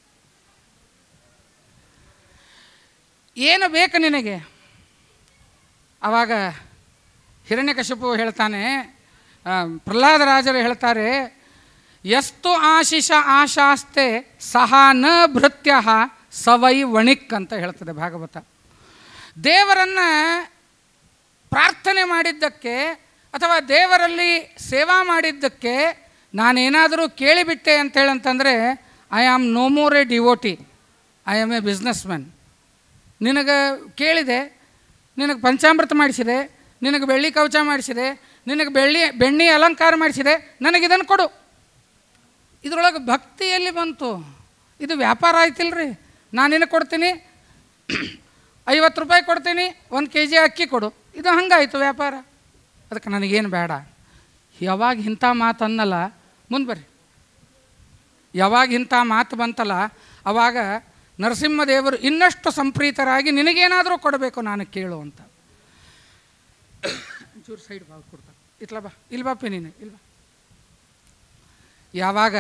ಏನು ಬೇಕು ನಿನಗೆ ಆವಾಗ ಹಿರಣ್ಯಕಶಿಪು ಹೇಳ್ತಾನೆ ಆ, ಪ್ರಹ್ಲಾದರಾಜರು ಹೇಳ್ತಾರೆ ಎಷ್ಟು ಆಶಿಷ ಆಶಾಸ್ತೆ ಸಹ ನ ಭೃತ್ಯ ಸವೈ ವಣಿಕ್ ಅಂತ ಹೇಳ್ತದೆ ಭಾಗವತ ದೇವರನ್ನು ಪ್ರಾರ್ಥನೆ ಮಾಡಿದ್ದಕ್ಕೆ ಅಥವಾ ದೇವರಲ್ಲಿ ಸೇವಾ ಮಾಡಿದ್ದಕ್ಕೆ ನಾನೇನಾದರೂ ಕೇಳಿಬಿಟ್ಟೆ ಅಂತೇಳಂತಂದರೆ I am no more a devotee I am a business man ನಿನಗೆ ಕೇಳಿದೆ ನಿನಗೆ ಪಂಚಾಮೃತ ಮಾಡಿಸಿದೆ ನಿನಗೆ ಬೆಳ್ಳಿ ಕವಚ ಮಾಡಿಸಿದೆ ನಿನಗೆ ಬೆಳ್ಳಿ ಬೆಣ್ಣೆ ಅಲಂಕಾರ ಮಾಡಿಸಿದೆ ನನಗಿದನ್ನು ಕೊಡು ಇದರೊಳಗೆ ಭಕ್ತಿ ಎಲ್ಲಿ ಬಂತು ಇದು ವ್ಯಾಪಾರ ಆಯ್ತಿಲ್ರಿ ನಾನು ನಿನಗೆ ಕೊಡ್ತೀನಿ ಐವತ್ತು ರೂಪಾಯಿ ಕೊಡ್ತೀನಿ ಒಂದು ಕೆ ಜಿ ಅಕ್ಕಿ ಕೊಡು ಇದು ಹಂಗಾಯ್ತು ವ್ಯಾಪಾರ ಅದಕ್ಕೆ ನನಗೇನು ಬೇಡ ಯಾವಾಗ ಇಂಥ ಮಾತು ಅನ್ನಲ್ಲ ಮುಂದೆ ಬರ್ರಿ ಯಾವಾಗ ಇಂಥ ಮಾತು ಬಂತಲ್ಲ ಅವಾಗ ನರಸಿಂಹದೇವರು ಇನ್ನಷ್ಟು ಸಂಪ್ರೀತರಾಗಿ ನಿನಗೇನಾದರೂ ಕೊಡಬೇಕು ನಾನು ಕೇಳು ಅಂತ ಚೂರು ಸೈಡ್ ಬಾ ಕೊಡ್ತಾರೆ ಇತ್ಲ ಬಾ ಇಲ್ಲಿ ಬಾಪಿ ನೀನು ಇಲ್ಲಿ ಬಾ ಯಾವಾಗ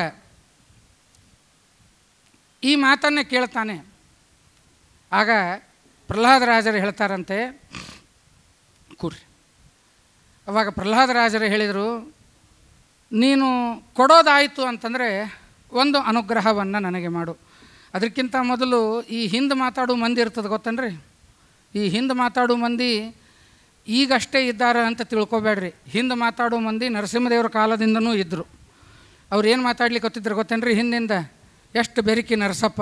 ಈ ಮಾತನ್ನೇ ಕೇಳ್ತಾನೆ ಆಗ ಪ್ರಹ್ಲಾದರಾಜರು ಹೇಳ್ತಾರಂತೆ ಕೂಡ್ರಿ ಅವಾಗ ಪ್ರಹ್ಲಾದರಾಜರು ಹೇಳಿದರು ನೀನು ಕೊಡೋದಾಯಿತು ಅಂತಂದರೆ ಒಂದು ಅನುಗ್ರಹವನ್ನು ನನಗೆ ಮಾಡು ಅದಕ್ಕಿಂತ ಮೊದಲು ಈ ಹಿಂದೆ ಮಾತಾಡೋ ಮಂದಿ ಇರ್ತದೆ ಗೊತ್ತನ್ರಿ ಈ ಹಿಂದೆ ಮಾತಾಡೋ ಮಂದಿ ಈಗಷ್ಟೇ ಇದ್ದಾರೆ ಅಂತ ತಿಳ್ಕೊಬೇಡ್ರಿ ಹಿಂದೆ ಮಾತಾಡೋ ಮಂದಿ ನರಸಿಂಹದೇವರ ಕಾಲದಿಂದನೂ ಇದ್ದರು ಅವ್ರು ಏನು ಮಾತಾಡ್ಲಿಕ್ಕೆ ಗೊತ್ತಿದ್ರು ಗೊತ್ತೇನ್ರಿ ಹಿಂದಿಂದ ಎಷ್ಟು ಬೆರಿಕಿ ನರಸಪ್ಪ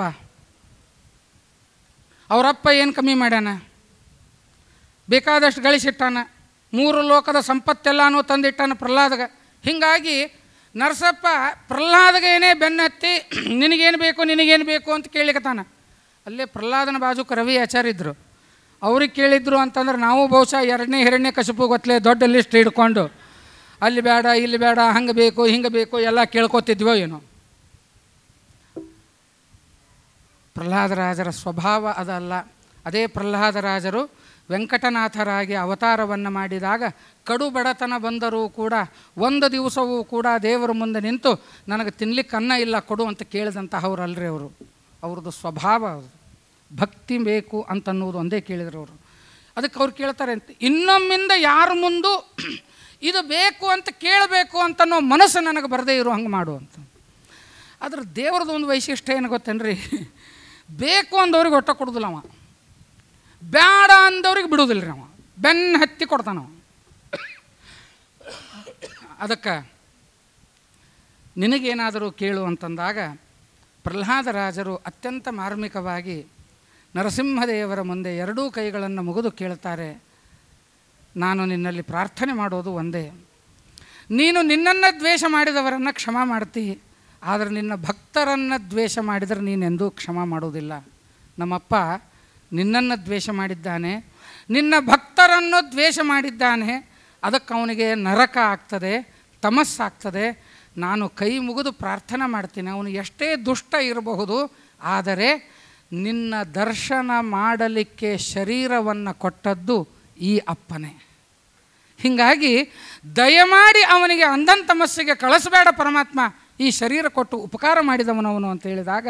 ಅವರಪ್ಪ ಏನು ಕಮ್ಮಿ ಮಾಡ್ಯಾನ ಬೇಕಾದಷ್ಟು ಗಳಿಸಿಟ್ಟಾನ ಮೂರು ಲೋಕದ ಸಂಪತ್ತೆಲ್ಲಾನು ತಂದಿಟ್ಟಾನ ಪ್ರಹ್ಲಾದಗ ಹೀಗಾಗಿ ನರಸಪ್ಪ ಪ್ರಹ್ಲಾದಗೇನೇ ಬೆನ್ನತ್ತಿ ನಿನಗೇನು ಬೇಕು ನಿನಗೇನು ಬೇಕು ಅಂತ ಕೇಳಿಕತಾನ ಅಲ್ಲೇ ಪ್ರಹ್ಲಾದನ ಬಾಜುಕ ರವಿ ಆಚಾರ್ಯ ಇದ್ದರು ಅವ್ರಿಗೆ ಕೇಳಿದ್ರು ಅಂತಂದ್ರೆ ನಾವು ಬಹುಶಃ ಎರಡನೇ ಹಿರಣ್ಯ ಕಶಪು ಗೊತ್ತಲೇ ದೊಡ್ಡ ಲಿಸ್ಟ್ ಹಿಡ್ಕೊಂಡು ಅಲ್ಲಿ ಬೇಡ ಇಲ್ಲಿ ಬೇಡ ಹಂಗೆ ಬೇಕು ಹಿಂಗೆ ಬೇಕು ಎಲ್ಲ ಕೇಳ್ಕೊತಿದ್ವೋ ಏನೋ ಪ್ರಹ್ಲಾದರಾಜರ ಸ್ವಭಾವ ಅದಲ್ಲ ಅದೇ ಪ್ರಹ್ಲಾದರಾಜರು ವೆಂಕಟನಾಥರಾಗಿ ಅವತಾರವನ್ನು ಮಾಡಿದಾಗ ಕಡು ಬಡತನ ಬಂದರೂ ಕೂಡ ಒಂದು ದಿವಸವೂ ಕೂಡ ದೇವರ ಮುಂದೆ ನಿಂತು ನನಗೆ ತಿನ್ಲಿಕ್ಕೆ ಅನ್ನ ಇಲ್ಲ ಕೊಡು ಅಂತ ಕೇಳಿದಂತಹವ್ರಲ್ರಿ ಅವರು ಅವ್ರದ್ದು ಸ್ವಭಾವ ಅದು ಭಕ್ತಿ ಬೇಕು ಅಂತನ್ನುವುದು ಒಂದೇ ಕೇಳಿದ್ರು ಅವರು ಅದಕ್ಕೆ ಅವ್ರು ಕೇಳ್ತಾರೆ ಅಂತ ಇನ್ನೊಮ್ಮಿಂದ ಯಾರ ಮುಂದೂ ಇದು ಬೇಕು ಅಂತ ಕೇಳಬೇಕು ಅಂತನ್ನೋ ಮನಸ್ಸು ನನಗೆ ಬರದೇ ಇರೋ ಹಂಗೆ ಮಾಡು ಅಂತ ಅದ್ರ ದೇವ್ರದ್ದು ಒಂದು ವೈಶಿಷ್ಟ್ಯ ಏನು ಗೊತ್ತೇನ್ರಿ ಬೇಕು ಅಂದವ್ರಿಗೆ ಒಟ್ಟ ಕೊಡೋದಿಲ್ಲ ಅವ ಬೇಡ ಅಂದವ್ರಿಗೆ ಬಿಡೋದಿಲ್ಲ ರೀ ಅವ ಬೆನ್ನು ಹತ್ತಿ ಕೊಡ್ತಾನವ ಅದಕ್ಕೆ ನಿನಗೇನಾದರೂ ಕೇಳು ಅಂತಂದಾಗ ಪ್ರಹ್ಲಾದರಾಜರು ಅತ್ಯಂತ ಮಾರ್ಮಿಕವಾಗಿ ನರಸಿಂಹದೇವರ ಮುಂದೆ ಎರಡೂ ಕೈಗಳನ್ನು ಮುಗಿದು ಕೇಳ್ತಾರೆ ನಾನು ನಿನ್ನಲ್ಲಿ ಪ್ರಾರ್ಥನೆ ಮಾಡೋದು ಒಂದೇ ನೀನು ನಿನ್ನನ್ನು ದ್ವೇಷ ಮಾಡಿದವರನ್ನು ಕ್ಷಮ ಮಾಡ್ತಿ ಆದರೆ ನಿನ್ನ ಭಕ್ತರನ್ನು ದ್ವೇಷ ಮಾಡಿದರೆ ನೀನೆಂದೂ ಕ್ಷಮ ಮಾಡೋದಿಲ್ಲ ನಮ್ಮಪ್ಪ ನಿನ್ನನ್ನು ದ್ವೇಷ ಮಾಡಿದ್ದಾನೆ ನಿನ್ನ ಭಕ್ತರನ್ನು ದ್ವೇಷ ಮಾಡಿದ್ದಾನೆ ಅದಕ್ಕೆ ಅವನಿಗೆ ನರಕ ಆಗ್ತದೆ ತಮಸ್ಸಾಗ್ತದೆ ನಾನು ಕೈ ಮುಗಿದು ಪ್ರಾರ್ಥನೆ ಮಾಡ್ತೀನಿ ಅವನು ಎಷ್ಟೇ ದುಷ್ಟ ಇರಬಹುದು ಆದರೆ ನಿನ್ನ ದರ್ಶನ ಮಾಡಲಿಕ್ಕೆ ಶರೀರವನ್ನು ಕೊಟ್ಟದ್ದು ಈ ಅಪ್ಪನೇ ಹೀಗಾಗಿ ದಯಮಾಡಿ ಅವನಿಗೆ ಅಂಧನ್ ತಮಸ್ಸಿಗೆ ಕಳಿಸಬೇಡ ಪರಮಾತ್ಮ ಈ ಶರೀರ ಕೊಟ್ಟು ಉಪಕಾರ ಮಾಡಿದವನವನು ಅಂತ ಹೇಳಿದಾಗ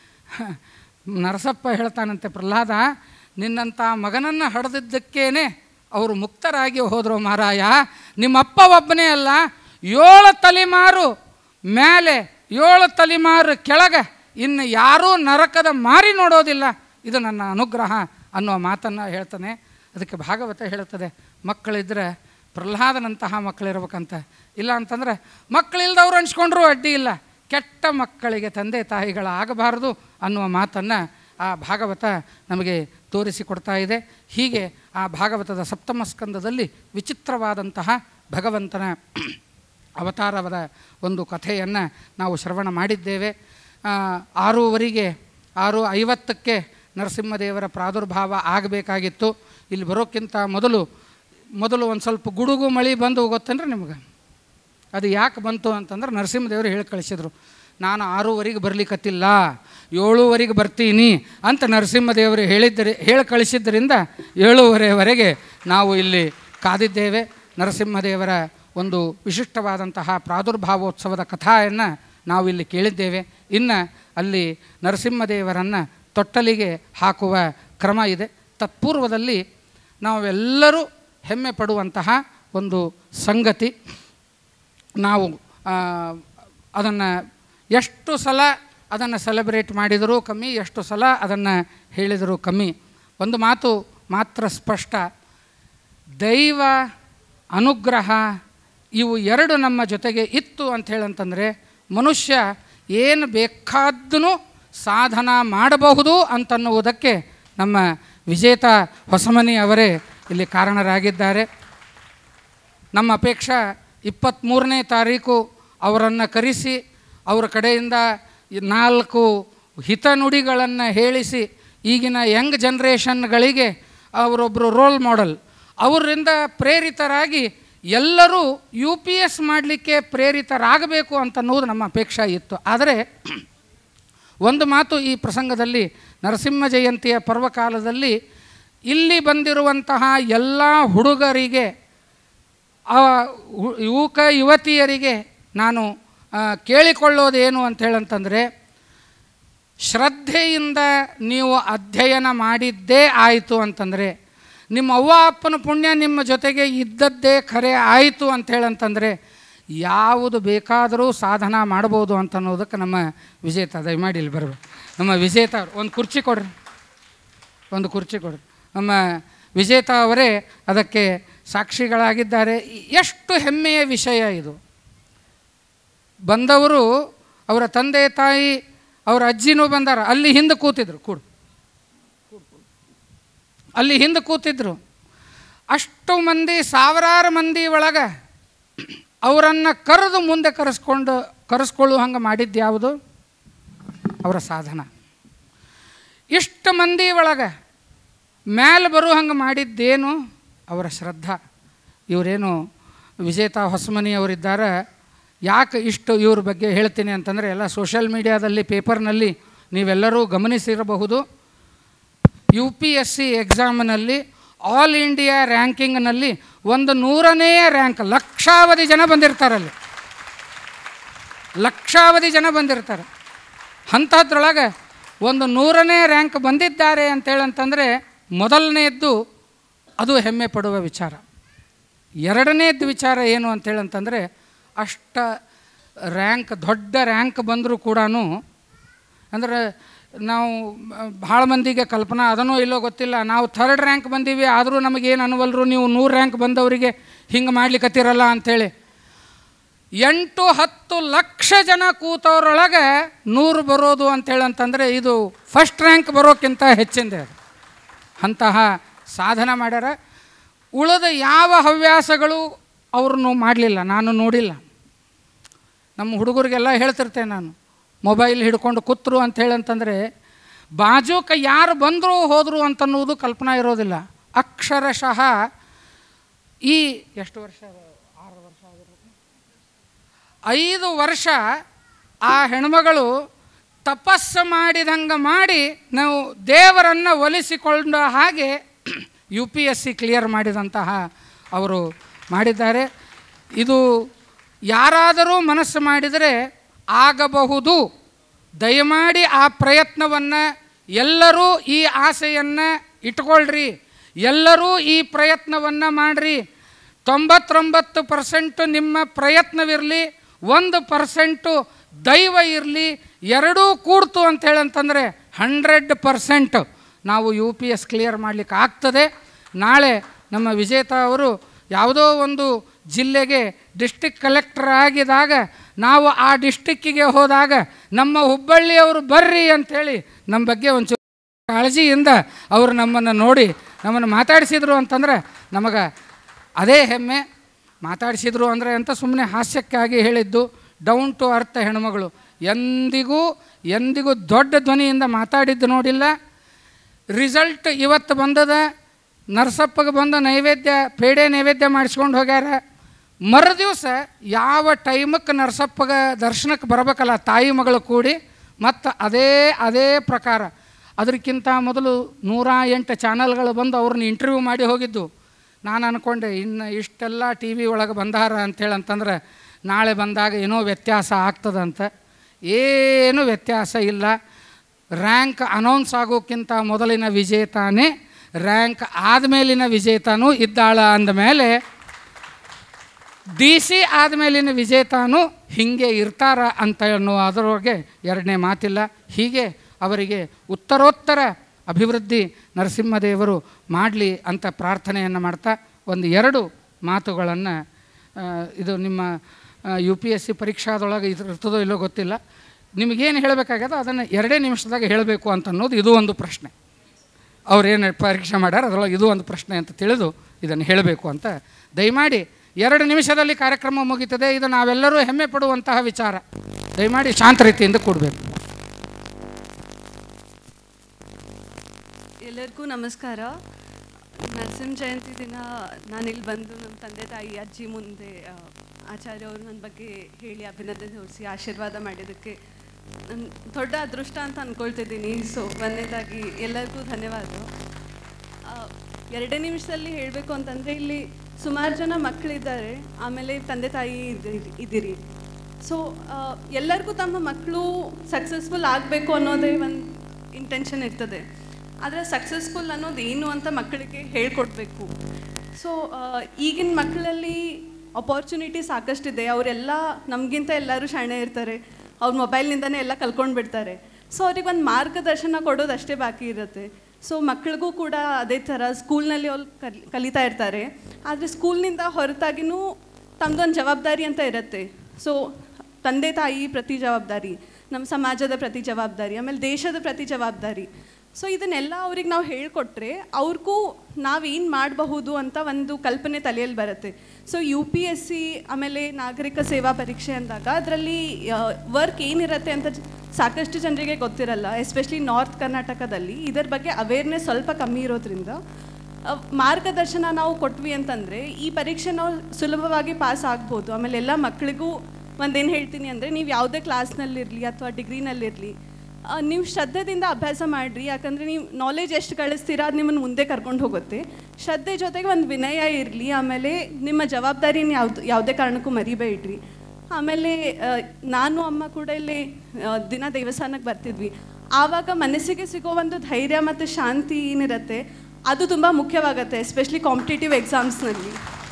ನರಸಪ್ಪ ಹೇಳ್ತಾನಂತೆ ಪ್ರಹ್ಲಾದ ನಿನ್ನಂಥ ಮಗನನ್ನು ಹಡೆದಿದ್ದಕ್ಕೇನೆ ಅವರು ಮುಕ್ತರಾಗಿ ಹೋದರು ಮಾರಾಯ ನಿಮ್ಮಪ್ಪ ಒಬ್ಬನೇ ಅಲ್ಲ ಏಳು ತಲೆಮಾರು ಮೇಲೆ ಏಳು ತಲೆಮಾರು ಕೆಳಗೆ ಇನ್ನು ಯಾರೂ ನರಕದ ಮಾರಿ ನೋಡೋದಿಲ್ಲ ಇದು ನನ್ನ ಅನುಗ್ರಹ ಅನ್ನುವ ಮಾತನ್ನು ಹೇಳ್ತಾನೆ ಅದಕ್ಕೆ ಭಾಗವತ ಹೇಳುತ್ತದೆ ಮಕ್ಕಳಿದ್ದರೆ ಪ್ರಹ್ಲಾದನಂತಹ ಮಕ್ಕಳಿರ್ಬೇಕಂತ ಇಲ್ಲ ಅಂತಂದ್ರೆ ಮಕ್ಕಳಿಲ್ದವ್ರು ಅನ್ಸ್ಕೊಂಡ್ರೂ ಅಡ್ಡಿ ಇಲ್ಲ ಕೆಟ್ಟ ಮಕ್ಕಳಿಗೆ ತಂದೆ ತಾಯಿಗಳಾಗಬಾರದು ಅನ್ನುವ ಮಾತನ್ನು ಆ ಭಾಗವತ ನಮಗೆ ತೋರಿಸಿಕೊಡ್ತಾ ಇದೆ ಹೀಗೆ ಆ ಭಾಗವತದ ಸಪ್ತಮ ಸ್ಕಂದದಲ್ಲಿ ವಿಚಿತ್ರವಾದಂತಹ ಭಗವಂತನ ಅವತಾರದ ಒಂದು ಕಥೆಯನ್ನು ನಾವು ಶ್ರವಣ ಮಾಡಿದ್ದೇವೆ ಆ, ಆರೂವರೆಗೆ ಆರು ಐವತ್ತಕ್ಕೆ ನರಸಿಂಹದೇವರ ಪ್ರಾದುರ್ಭಾವ ಆಗಬೇಕಾಗಿತ್ತು ಇಲ್ಲಿ ಬರೋಕ್ಕಿಂತ ಮೊದಲು ಮೊದಲು ಒಂದು ಸ್ವಲ್ಪ ಗುಡುಗು ಮಳೆ ಬಂದು ಗೊತ್ತೇನ್ರಿ ನಿಮ್ಗೆ ಅದು ಯಾಕೆ ಬಂತು ಅಂತಂದ್ರೆ ನರಸಿಂಹದೇವರು ಹೇಳಿ ಕಳಿಸಿದ್ರು ನಾನು ಆರೂವರೆಗೆ ಬರಲಿಕ್ಕತ್ತಿಲ್ಲ ಏಳೂವರೆಗೆ ಬರ್ತೀನಿ ಅಂತ ನರಸಿಂಹದೇವರು ಹೇಳಿದ್ದರೆ ಹೇಳಿ ಕಳಿಸಿದ್ದರಿಂದ ಏಳೂವರೆವರೆಗೆ ನಾವು ಇಲ್ಲಿ ಕಾದಿದ್ದೇವೆ ನರಸಿಂಹದೇವರ ಒಂದು ವಿಶಿಷ್ಟವಾದಂತಹ ಪ್ರಾದುರ್ಭಾವೋತ್ಸವದ ಕಥೆಯನ್ನು ನಾವು ಇಲ್ಲಿ ಕೇಳಿದ್ದೇವೆ ಇನ್ನು ಅಲ್ಲಿ ನರಸಿಂಹದೇವರನ್ನು ತೊಟ್ಟಲಿಗೆ ಹಾಕುವ ಕ್ರಮ ಇದೆ ತತ್ಪೂರ್ವದಲ್ಲಿ ನಾವೆಲ್ಲರೂ ಹೆಮ್ಮೆ ಪಡುವಂತಹ ಒಂದು ಸಂಗತಿ ನಾವು ಅದನ್ನು ಎಷ್ಟು ಸಲ ಅದನ್ನು ಸೆಲೆಬ್ರೇಟ್ ಮಾಡಿದರೂ ಕಮ್ಮಿ ಎಷ್ಟು ಸಲ ಅದನ್ನು ಹೇಳಿದರೂ ಕಮ್ಮಿ ಒಂದು ಮಾತು ಮಾತ್ರ ಸ್ಪಷ್ಟ ದೈವ ಅನುಗ್ರಹ ಇವು ಎರಡು ನಮ್ಮ ಜೊತೆಗೆ ಇತ್ತು ಅಂತ ಹೇಳಂತಂದರೆ ಮನುಷ್ಯ ಏನು ಬೇಕಾದ್ದೂ ಸಾಧನ ಮಾಡಬಹುದು ಅಂತನ್ನುವುದಕ್ಕೆ ನಮ್ಮ ವಿಜೇತ ಹೊಸಮನಿ ಅವರೇ ಇಲ್ಲಿ ಕಾರಣರಾಗಿದ್ದಾರೆ ನಮ್ಮ ಅಪೇಕ್ಷೆ ಇಪ್ಪತ್ತ್ಮೂರನೇ ತಾರೀಕು ಅವರನ್ನು ಕರೆಸಿ ಅವರ ಕಡೆಯಿಂದ ಈ ನಾಲ್ಕು ಹಿತನುಡಿಗಳನ್ನು ಹೇಳಿಸಿ ಈಗಿನ ಯಂಗ್ ಜನ್ರೇಷನ್ಗಳಿಗೆ ಅವರೊಬ್ಬರು ರೋಲ್ ಮಾಡೆಲ್ ಅವರಿಂದ ಪ್ರೇರಿತರಾಗಿ ಎಲ್ಲರೂ ಯು ಪಿ ಎಸ್ ಮಾಡಲಿಕ್ಕೆ ಪ್ರೇರಿತರಾಗಬೇಕು ಅಂತನ್ನುವುದು ನಮ್ಮ ಅಪೇಕ್ಷೆ ಇತ್ತು ಆದರೆ ಒಂದು ಮಾತು ಈ ಪ್ರಸಂಗದಲ್ಲಿ ನರಸಿಂಹ ಜಯಂತಿಯ ಪರ್ವಕಾಲದಲ್ಲಿ ಇಲ್ಲಿ ಬಂದಿರುವಂತಹ ಎಲ್ಲ ಹುಡುಗರಿಗೆ ಆ ಹು- ಯುವಕ ಯುವತಿಯರಿಗೆ ನಾನು ಆ, ಕೇಳಿಕೊಳ್ಳೋದೇನು ಅಂತ ಹೇಳಂತಂದರೆ ಶ್ರದ್ಧೆಯಿಂದ ನೀವು ಅಧ್ಯಯನ ಮಾಡಿದ್ದೇ ಆಯಿತು ಅಂತಂದರೆ ನಿಮ್ಮ ಅವ್ವ ಅಪ್ಪನ ಪುಣ್ಯ ನಿಮ್ಮ ಜೊತೆಗೆ ಇದ್ದದ್ದೇ ಖರೆ ಆಯಿತು ಅಂತ ಹೇಳಂತಂದರೆ ಯಾವುದು ಬೇಕಾದರೂ ಸಾಧನ ಮಾಡ್ಬೋದು ಅಂತ ಅನ್ನೋದಕ್ಕೆ ನಮ್ಮ ವಿಜೇತ ದಯಮಾಡಿ ಇಲ್ಲಿ ಬರಬೇಕು ನಮ್ಮ ವಿಜೇತ ಅವ್ರು ಒಂದು ಕುರ್ಚಿ ಕೊಡ್ರಿ ಒಂದು ಕುರ್ಚಿ ಕೊಡ್ರಿ ನಮ್ಮ ವಿಜೇತ ಅವರೇ ಅದಕ್ಕೆ ಸಾಕ್ಷಿಗಳಾಗಿದ್ದಾರೆ ಎಷ್ಟು ಹೆಮ್ಮೆಯ ವಿಷಯ ಇದು ಬಂದವರು ಅವರ ತಂದೆ ತಾಯಿ ಅವರ ಅಜ್ಜಿನೂ ಬಂದಾರ ಅಲ್ಲಿ ಹಿಂದೆ ಕೂತಿದ್ರು ಕೂಡು ಅಲ್ಲಿ ಹಿಂದೆ ಕೂತಿದ್ರು ಅಷ್ಟು ಮಂದಿ ಸಾವಿರಾರು ಮಂದಿ ಒಳಗೆ ಅವರನ್ನು ಕರೆದು ಮುಂದೆ ಕರೆಸ್ಕೊಂಡು ಕರೆಸ್ಕೊಳ್ಳೋ ಹಂಗೆ ಮಾಡಿದ್ದು ಯಾವುದು ಅವರ ಸಾಧನ ಇಷ್ಟು ಮಂದಿ ಒಳಗೆ ಮ್ಯಾಲೆ ಬರೋ ಹಂಗೆ ಮಾಡಿದ್ದೇನು ಅವರ ಶ್ರದ್ಧಾ ಇವರೇನು ವಿಜೇತಾ ಹೊಸಮನಿ ಅವರಿದ್ದಾರೆ ಯಾಕೆ ಇಷ್ಟು ಇವ್ರ ಬಗ್ಗೆ ಹೇಳ್ತೀನಿ ಅಂತಂದರೆ ಎಲ್ಲ ಸೋಷಿಯಲ್ ಮೀಡಿಯಾದಲ್ಲಿ ಪೇಪರ್ನಲ್ಲಿ ನೀವೆಲ್ಲರೂ ಗಮನಿಸಿರಬಹುದು ಯು ಪಿ ಎಸ್ ಸಿ ಎಕ್ಸಾಮ್ನಲ್ಲಿ ಆಲ್ ಇಂಡಿಯಾ ರ್ಯಾಂಕಿಂಗ್ನಲ್ಲಿ ಒಂದು ನೂರನೇ ರ್ಯಾಂಕ್ ಲಕ್ಷಾವಧಿ ಜನ ಬಂದಿರ್ತಾರಲ್ಲಿ ಲಕ್ಷಾವಧಿ ಜನ ಬಂದಿರ್ತಾರೆ ಅಂಥದ್ರೊಳಗೆ ಒಂದು ನೂರನೇ ರ್ಯಾಂಕ್ ಬಂದಿದ್ದಾರೆ ಅಂತೇಳಂತಂದರೆ ಮೊದಲನೆಯದ್ದು ಅದು ಹೆಮ್ಮೆ ಪಡುವ ವಿಚಾರ ಎರಡನೇದ್ದು ವಿಚಾರ ಏನು ಅಂತೇಳಂತಂದರೆ ಅಷ್ಟ ರ್ಯಾಂಕ್ ದೊಡ್ಡ ರ್ಯಾಂಕ್ ಬಂದರೂ ಕೂಡ ಅಂದರೆ ನಾವು ಭಾಳ ಮಂದಿಗೆ ಕಲ್ಪನಾ ಅದನ್ನೋ ಇಲ್ಲೋ ಗೊತ್ತಿಲ್ಲ ನಾವು ಥರ್ಡ್ ರ್ಯಾಂಕ್ ಬಂದೀವಿ ಆದರೂ ನಮಗೇನು ಅನ್ವಲ್ರು ನೀವು ನೂರು ರ್ಯಾಂಕ್ ಬಂದವರಿಗೆ ಹಿಂಗೆ ಮಾಡ್ಲಿಕ್ಕತ್ತಿರಲ್ಲ ಅಂಥೇಳಿ ಎಂಟು ಹತ್ತು ಲಕ್ಷ ಜನ ಕೂತವ್ರೊಳಗೆ ನೂರು ಬರೋದು ಅಂತೇಳಂತಂದರೆ ಇದು ಫಸ್ಟ್ ರ್ಯಾಂಕ್ ಬರೋಕ್ಕಿಂತ ಹೆಚ್ಚಿಂದೆ ಅದು ಅಂತಹ ಸಾಧನ ಮಾಡ್ಯಾರ ಉಳಿದ ಯಾವ ಹವ್ಯಾಸಗಳು ಅವ್ರನ್ನು ಮಾಡಲಿಲ್ಲ ನಾನು ನೋಡಿಲ್ಲ ನಮ್ಮ ಹುಡುಗರಿಗೆಲ್ಲ ಹೇಳ್ತಿರ್ತೇನೆ ನಾನು ಮೊಬೈಲ್ ಹಿಡ್ಕೊಂಡು ಕೂತ್ರು ಅಂತ ಹೇಳಂತಂದರೆ ಬಾಜೂಕ ಯಾರು ಬಂದರೂ ಹೋದರು ಅಂತನ್ನುವುದು ಕಲ್ಪನಾ ಇರೋದಿಲ್ಲ ಅಕ್ಷರಶಃ ಈ ಎಷ್ಟು ವರ್ಷ ಆರು ವರ್ಷ ಆಗಿರೋದು ಐದು ವರ್ಷ ಆ ಹೆಣ್ಮಗಳು ತಪಸ್ಸು ಮಾಡಿದಂಗೆ ಮಾಡಿ ನಾವು ದೇವರನ್ನು ಒಲಿಸಿಕೊಂಡ ಹಾಗೆ U P S C clear ಮಾಡಿದಂತಹ ಅವರು ಮಾಡಿದ್ದಾರೆ ಇದು ಯಾರಾದರೂ ಮನಸ್ಸು ಮಾಡಿದರೆ ಆಗಬಹುದು ದಯಮಾಡಿ ಆ ಪ್ರಯತ್ನವನ್ನು ಎಲ್ಲರೂ ಈ ಆಸೆಯನ್ನು ಇಟ್ಕೊಳ್ರಿ ಎಲ್ಲರೂ ಈ ಪ್ರಯತ್ನವನ್ನು ಮಾಡಿರಿ ತೊಂಬತ್ತೊಂಬತ್ತು ಪರ್ಸೆಂಟು ನಿಮ್ಮ ಪ್ರಯತ್ನವಿರಲಿ ಒಂದು ಪರ್ಸೆಂಟು ದೈವ ಇರಲಿ ಎರಡೂ ಕೂಡ್ತು ಅಂತ ಹೇಳಂತಂದರೆ ಹಂಡ್ರೆಡ್ ಪರ್ಸೆಂಟ್ ನಾವು ಯು ಪಿ ಎಸ್ ಕ್ಲಿಯರ್ ಮಾಡಲಿಕ್ಕೆ ಆಗ್ತದೆ ನಾಳೆ ನಮ್ಮ ವಿಜೇತ ಅವರು ಯಾವುದೋ ಒಂದು ಜಿಲ್ಲೆಗೆ ಡಿಸ್ಟಿಕ್ ಕಲೆಕ್ಟರ್ ಆಗಿದಾಗ ನಾವು ಆ ಡಿಸ್ಟಿಕ್ಕಿಗೆ ಹೋದಾಗ ನಮ್ಮ ಹುಬ್ಬಳ್ಳಿಯವರು ಬರ್ರಿ ಅಂಥೇಳಿ ನಮ್ಮ ಬಗ್ಗೆ ಒಂಚೂರು ಕಾಳಜಿಯಿಂದ ಅವರು ನಮ್ಮನ್ನು ನೋಡಿ ನಮ್ಮನ್ನು ಮಾತಾಡಿಸಿದ್ರು ಅಂತಂದರೆ ನಮಗೆ ಅದೇ ಹೆಮ್ಮೆ ಮಾತಾಡಿಸಿದ್ರು ಅಂದರೆ ಅಂತ ಸುಮ್ಮನೆ ಹಾಸ್ಯಕ್ಕಾಗಿ ಹೇಳಿದ್ದು ಡೌನ್ ಟು ಅರ್ಥ ಹೆಣ್ಮಗಳು ಎಂದಿಗೂ ಎಂದಿಗೂ ದೊಡ್ಡ ಧ್ವನಿಯಿಂದ ಮಾತಾಡಿದ್ದು ನೋಡಿಲ್ಲ ರಿಸಲ್ಟ್ ಇವತ್ತು ಬಂದದ ನರಸಪ್ಪಗೆ ಬಂದ ನೈವೇದ್ಯ ಪೇಡೆ ನೈವೇದ್ಯ ಮಾಡಿಸ್ಕೊಂಡು ಹೋಗ್ಯಾರ ಮರುದಿವಸ ಯಾವ ಟೈಮಕ್ಕೆ ನರಸಪ್ಪಗೆ ದರ್ಶನಕ್ಕೆ ಬರಬೇಕಲ್ಲ ತಾಯಿ ಮಗಳು ಕೂಡಿ ಮತ್ತು ಅದೇ ಅದೇ ಪ್ರಕಾರ ಅದಕ್ಕಿಂತ ಮೊದಲು ನೂರ ಎಂಟು ಚಾನಲ್ಗಳು ಬಂದು ಅವ್ರನ್ನ ಇಂಟರ್ವ್ಯೂ ಮಾಡಿ ಹೋಗಿದ್ದು ನಾನು ಅಂದ್ಕೊಂಡೆ ಇನ್ನು ಇಷ್ಟೆಲ್ಲ ಟಿ ವಿ ಒಳಗೆ ಬಂದಾರ ಅಂಥೇಳಿ ಅಂತಂದ್ರೆ ನಾಳೆ ಬಂದಾಗ ಏನೋ ವ್ಯತ್ಯಾಸ ಆಗ್ತದಂತ ಏನು ವ್ಯತ್ಯಾಸ ಇಲ್ಲ ರ್ಯಾಂಕ್ ಅನೌನ್ಸ್ ಆಗೋಕ್ಕಿಂತ ಮೊದಲಿನ ವಿಜೇತಾನೇ ರ್ಯಾಂಕ್ ಆದಮೇಲಿನ ವಿಜೇತಾನೂ ಇದ್ದಾಳ ಅಂದಮೇಲೆ ಡಿ ಸಿ ಆದಮೇಲಿನ ವಿಜೇತಾನು ಹೀಗೆ ಇರ್ತಾರ ಅಂತ ಅನ್ನುವ ಅದರೊಳಗೆ ಎರಡನೇ ಮಾತಿಲ್ಲ ಹೀಗೆ ಅವರಿಗೆ ಉತ್ತರೋತ್ತರ ಅಭಿವೃದ್ಧಿ ನರಸಿಂಹದೇವರು ಮಾಡಲಿ ಅಂತ ಪ್ರಾರ್ಥನೆಯನ್ನು ಮಾಡ್ತಾ ಒಂದು ಎರಡು ಮಾತುಗಳನ್ನು ಇದು ನಿಮ್ಮ ಯು ಪಿ ಎಸ್ ಸಿ ಪರೀಕ್ಷಾದೊಳಗೆ ಇದು ಇರ್ತದೋ ಇಲ್ಲೋ ಗೊತ್ತಿಲ್ಲ ನಿಮಗೇನು ಹೇಳಬೇಕಾಗ್ಯದ ಅದನ್ನು ಎರಡೇ ನಿಮಿಷದಾಗ ಹೇಳಬೇಕು ಅಂತ ಅನ್ನೋದು ಇದು ಒಂದು ಪ್ರಶ್ನೆ ಅವ್ರೇನು ಪರೀಕ್ಷೆ ಮಾಡ್ಯಾರ ಅದರೊಳಗೆ ಇದು ಒಂದು ಪ್ರಶ್ನೆ ಅಂತ ತಿಳಿದು ಇದನ್ನು ಹೇಳಬೇಕು ಅಂತ ದಯಮಾಡಿ ಎರಡು ನಿಮಿಷದಲ್ಲಿ ಕಾರ್ಯಕ್ರಮ ಮುಗೀತದೆ ಇದು ನಾವೆಲ್ಲರೂ ಹೆಮ್ಮೆ ಪಡುವಂತಹ ವಿಚಾರ ದಯಮಾಡಿ ಶಾಂತ ರೀತಿಯಿಂದ ಕೂಡಬೇಕು ಎಲ್ಲರಿಗೂ ನಮಸ್ಕಾರ ನರಸಿಂಹ ಜಯಂತಿ ದಿನ ನಾನಿಲ್ಲಿ ಬಂದು ನಮ್ಮ ತಂದೆ ತಾಯಿ ಅಜ್ಜಿ ಮುಂದೆ ಆ, ಆಚಾರ್ಯ ಅವರು ನನ್ನ ಬಗ್ಗೆ ಹೇಳಿ ಅಭಿನಂದನೆ ತೋರಿಸಿ ಆಶೀರ್ವಾದ ಮಾಡಿದ್ದಕ್ಕೆ ನನ್ನ ದೊಡ್ಡ ಅದೃಷ್ಟ ಅಂತ ಅಂದ್ಕೊಳ್ತಿದ್ದೀನಿ ಸೊ ಒಂದನೇದಾಗಿ ಎಲ್ಲರಿಗೂ ಧನ್ಯವಾದ ಆ, ಎರಡೇ ನಿಮಿಷದಲ್ಲಿ ಹೇಳಬೇಕು ಅಂತಂದರೆ ಇಲ್ಲಿ ಸುಮಾರು ಜನ ಮಕ್ಕಳಿದ್ದಾರೆ ಆಮೇಲೆ ತಂದೆ ತಾಯಿ ಇದ್ದೀರಿ ಇದ್ದೀರಿ ಸೊ ಎಲ್ಲರಿಗೂ ತಮ್ಮ ಮಕ್ಕಳು ಸಕ್ಸಸ್ಫುಲ್ ಆಗಬೇಕು ಅನ್ನೋದೇ ಒಂದು ಇಂಟೆನ್ಷನ್ ಇರ್ತದೆ ಆದರೆ ಸಕ್ಸಸ್ಫುಲ್ ಅನ್ನೋದು ಏನು ಅಂತ ಮಕ್ಕಳಿಗೆ ಹೇಳ್ಕೊಡ್ಬೇಕು ಸೊ ಈಗಿನ ಮಕ್ಕಳಲ್ಲಿ ಅಪಾರ್ಚುನಿಟಿ ಸಾಕಷ್ಟಿದೆ ಅವರೆಲ್ಲ ನಮಗಿಂತ ಎಲ್ಲರೂ ಶಾಣೆ ಇರ್ತಾರೆ ಅವ್ರ ಮೊಬೈಲ್ನಿಂದನೇ ಎಲ್ಲ ಕಲ್ಕೊಂಡು ಬಿಡ್ತಾರೆ ಸೊ ಅವ್ರಿಗೆ ಒಂದು ಮಾರ್ಗದರ್ಶನ ಕೊಡೋದು ಅಷ್ಟೇ ಬಾಕಿ ಇರುತ್ತೆ ಸೊ ಮಕ್ಕಳಿಗೂ ಕೂಡ ಅದೇ ಥರ ಸ್ಕೂಲ್ನಲ್ಲಿ ಅವ್ರು ಕಲಿ ಕಲಿತಾ ಇರ್ತಾರೆ ಆದರೆ ಸ್ಕೂಲ್ನಿಂದ ಹೊರತಾಗಿನೂ ತಮ್ಮದೊಂದು ಜವಾಬ್ದಾರಿ ಅಂತ ಇರುತ್ತೆ ಸೊ ತಂದೆ ತಾಯಿ ಪ್ರತಿ ಜವಾಬ್ದಾರಿ ನಮ್ಮ ಸಮಾಜದ ಪ್ರತಿ ಜವಾಬ್ದಾರಿ ಆಮೇಲೆ ದೇಶದ ಪ್ರತಿ ಜವಾಬ್ದಾರಿ ಸೊ ಇದನ್ನೆಲ್ಲ ಅವ್ರಿಗೆ ನಾವು ಹೇಳ್ಕೊಟ್ರೆ ಅವ್ರಿಗೂ ನಾವೇನು ಮಾಡಬಹುದು ಅಂತ ಒಂದು ಕಲ್ಪನೆ ತಲೆಯಲ್ಲಿ ಬರುತ್ತೆ so U P S C ಆಮೇಲೆ ನಾಗರಿಕ ಸೇವಾ ಪರೀಕ್ಷೆ ಅಂದಾಗ ಅದರಲ್ಲಿ ವರ್ಕ್ ಏನಿರುತ್ತೆ ಅಂತ ಜ- ಸಾಕಷ್ಟು ಜನರಿಗೆ ಗೊತ್ತಿರಲ್ಲ ಎಸ್ಪೆಷಲಿ ನಾರ್ತ್ ಕರ್ನಾಟಕದಲ್ಲಿ ಇದರ ಬಗ್ಗೆ ಅವೇರ್ನೆಸ್ ಸ್ವಲ್ಪ ಕಮ್ಮಿ ಇರೋದ್ರಿಂದ ಅಹ್, ಮಾರ್ಗದರ್ಶನ ನಾವು ಕೊಟ್ವಿ ಅಂತಂದರೆ ಈ ಪರೀಕ್ಷೆ ನಾವು ಸುಲಭವಾಗಿ ಪಾಸ್ ಆಗ್ಬೋದು ಆಮೇಲೆ ಎಲ್ಲ ಮಕ್ಕಳಿಗೂ ಒಂದೇನು ಹೇಳ್ತೀನಿ ಅಂದರೆ ನೀವು ಯಾವುದೇ ಕ್ಲಾಸ್ನಲ್ಲಿರಲಿ ಅಥವಾ ಡಿಗ್ರಿನಲ್ಲಿರಲಿ ನೀವು ಶ್ರದ್ಧೆದಿಂದ ಅಭ್ಯಾಸ ಮಾಡಿರಿ ಯಾಕಂದರೆ ನೀವು ನಾಲೆಜ್ ಎಷ್ಟು ಗಳಿಸ್ತೀರಾ ಅದು ನಿಮ್ಮನ್ನು ಮುಂದೆ ಕರ್ಕೊಂಡು ಹೋಗುತ್ತೆ ಶ್ರದ್ಧೆ ಜೊತೆಗೆ ಒಂದು ವಿನಯ ಇರಲಿ ಆಮೇಲೆ ನಿಮ್ಮ ಜವಾಬ್ದಾರಿನ ಯಾವ್ದು ಯಾವುದೇ ಕಾರಣಕ್ಕೂ ಮರಿಬೇಡ್ರಿ ಆಮೇಲೆ ಆ, ನಾನು ಅಮ್ಮ ಕೂಡ ಇಲ್ಲಿ ಆ, ದಿನ ದೇವಸ್ಥಾನಕ್ಕೆ ಬರ್ತಿದ್ವಿ ಆವಾಗ ಮನಸ್ಸಿಗೆ ಸಿಗೋ ಒಂದು ಧೈರ್ಯ ಮತ್ತು ಶಾಂತಿ ಏನಿರುತ್ತೆ ಅದು ತುಂಬ ಮುಖ್ಯವಾಗುತ್ತೆ ಎಸ್ಪೆಷಲಿ ಕಾಂಪಿಟೇಟಿವ್ ಎಕ್ಸಾಮ್ಸ್ನಲ್ಲಿ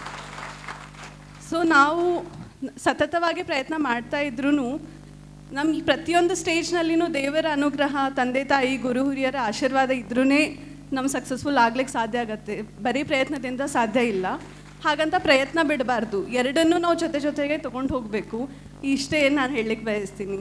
ಸೊ ನಾವು ಸತತವಾಗಿ ಪ್ರಯತ್ನ ಮಾಡ್ತಾ ಇದ್ರೂ ನಮ್ಗೆ ಪ್ರತಿಯೊಂದು ಸ್ಟೇಜ್ನಲ್ಲಿನೂ ದೇವರ ಅನುಗ್ರಹ ತಂದೆ ತಾಯಿ ಗುರು ಹಿರಿಯರ ಆಶೀರ್ವಾದ ಇದ್ರೂ ನಮ್ಮ ಸಕ್ಸಸ್ಫುಲ್ ಆಗ್ಲಿಕ್ಕೆ ಸಾಧ್ಯ ಆಗುತ್ತೆ ಬರೀ ಪ್ರಯತ್ನದಿಂದ ಸಾಧ್ಯ ಇಲ್ಲ ಹಾಗಂತ ಪ್ರಯತ್ನ ಬಿಡಬಾರ್ದು ಎರಡನ್ನೂ ನಾವು ಜೊತೆ ಜೊತೆಗೆ ತೊಗೊಂಡು ಹೋಗಬೇಕು ಇಷ್ಟೇ ನಾನು ಹೇಳಲಿಕ್ಕೆ ಬಯಸ್ತೀನಿ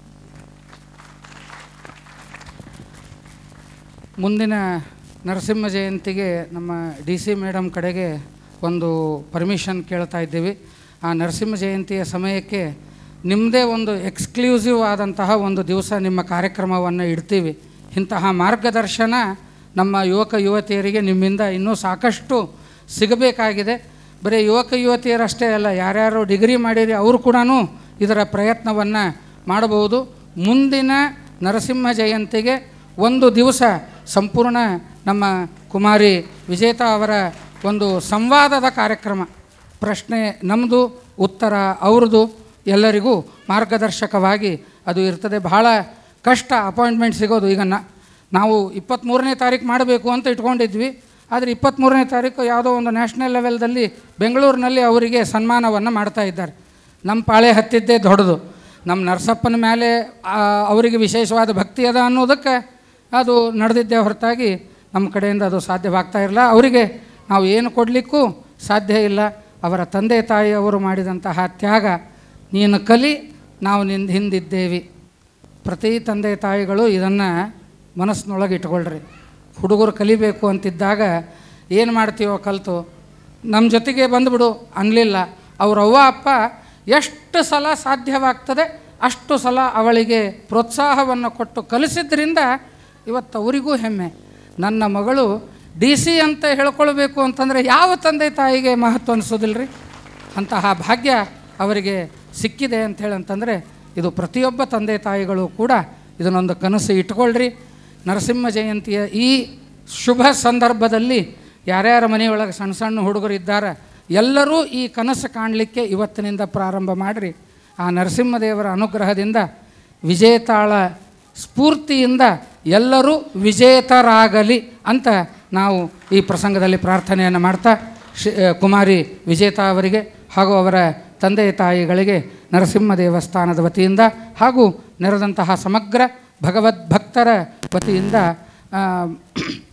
ಮುಂದಿನ ನರಸಿಂಹ ಜಯಂತಿಗೆ ನಮ್ಮ ಡಿ ಸಿ ಮೇಡಮ್ ಕಡೆಗೆ ಒಂದು ಪರ್ಮಿಷನ್ ಕೇಳ್ತಾ ಇದ್ದೀವಿ ಆ ನರಸಿಂಹ ಜಯಂತಿಯ ಸಮಯಕ್ಕೆ ನಿಮ್ಮದೇ ಒಂದು ಎಕ್ಸ್ಕ್ಲೂಸಿವ್ ಆದಂತಹ ಒಂದು ದಿವಸ ನಿಮ್ಮ ಕಾರ್ಯಕ್ರಮವನ್ನು ಇಡ್ತೀವಿ ಇಂತಹ ಮಾರ್ಗದರ್ಶನ ನಮ್ಮ ಯುವಕ ಯುವತಿಯರಿಗೆ ನಿಮ್ಮಿಂದ ಇನ್ನೂ ಸಾಕಷ್ಟು ಸಿಗಬೇಕಾಗಿದೆ ಬರೀ ಯುವಕ ಯುವತಿಯರಷ್ಟೇ ಅಲ್ಲ ಯಾರ್ಯಾರು ಡಿಗ್ರಿ ಮಾಡಿರಿ ಅವರು ಕೂಡ ಇದರ ಪ್ರಯತ್ನವನ್ನು ಮಾಡಬಹುದು ಮುಂದಿನ ನರಸಿಂಹ ಜಯಂತಿಗೆ ಒಂದು ದಿವಸ ಸಂಪೂರ್ಣ ನಮ್ಮ ಕುಮಾರಿ ವಿಜೇತಾ ಅವರ ಒಂದು ಸಂವಾದದ ಕಾರ್ಯಕ್ರಮ ಪ್ರಶ್ನೆ ನಮ್ಮದು ಉತ್ತರ ಅವ್ರದ್ದು ಎಲ್ಲರಿಗೂ ಮಾರ್ಗದರ್ಶಕವಾಗಿ ಅದು ಇರ್ತದೆ ಬಹಳ ಕಷ್ಟ ಅಪಾಯಿಂಟ್ಮೆಂಟ್ ಸಿಗೋದು ಈಗ ನ ನಾವು ಇಪ್ಪತ್ತ್ಮೂರನೇ ತಾರೀಕು ಮಾಡಬೇಕು ಅಂತ ಇಟ್ಕೊಂಡಿದ್ವಿ ಆದರೆ ಇಪ್ಪತ್ತ್ಮೂರನೇ ತಾರೀಕು ಯಾವುದೋ ಒಂದು ನ್ಯಾಷನಲ್ ಲೆವೆಲ್ದಲ್ಲಿ ಬೆಂಗಳೂರಿನಲ್ಲಿ ಅವರಿಗೆ ಸನ್ಮಾನವನ್ನು ಮಾಡ್ತಾ ಇದ್ದಾರೆ ನಮ್ಮ ಪಾಳೆ ಹತ್ತಿದ್ದೇ ದೊಡ್ಡದು ನಮ್ಮ ನರಸಪ್ಪನ ಮೇಲೆ ಆ, ಅವರಿಗೆ ವಿಶೇಷವಾದ ಭಕ್ತಿ ಅದ ಅನ್ನೋದಕ್ಕೆ ಅದು ನಡೆದಿದ್ದೇ ಹೊರತಾಗಿ ನಮ್ಮ ಕಡೆಯಿಂದ ಅದು ಸಾಧ್ಯವಾಗ್ತಾ ಇರಲ್ಲ ಅವರಿಗೆ ನಾವು ಏನು ಕೊಡಲಿಕ್ಕೂ ಸಾಧ್ಯ ಇಲ್ಲ ಅವರ ತಂದೆ ತಾಯಿ ಅವರು ಮಾಡಿದಂತಹ ತ್ಯಾಗ ನೀನು ಕಲಿ ನಾವು ನಿಂದ ಹಿಂದಿದ್ದೇವೆ ಪ್ರತಿ ತಂದೆ ತಾಯಿಗಳು ಇದನ್ನು ಮನಸ್ಸಿನೊಳಗೆ ಇಟ್ಕೊಳ್ರಿ ಹುಡುಗರು ಕಲಿಬೇಕು ಅಂತಿದ್ದಾಗ ಏನು ಮಾಡ್ತೀವೋ ಕಲಿತು ನಮ್ಮ ಜೊತೆಗೆ ಬಂದುಬಿಡು ಅನ್ನಲಿಲ್ಲ ಅವ್ರ ಅವ್ವ ಅಪ್ಪ ಎಷ್ಟು ಸಲ ಸಾಧ್ಯವಾಗ್ತದೆ ಅಷ್ಟು ಸಲ ಅವಳಿಗೆ ಪ್ರೋತ್ಸಾಹವನ್ನು ಕೊಟ್ಟು ಕಲಿಸಿದ್ರಿಂದ ಇವತ್ತು ಅವರಿಗೂ ಹೆಮ್ಮೆ ನನ್ನ ಮಗಳು ಡಿ ಸಿ ಅಂತ ಹೇಳ್ಕೊಳ್ಬೇಕು ಅಂತಂದರೆ ಯಾವ ತಂದೆ ತಾಯಿಗೆ ಮಹತ್ವ ಅನಿಸೋದಿಲ್ಲ ರೀ ಅಂತಹ ಭಾಗ್ಯ ಅವರಿಗೆ ಸಿಕ್ಕಿದೆ ಅಂಥೇಳಿ ಅಂತಂದರೆ ಇದು ಪ್ರತಿಯೊಬ್ಬ ತಂದೆ ತಾಯಿಗಳು ಕೂಡ ಇದನ್ನೊಂದು ಕನಸು ಇಟ್ಕೊಳ್ರಿ ನರಸಿಂಹ ಜಯಂತಿಯ ಈ ಶುಭ ಸಂದರ್ಭದಲ್ಲಿ ಯಾರ್ಯಾರ ಮನೆಯೊಳಗೆ ಸಣ್ಣ ಸಣ್ಣ ಹುಡುಗರು ಇದ್ದಾರೆ ಎಲ್ಲರೂ ಈ ಕನಸು ಕಾಣಲಿಕ್ಕೆ ಇವತ್ತಿನಿಂದ ಪ್ರಾರಂಭ ಮಾಡಿರಿ ಆ ನರಸಿಂಹದೇವರ ಅನುಗ್ರಹದಿಂದ ವಿಜೇತಾಳ ಸ್ಫೂರ್ತಿಯಿಂದ ಎಲ್ಲರೂ ವಿಜೇತರಾಗಲಿ ಅಂತ ನಾವು ಈ ಪ್ರಸಂಗದಲ್ಲಿ ಪ್ರಾರ್ಥನೆಯನ್ನು ಮಾಡ್ತಾ ಶ್ರೀ ಕುಮಾರಿ ವಿಜೇತಾ ಅವರಿಗೆ ಹಾಗೂ ಅವರ ತಂದೆ ತಾಯಿಗಳಿಗೆ ನರಸಿಂಹ ದೇವಸ್ಥಾನದ ವತಿಯಿಂದ ಹಾಗೂ ನೆರೆದಂತಹ ಸಮಗ್ರ ಭಗವದ್ಭಕ್ತರ ವತಿಯಿಂದ ಆ,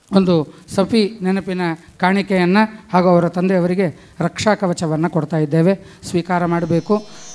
ಒಂದು ಸಫಿ ನೆನಪಿನ ಕಾಣಿಕೆಯನ್ನು ಹಾಗೂ ಅವರ ತಂದೆಯವರಿಗೆ ರಕ್ಷಾ ಕವಚವನ್ನು ಕೊಡ್ತಾ ಇದ್ದೇವೆ ಸ್ವೀಕಾರ ಮಾಡಬೇಕು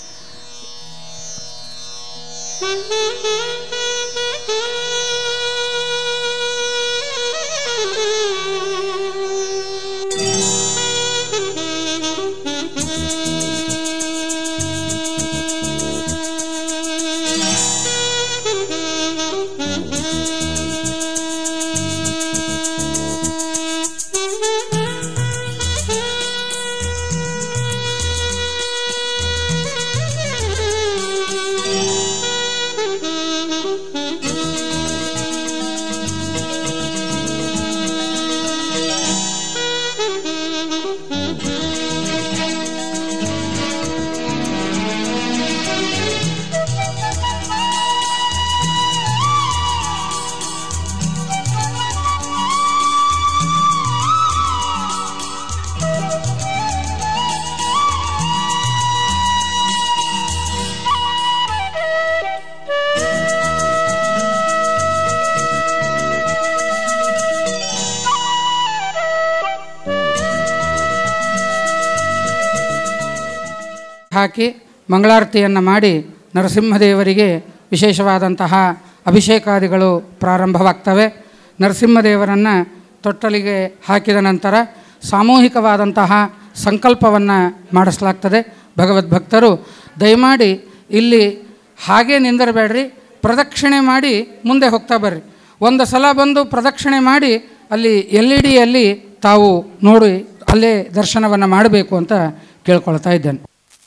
ಹಾಕಿ ಮಂಗಳಾರತಿಯನ್ನು ಮಾಡಿ ನರಸಿಂಹದೇವರಿಗೆ ವಿಶೇಷವಾದಂತಹ ಅಭಿಷೇಕಾದಿಗಳು ಪ್ರಾರಂಭವಾಗ್ತವೆ ನರಸಿಂಹದೇವರನ್ನು ತೊಟ್ಟಲಿಗೆ ಹಾಕಿದ ನಂತರ ಸಾಮೂಹಿಕವಾದಂತಹ ಸಂಕಲ್ಪವನ್ನು ಮಾಡಿಸಲಾಗ್ತದೆ ಭಗವದ್ಭಕ್ತರು ದಯಮಾಡಿ ಇಲ್ಲಿ ಹಾಗೇ ನಿಂದಿರಬೇಡ್ರಿ ಪ್ರದಕ್ಷಿಣೆ ಮಾಡಿ ಮುಂದೆ ಹೋಗ್ತಾ ಬರ್ರಿ ಒಂದು ಸಲ ಬಂದು ಪ್ರದಕ್ಷಿಣೆ ಮಾಡಿ ಅಲ್ಲಿ ಎಲ್ ಇ ಡಿಯಲ್ಲಿ ತಾವು ನೋಡಿ ಅಲ್ಲೇ ದರ್ಶನವನ್ನು ಮಾಡಬೇಕು ಅಂತ ಕೇಳ್ಕೊಳ್ತಾ ಇದ್ದೇನೆ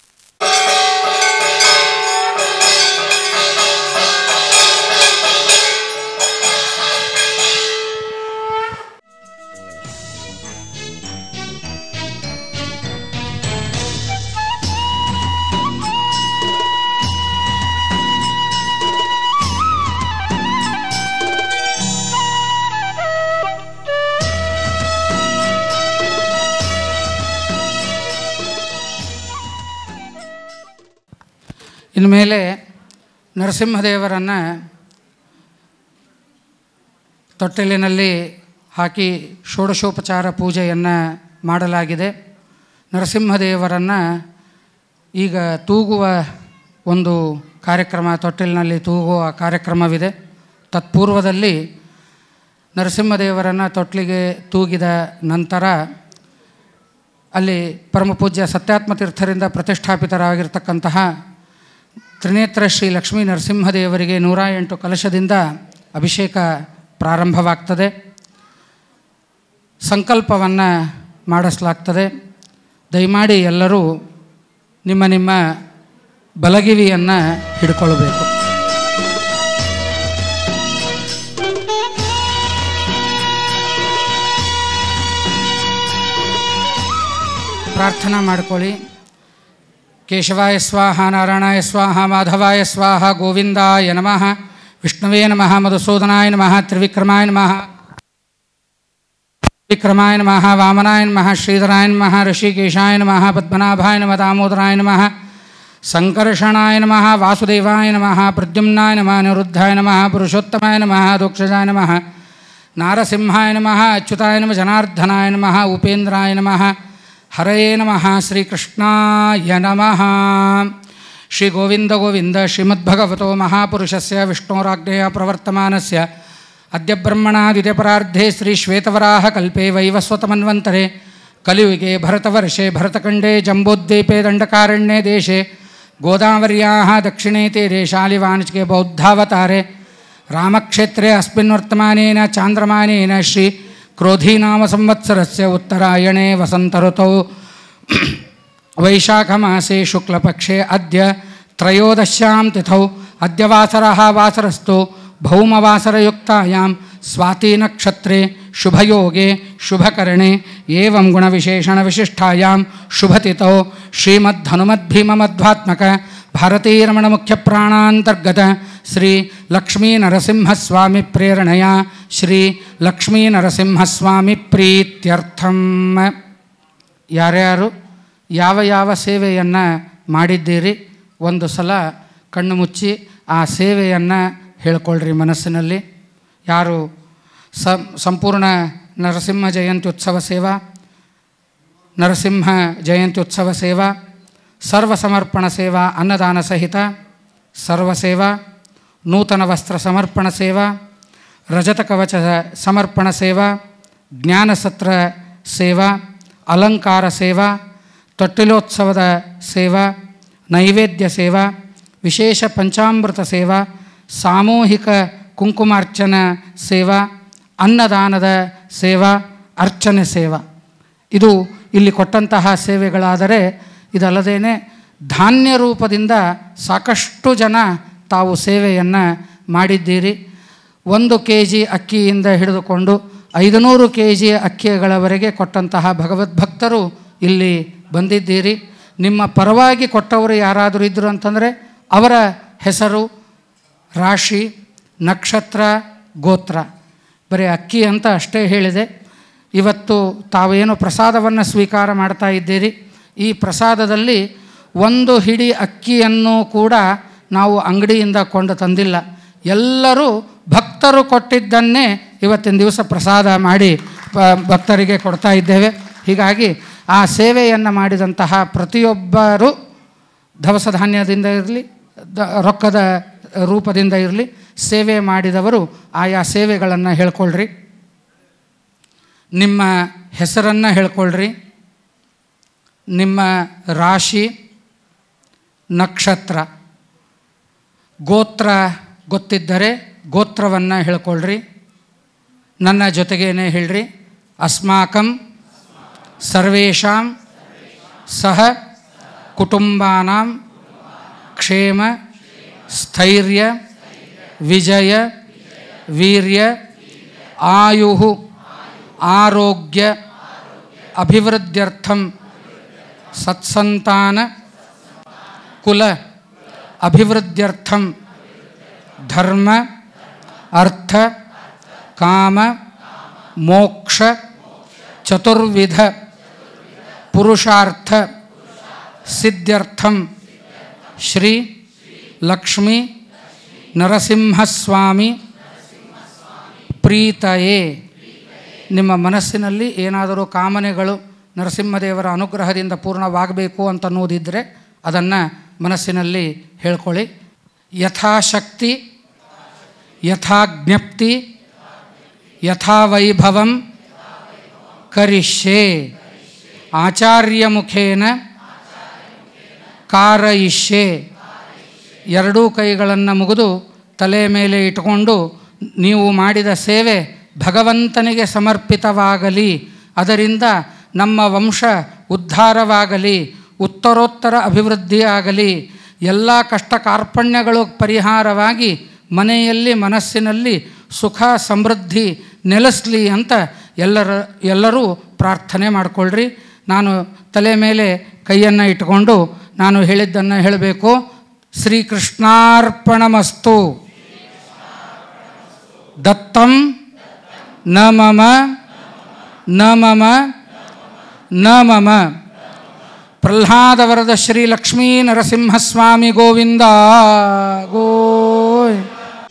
ಇನ್ಮೇಲೆ ನರಸಿಂಹದೇವರನ್ನು ತೊಟ್ಟಿಲಿನಲ್ಲಿ ಹಾಕಿ ಷೋಡಶೋಪಚಾರ ಪೂಜೆಯನ್ನು ಮಾಡಲಾಗಿದೆ ನರಸಿಂಹದೇವರನ್ನು ಈಗ ತೂಗುವ ಒಂದು ಕಾರ್ಯಕ್ರಮ ತೊಟ್ಟಿಲಿನಲ್ಲಿ ತೂಗುವ ಕಾರ್ಯಕ್ರಮವಿದೆ ತತ್ಪೂರ್ವದಲ್ಲಿ ನರಸಿಂಹದೇವರನ್ನು ತೊಟ್ಟಿಲಿಗೆ ತೂಗಿದ ನಂತರ ಅಲ್ಲಿ ಪರಮಪೂಜ್ಯ ಸತ್ಯಾತ್ಮ ತೀರ್ಥರಿಂದ ಪ್ರತಿಷ್ಠಾಪಿತರಾಗಿರ್ತಕ್ಕಂತಹ ತ್ರಿನೇತ್ರ ಶ್ರೀ ಲಕ್ಷ್ಮೀ ನರಸಿಂಹದೇವರಿಗೆ ನೂರ ಎಂಟು ಕಲಶದಿಂದ ಅಭಿಷೇಕ ಪ್ರಾರಂಭವಾಗ್ತದೆ ಸಂಕಲ್ಪವನ್ನು ಮಾಡಿಸಲಾಗ್ತದೆ ದಯಮಾಡಿ ಎಲ್ಲರೂ ನಿಮ್ಮ ನಿಮ್ಮ ಬಲಗಿವಿಯನ್ನು ಹಿಡ್ಕೊಳ್ಬೇಕು ಪ್ರಾರ್ಥನಾ ಮಾಡ್ಕೊಳ್ಳಿ ಕೇಶವಾಯ ಸ್ವಾಹ ನಾರಾಯಣಾಯ ಸ್ವಾಹ ಮಾಧವಾಯ ಸ್ವಾಹ ಗೋವಿಂದಾಯ ನಮಃ ವಿಷ್ಣುವೇ ನಮಃ ಮಧುಸೂದನಾಯ ನಮಃ ತ್ರಿವಿಕ್ರಮಾಯ ನಮಃ ವಿಕ್ರಮಾಯ ನಮಃ ವಾಮನಾಯ ನಮಃ ಶ್ರೀಧರಾಯ ನಮಃ ಋಷಿಕೇಶಾಯ ನಮಃ ಪದ್ಮನಾಭಾಯ ನಮಃ ದಾಮೋದರಾಯ ನಮಃ ಸಂಕರ್ಷಣಾಯ ನಮಃ ವಾಸುದೇವಾಯ ನಮಃ ಪ್ರದ್ಯುಮ್ನಾಯ ನಮಃ ನಿರುದ್ಧಾಯ ನಮಃ ಪುರುಷೋತ್ತಮಾಯ ನಮಃ ದೋಕ್ಷಜಾಯ ನಮಃ ನಾರಸಿಂಹಾಯ ನಮಃ ಅಚ್ಯುತಾಯ ನಮಃ ಜನಾರ್ದನಾಯ ನಮಃ ಉಪೇಂದ್ರಾಯ ನಮಃ ಹರಯೇ ನಮಃ ಶ್ರೀಕೃಷ್ಣಾಯ ನಮಃ ಶ್ರೀ ಗೋವಿಂದ ಗೋವಿಂದ ಶ್ರೀಮದ್ಭಗವತೋ ಮಹಾಪುರುಷಸ್ಯ ವಿಷ್ಣೋರಾಜ್ಞೆಯ ಪ್ರವರ್ತಮಾನಸ್ಯ ಅದ್ಯ ಬ್ರಹ್ಮಣಾದಿತ್ಯಪರಾರ್ಧೆ ಶ್ರೀ ಶ್ವೇತವರಾಹ ಕಲ್ಪೆ ವೈವಸ್ವತಮನ್ವಂತರೆ ಕಲಿಯುಗೆ ಭರತವರ್ಷೆ ಭರತಖಂಡೇ ಜಂಬೋದ್ವೀಪೆ ದಂಡಕಾರಣ್ಯೇ ದೇಶೆ ಗೋದಾವರ್ಯಾः ದಕ್ಷಿಣೇ ತೀರೆ ಶಾಲಿವಾಣಿಕೆ ಬೌದ್ಧಾವತಾರೆ ರಾಮಕ್ಷೇತ್ರೆ ಅಸ್ಮಿನ್ ವರ್ತಮಾನೇನ ಚಾಂದ್ರಮಾನೇನ ಶ್ರೀ ಕ್ರೋಧೀನಾಮ ಸಂವತ್ಸರಸ್ಯ ಉತ್ತರಾಯಣೆ ವಸಂತಋತೌ ವೈಶಾಖಮಾಸೆ ಶುಕ್ಲಪಕ್ಷೆ ಅದ್ಯ ತ್ರಯೋದಶ್ಯಾಂ ತಿಥೌ ಅದ್ಯ ವಾಸರः ವಾಸರಸ್ತು ಭೌಮವಾಸರಯುಕ್ತಾಯಾಂ ಸ್ವಾತಿನಕ್ಷತ್ರೆ ಶುಭಯೋಗೆ ಶುಭಕರಣೆ ಏವಂ ಗುಣವಿಶೇಷಣವಿಶಿಷ್ಟಾಯಾಂ ಶುಭತಿಥೌ ಶ್ರೀಮದ್ಹನುಮದ್ಭೀಮಮಧ್ವಾತ್ಮಕ ಭಾರತೀರಮಣ ಮುಖ್ಯಪ್ರಾಣಾಂತರ್ಗತ ಶ್ರೀ ಲಕ್ಷ್ಮೀ ನರಸಿಂಹಸ್ವಾಮಿ ಪ್ರೇರಣೆಯ ಶ್ರೀ ಲಕ್ಷ್ಮೀ ನರಸಿಂಹಸ್ವಾಮಿ ಪ್ರೀತ್ಯರ್ಥಂ ಯಾರ್ಯಾರು ಯಾವ ಯಾವ ಸೇವೆಯನ್ನು ಮಾಡಿದ್ದೀರಿ ಒಂದು ಸಲ ಕಣ್ಣು ಮುಚ್ಚಿ ಆ ಸೇವೆಯನ್ನು ಹೇಳ್ಕೊಳ್ರಿ ಮನಸ್ಸಿನಲ್ಲಿ ಯಾರು ಸ ಸಂಪೂರ್ಣ ನರಸಿಂಹ ಜಯಂತ್ಯುತ್ಸವ ಸೇವಾ ನರಸಿಂಹ ಜಯಂತ್ಯುತ್ಸವ ಸೇವಾ ಸರ್ವಸಮರ್ಪಣ ಸೇವಾ ಅನ್ನದಾನ ಸಹಿತ ಸರ್ವಸೇವಾ ನೂತನ ವಸ್ತ್ರ ಸಮರ್ಪಣ ಸೇವಾ ರಜತ ಕವಚ ಸಮರ್ಪಣ ಸೇವಾ ಜ್ಞಾನಸತ್ರ ಸೇವಾ ಅಲಂಕಾರ ಸೇವಾ ತೊಟ್ಟಿಲೋತ್ಸವದ ಸೇವಾ ನೈವೇದ್ಯ ಸೇವಾ ವಿಶೇಷ ಪಂಚಾಮೃತ ಸೇವಾ ಸಾಮೂಹಿಕ ಕುಂಕುಮಾರ್ಚನ ಸೇವಾ ಅನ್ನದಾನದ ಸೇವಾ ಅರ್ಚನೆ ಸೇವಾ ಇದು ಇಲ್ಲಿ ಕೊಟ್ಟಂತಹ ಸೇವೆಗಳಾದರೆ ಇದಲ್ಲದೇ ಧಾನ್ಯ ರೂಪದಿಂದ ಸಾಕಷ್ಟು ಜನ ತಾವು ಸೇವೆಯನ್ನು ಮಾಡಿದ್ದೀರಿ ಒಂದು ಕೆ ಜಿ ಅಕ್ಕಿಯಿಂದ ಹಿಡಿದುಕೊಂಡು ಐದುನೂರು ಕೆ ಜಿ ಅಕ್ಕಿಗಳವರೆಗೆ ಕೊಟ್ಟಂತಹ ಭಗವದ್ಭಕ್ತರು ಇಲ್ಲಿ ಬಂದಿದ್ದೀರಿ ನಿಮ್ಮ ಪರವಾಗಿ ಕೊಟ್ಟವರು ಯಾರಾದರೂ ಇದ್ದರು ಅಂತಂದರೆ ಅವರ ಹೆಸರು ರಾಶಿ ನಕ್ಷತ್ರ ಗೋತ್ರ ಬರೀ ಅಕ್ಕಿ ಅಂತ ಅಷ್ಟೇ ಹೇಳಿದೆ ಇವತ್ತು ತಾವೇನು ಪ್ರಸಾದವನ್ನು ಸ್ವೀಕಾರ ಮಾಡ್ತಾ ಇದ್ದೀರಿ ಈ ಪ್ರಸಾದದಲ್ಲಿ ಒಂದು ಹಿಡಿ ಅಕ್ಕಿಯನ್ನು ಕೂಡ ನಾವು ಅಂಗಡಿಯಿಂದ ಕೊಂಡು ತಂದಿಲ್ಲ ಎಲ್ಲರೂ ಭಕ್ತರು ಕೊಟ್ಟಿದ್ದನ್ನೇ ಇವತ್ತಿನ ದಿವಸ ಪ್ರಸಾದ ಮಾಡಿ ಪ- ಭಕ್ತರಿಗೆ ಕೊಡ್ತಾ ಇದ್ದೇವೆ ಹೀಗಾಗಿ ಆ ಸೇವೆಯನ್ನು ಮಾಡಿದಂತಹ ಪ್ರತಿಯೊಬ್ಬರು ದವಸ ಧಾನ್ಯದಿಂದ ಇರಲಿ ದ ರೊಕ್ಕದ ರೂಪದಿಂದ ಇರಲಿ ಸೇವೆ ಮಾಡಿದವರು ಆಯಾ ಸೇವೆಗಳನ್ನು ಹೇಳ್ಕೊಳ್ರಿ ನಿಮ್ಮ ಹೆಸರನ್ನು ಹೇಳ್ಕೊಳ್ರಿ ನಿಮ್ಮ ರಾಶಿ ನಕ್ಷತ್ರ ಗೋತ್ರ ಗೊತ್ತಿದ್ದರೆ ಗೋತ್ರವನ್ನು ಹೇಳ್ಕೊಳ್ರಿ ನನ್ನ ಜೊತೆಗೇನೆ ಹೇಳ್ರಿ ಅಸ್ಮಾಕಂ ಸರ್ವೇಷಾಂ ಸಹ ಕುಟುಂಬಾನಾಂ ಕ್ಷೇಮ ಸ್ಥೈರ್ಯ ವಿಜಯ ವೀರ್ಯ ಆಯು ಆರೋಗ್ಯ ಅಭಿವೃದ್ಧ್ಯರ್ಥಂ ಸತ್ಸಂತಾನ ಕುಲ ಅಭಿವೃದ್ಧ್ಯರ್ಥಂ ಧರ್ಮ ಅರ್ಥ ಕಾಮ ಮೋಕ್ಷ ಚತುರ್ವಿಧ ಪುರುಷಾರ್ಥ ಸಿದ್ಧ್ಯರ್ಥಂ ಶ್ರೀ ಲಕ್ಷ್ಮೀ ನರಸಿಂಹಸ್ವಾಮಿ ಪ್ರೀತಯೇ ನಿಮ್ಮ ಮನಸ್ಸಿನಲ್ಲಿ ಏನಾದರೂ ಕಾಮನೆಗಳು ನರಸಿಂಹದೇವರ ಅನುಗ್ರಹದಿಂದ ಪೂರ್ಣವಾಗಬೇಕು ಅಂತನ್ನುವುದಿದ್ದರೆ ಅದನ್ನು ಮನಸ್ಸಿನಲ್ಲಿ ಹೇಳ್ಕೊಳ್ಳಿ ಯಥಾಶಕ್ತಿ ಯಥಾಜ್ಞಪ್ತಿ ಯಥಾವೈಭವಂ ಕರಿಷ್ಯೆ ಆಚಾರ್ಯಮುಖೇನ ಕಾರಯಿಷ್ಯೆ ಎರಡೂ ಕೈಗಳನ್ನು ಮುಗಿದು ತಲೆ ಮೇಲೆ ಇಟ್ಟುಕೊಂಡು ನೀವು ಮಾಡಿದ ಸೇವೆ ಭಗವಂತನಿಗೆ ಸಮರ್ಪಿತವಾಗಲಿ ಅದರಿಂದ ನಮ್ಮ ವಂಶ ಉದ್ಧಾರವಾಗಲಿ ಉತ್ತರೋತ್ತರ ಅಭಿವೃದ್ಧಿಯಾಗಲಿ ಎಲ್ಲ ಕಷ್ಟ ಕಾರ್ಪಣ್ಯಗಳು ಪರಿಹಾರವಾಗಿ ಮನೆಯಲ್ಲಿ ಮನಸ್ಸಿನಲ್ಲಿ ಸುಖ ಸಮೃದ್ಧಿ ನೆಲೆಸಲಿ ಅಂತ ಎಲ್ಲರ ಎಲ್ಲರೂ ಪ್ರಾರ್ಥನೆ ಮಾಡಿಕೊಳ್ಳ್ರಿ ನಾನು ತಲೆ ಮೇಲೆ ಕೈಯನ್ನು ಇಟ್ಕೊಂಡು ನಾನು ಹೇಳಿದ್ದನ್ನು ಹೇಳಬೇಕು ಶ್ರೀಕೃಷ್ಣಾರ್ಪಣಮಸ್ತು ದತ್ತಂ ನ ಮಮ ನ ಮಮ ನ ಮಮ ಪ್ರಹ್ಲಾದವರದ ಶ್ರೀ ಲಕ್ಷ್ಮೀ ನರಸಿಂಹಸ್ವಾಮಿ ಗೋವಿಂದ ಗೋಯ್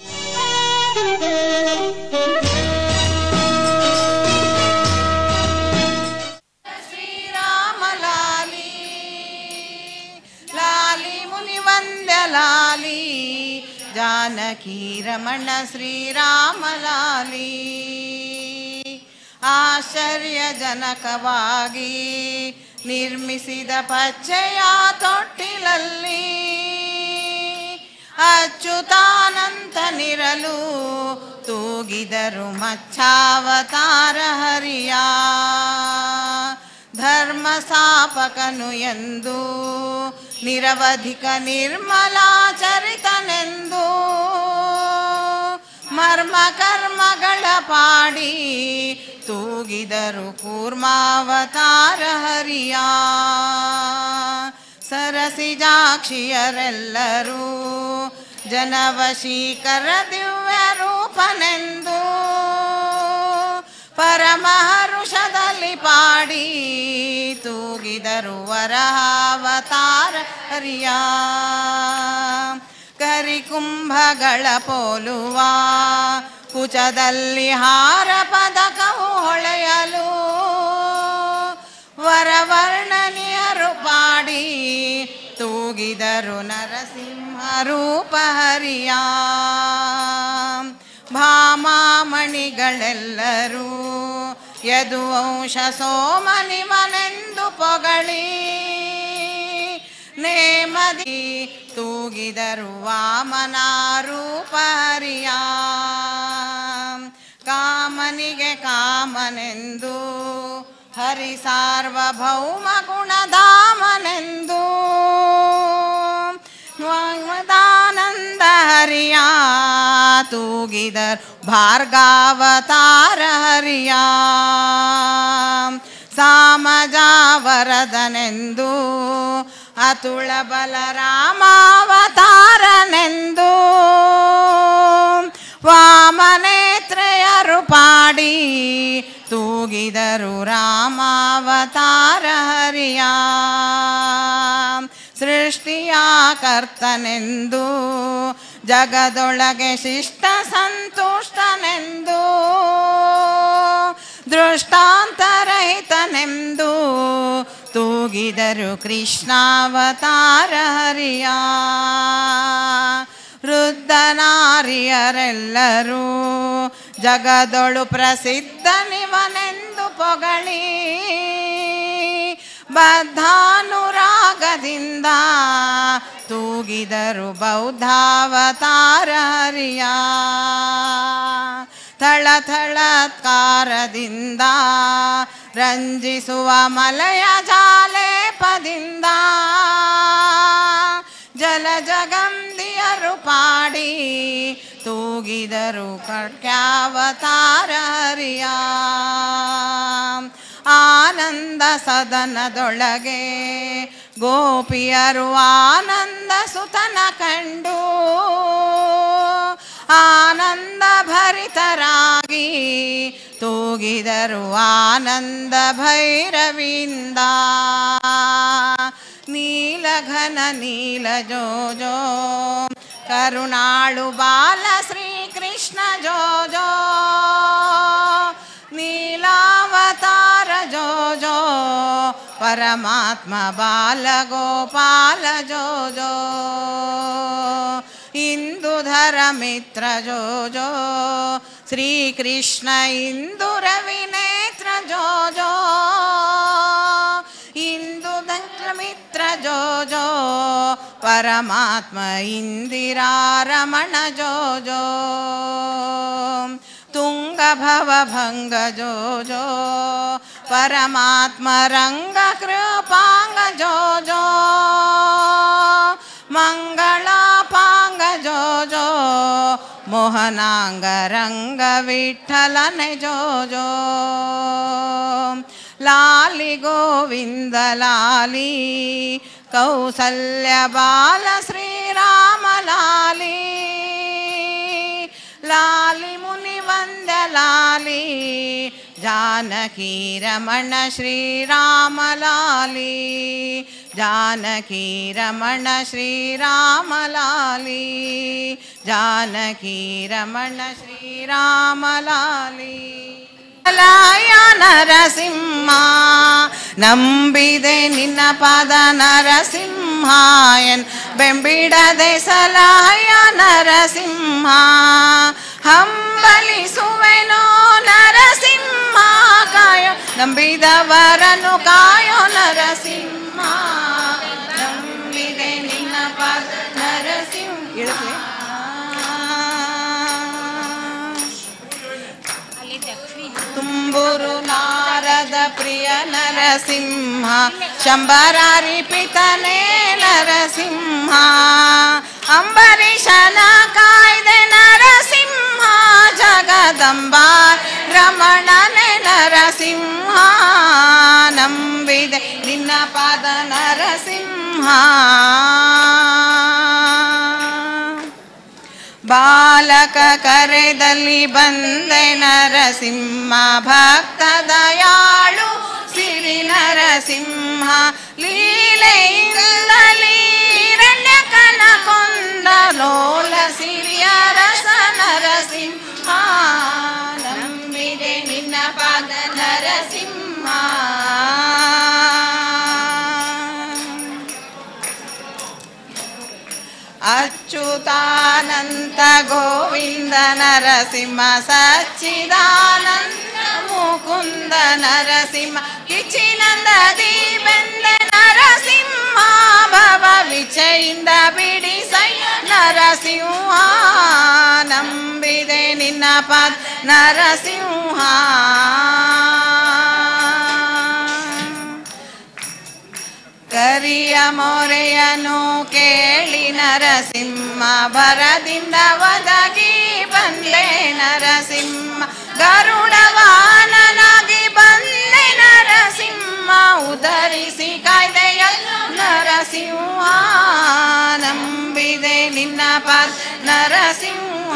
ಶ್ರೀರಾಮ ಲಾಲಿ ಲಾಲಿ ಮುನಿವಂದ್ಯ ಲಾಲಿ ಜಾನಕಿ ರಮಣ ಶ್ರೀರಾಮ ಲಾಲಿ ಆಶ್ಚರ್ಯಜನಕವಾಗಿ ನಿರ್ಮಿಸಿದ ಪಚ್ಚೆಯ ತೊಟ್ಟಿಲಲ್ಲಿ ಅಚ್ಯುತಾನಂತನಿರಲು ತೂಗಿದರು ಮಚ್ಚಾವತಾರ ಹರಿಯ ಧರ್ಮ ಸ್ಥಾಪಕನು ಎಂದು ನಿರವಧಿಕ ನಿರ್ಮಲಾಚರಿತನೆಂದು ಮರ್ಮ ಕರ್ಮಗಳ ಪಾಡಿ ತೂಗಿದರು ಕೂರ್ಮಾವತಾರ ಹರಿಯ ಸರಸಿಜಾಕ್ಷಿಯರೆಲ್ಲರೂ ಜನವಶೀಕರ ದಿವ್ಯ ರೂಪನೆಂದು ಪರಮಹರುಷದಲ್ಲಿ ಪಾಡಿ ತೂಗಿದರು ವರಹಾವತಾರ ಹರಿಯ ಕರಿಕುಂಭಗಳ ಪೋಲುವ ಕುಚದಲ್ಲಿ ಹಾರ ಮದಕವು ಹೊಳೆಯಲು ವರವರ್ಣನಿಯರು ಪಾಡಿ ತೂಗಿದರು ನರಸಿಂಹ ರೂಪ ಹರಿಯ ಭಾಮಾಮಣಿಗಳೆಲ್ಲರೂ ಯದುವಂಶ ಸೋಮನಿವನೆಂದು ಪೊಗಳಿ ನೇಮದಿ ತೂಗಿದರು ವಾಮನ ರೂಪ ಹರಿಯ ಕಾಮನಿಗೆ ಕಾಮನೆಂದು ಹರಿ ಸಾರ್ವಭೌಮ ಗುಣಧಾಮನೆಂದು ವಾಗ್ಮದಾನಂದ ಹರಿಯ ತೂಗಿದರ್ ಭಾರ್ಗಾವತಾರ ಹರಿಯ ಸಾಮಜಾವರದನೆಂದು ಅತುಳ ಬಲರಾಮಾವತಾರನೆಂದು ವಾಮನೇತ್ರಯರು ಪಾಡಿ ತೂಗಿದರು ರಾಮಾವತಾರ ಹರಿಯ ಸೃಷ್ಟಿಯ ಕರ್ತನೆಂದು ಜಗದೊಳಗೆ ಶಿಷ್ಟ ಸಂತುಷ್ಟನೆಂದು ದೃಷ್ಟಾಂತರಹಿತನೆಂದು ತೂಗಿದರು ಕೃಷ್ಣಾವತಾರ ಹರಿಯ ವೃದ್ಧನಾರಿಯರೆಲ್ಲರೂ ಜಗದೊಳು ಪ್ರಸಿದ್ಧನಿವನೆಂದು ಪೊಗಳಿ ಬದ್ಧಾನುರಾಗದಿಂದ ತೂಗಿದರು ಬೌದ್ಧಾವತಾರ ಹರಿಯ ಥಳಥಳತ್ಕಾರದಿಂದ ರಂಜಿಸುವ ಮಲಯ ಜಾಲೇಪದಿಂದ ಜಲ ಜಗಂದಿಯರು ಪಾಡಿ ತೂಗಿದರು ಕಟ್ಯಾವತಾರ ಹರಿಯ ಆನಂದ ಸದನದೊಳಗೆ ಗೋಪಿಯರು ಆನಂದ ಸುತನ ಕಂಡು ಆನಂದ ಭರಿತರಾಗಿ ತೂಗಿದರು ಆನಂದ ಭೈರವಿಂದ ನೀಲಘನ ನೀಲ ಜೋ ಜೋ ಕರುಣಾಳು ಬಾಲ ಶ್ರೀಕೃಷ್ಣ ಜೋ ಜೋ ನೀಲಾವತಾರ ಜೋ ಜೋ ಪರಮಾತ್ಮ ಬಾಲ ಗೋಪಾಲ ಜೋ ಜೋ ಇಂದುಧರ ಮಿತ್ರ ಜೋ ಜೋ ಶ್ರೀಕೃಷ್ಣ ಇಂದು ರವಿನೇತ್ರ ಜೋ ಜೋ ಇಂದು ಮಿತ್ರ ಜೋ ಜೋ ಪರಮಾತ್ಮ ಇಂದಿರಾ ರಮಣ ಜೋ ಜೋ ತುಂಗ ಭವ ಭಂಗ ಜೋ ಜೋ ಪರಮಾತ್ಮ ರಂಗ ಕೃಪಾಂಗ ಜೋ ಜೋ ಮಂಗಳಾಪಾಂಗ ಜೋ ಜೋ ಮೋಹನಾಂಗ ರಂಗ ವಿಠಲನೆ ಜೋ ಜೋ ಲಾಲಿ ಗೋವಿಂದ ಲಾಲಿ ಕೌಸಲ್ಯ ಬಾಲ ಶ್ರೀರಾಮ ಲಾಲಿ ಲಾಲಿ ಮುನಿ ವಂದ ಲಾಲಿ ಜಾನಕಿ ರಮಣ ಶ್ರೀರಾಮ ಲಾಲಿ ಜಾನಕಿ ರಮಣ ಶ್ರೀರಾಮ ಲಾಲಿ ಜಾನಕಿ ರಮಣ ಶ್ರೀರಾಮ ಲಾಲಿ ಲಾಯ ನರಸಿಂಹ ನಂಬಿದೆ ನಿನ್ನ ಪದ ನರಸಿಂಹಾಯನ್ ಬೆಂಬಿಡದೆ ಸಲಾಯ ನರಸಿಂಹ ಹಂಬಲಿಸುವೆನೋ ನರಸಿಂಹ ಕಾಯೋ ನಂಬಿದವರನು ಕಾಯೋ ನರಸಿಂಹ ನಂಬಿದೆ ನಿನ್ನ ಪದ ನರಸಿಂಹ ಇಳಿಸ್ಲಿ? ತುಂಬುರು ನಾರದ ಪ್ರಿಯ ನರಸಿಂಹ ಶಂಬರಾರಿ ಪಿತನೇ ನರಸಿಂಹ ಅಂಬರೀಷನ ಕಾಯ್ದೆ ನರಸಿಂಹ ಜಗದಂಬ ರಮಣನೆ ನರಸಿಂಹ ನಂಬಿದೆ ನಿನ್ನ ಪಾದ ನರಸಿಂಹ ಬಾಲಕ ಕರೆದಲ್ಲಿ ಬಂದೆ ನರಸಿಂಹ ಭಕ್ತ ದಯಾಳು ಸಿರಿ ನರಸಿಂಹ ಲೀಲೆಯಿಂದಲೀ ರಣಕನ ಕೊಂದ ಲೋಲ ಸಿರಿಯ ರಸ ನರಸಿಂಹ ನಂಬಿದೆ ನಿನ್ನ ನರಸಿಂಹ ಅಚ್ಯುತಾನಂತ ಗೋವಿಂದ ನರಸಿಂಹ ಸಚ್ಚಿದಾನಂದ ಮುಕುಂದ ನರಸಿಂಹ ಕಿಚಿನಂದದಿ ಬೆಂದ ನರಸಿಂಹ ಭವ ವಿಚಯಿಂದ ಬಿಡಿಸೈ ನರಸಿಂಹ ನಂಬಿದೆ ನಿನ್ನ ಪದ ನರಸಿಂಹ ಕರಿಯ ಮೊರೆಯನು ಕೇಳಿ ನರಸಿಂಹ ಭರದಿಂದ ಒದಗಿ ಬಂದೆ ನರಸಿಂಹ ಗರುಡವಾನನಾಗಿ ಬಂದೆ ನರಸಿಂಹ ಉದರಿಸಿ ಕಾಯ್ದೆಯ ನರಸಿಂಹ ನಂಬಿದೆ ನಿನ್ನ ಪದ ನರಸಿಂಹ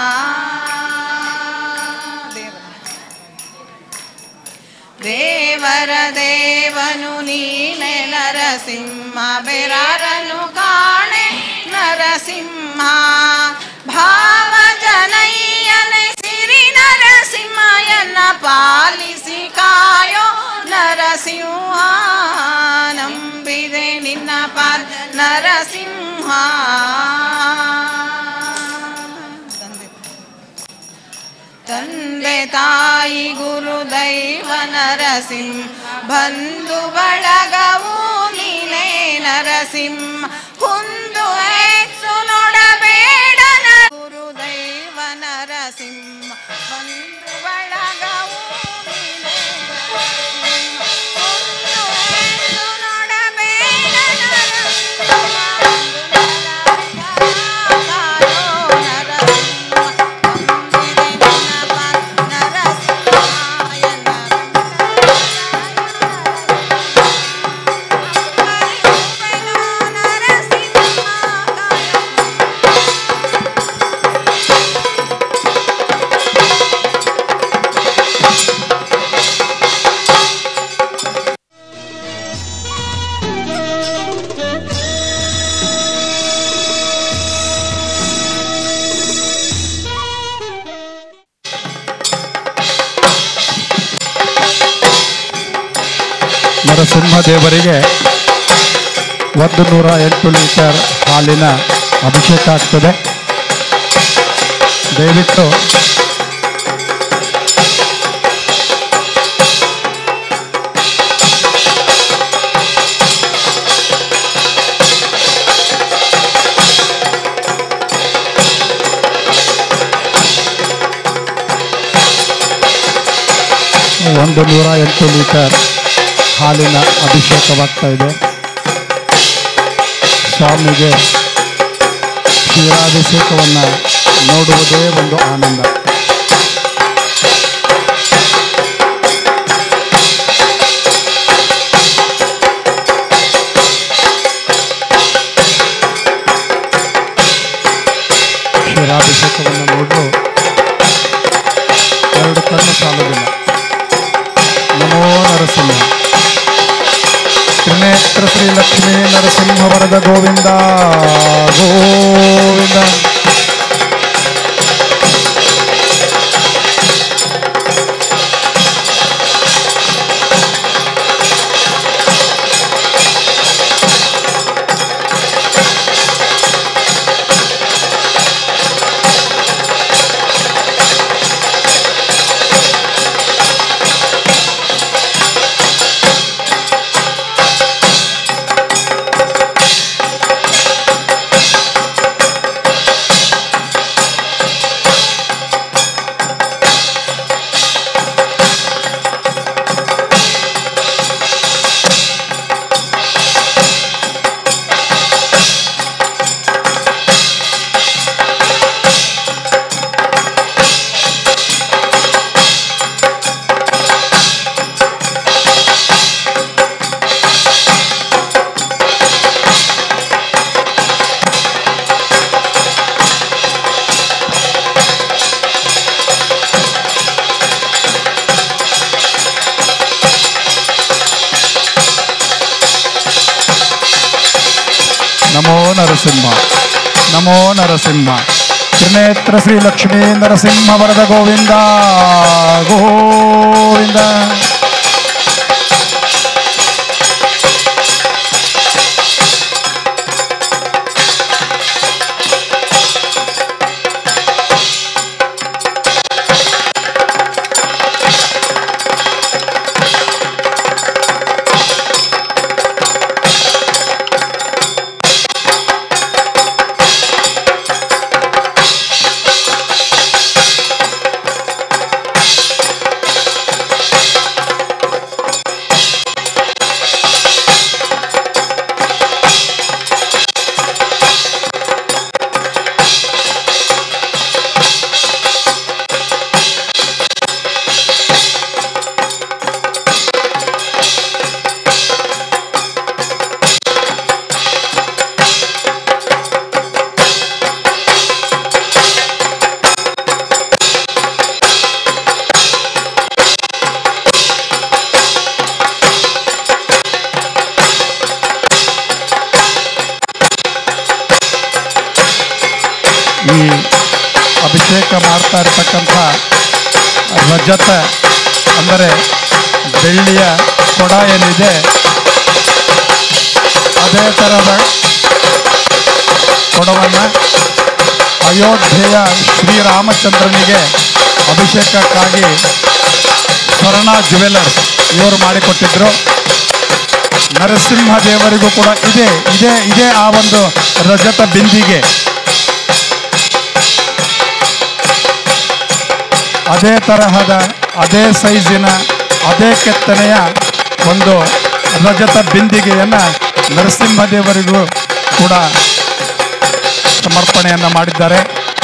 ದೇವರ ದೇವನು ನೀನೆ ನರಸಿಂಹ ಬೆರಾರನು ಕಾಣೆ ನರಸಿಂಹ ಭಾವ ಜನಯ್ಯನೆ ಸಿರಿ ನರಸಿಂಹ ಎನ್ನ ಪಾಲಿಸಿ ಕಾಯೋ ನರಸಿಂಹ ನಂಬಿದೆ ನಿನ್ನ ಪಾದ ನರಸಿಂಹ ತಂದೆ ತಾಯಿ ಗುರು ದೈವ ನರಸಿಂಹ ಬಂಧು ಬಳಗವು ನೀನೇ ನರಸಿಂಹ ಕುಂದು ಹೆಚ್ಚು ನೋಡಬೇಡ ನ- ಗುರು ದೈವ ನರಸಿಂಹ ಬಂಧು ಬಳಗವು ನೀನೇ ನರಸಿಂಹ. ಕುಂದು ಹೆಚ್ಚು ನೋಡಬೇಡ ನರಸಿಂಹ. ಬಂಧು ಬಳಗ ಕಾಯೋ ನರಸಿಂಹ. ನಂಬಿದೆ ನಿನ್ನ ಪಾದ ನರಸಿಂಹ ಎನ್ನ ನರಸಿಂಹದೇವರಿಗೆ ಒಂದು ನೂರ ಎಂಟು ಲೀಟರ್ ಹಾಲಿನ ಅಭಿಷೇಕ ಆಗ್ತದೆ ದಯವಿಟ್ಟು ಒಂದು ನೂರ ಎಂಟು ಲೀಟರ್ ಹಾಲಿನ ಅಭಿಷೇಕವಾಗ್ತಾ ಇದೆ ಸ್ವಾಮಿಗೆ ಕ್ಷೀರಾಭಿಷೇಕವನ್ನು ನೋಡುವುದೇ ಒಂದು ಆನಂದ ಕ್ಷೀರಾಭಿಷೇಕವನ್ನು ನೋಡಲು ಎರಡು ಕಣ್ಣು ಸಾಲುದಿಲ್ಲ ನಮೋ ನರಸಿಂಹ ತ್ರಿನೇತ್ರ ಶ್ರೀ ಲಕ್ಷ್ಮೀ ನರಸಿಂಹ ವರದ ಗೋವಿಂದ ಗೋವಿಂದ ನಮೋ ನರಸಿಂಹ ನಮೋ ನರಸಿಂಹ ತ್ರಿನೇತ್ರ ಶ್ರೀ ಲಕ್ಷ್ಮೀ ನರಸಿಂಹ ವರದ ಗೋವಿಂದ ಗೋವಿಂದ ಅಭಿಷೇಕ ಮಾಡ್ತಾ ಇರ್ತಕ್ಕಂಥ ರಜತ ಅಂದರೆ ಬೆಳ್ಳಿಯ ಕೊಡ ಏನಿದೆ ಅದೇ ಥರದ ಕೊಡವನ್ನು ಅಯೋಧ್ಯೆಯ ಶ್ರೀರಾಮಚಂದ್ರನಿಗೆ ಅಭಿಷೇಕಕ್ಕಾಗಿ ಸ್ವರ್ಣ ಜುವೆಲರ್ಸ್ ಇವರು ಮಾಡಿಕೊಟ್ಟಿದ್ರು ನರಸಿಂಹ ದೇವರಿಗೂ ಕೂಡ ಇದೆ ಇದೇ ಇದೇ ಆ ಒಂದು ರಜತ ಬಿಂದಿಗೆ ಅದೇ ತರಹದ ಅದೇ ಸೈಜಿನ ಅದೇ ಕೆತ್ತನೆಯ ಒಂದು ರಜತ ಬಿಂದಿಗೆಯನ್ನು ನರಸಿಂಹದೇವರಿಗೂ ಕೂಡ ಸಮರ್ಪಣೆಯನ್ನು ಮಾಡಿದ್ದಾರೆ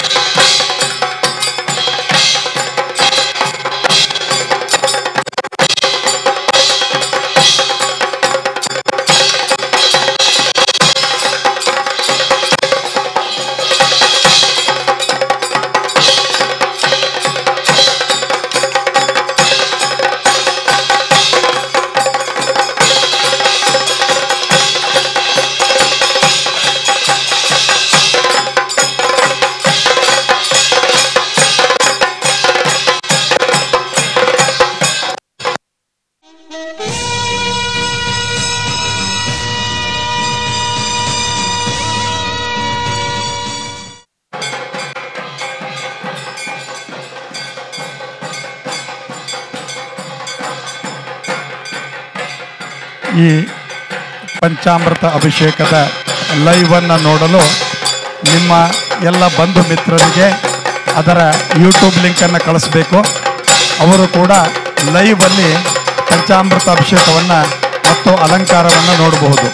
ಈ ಪಂಚಾಮೃತ ಅಭಿಷೇಕದ ಲೈವನ್ನು ನೋಡಲು ನಿಮ್ಮ ಎಲ್ಲ ಬಂಧು ಮಿತ್ರರಿಗೆ ಅದರ ಯೂಟ್ಯೂಬ್ ಲಿಂಕನ್ನು ಕಳಿಸ್ಬೇಕು ಅವರು ಕೂಡ ಲೈವಲ್ಲಿ ಪಂಚಾಮೃತ ಅಭಿಷೇಕವನ್ನು ಮತ್ತು ಅಲಂಕಾರವನ್ನು ನೋಡಬಹುದು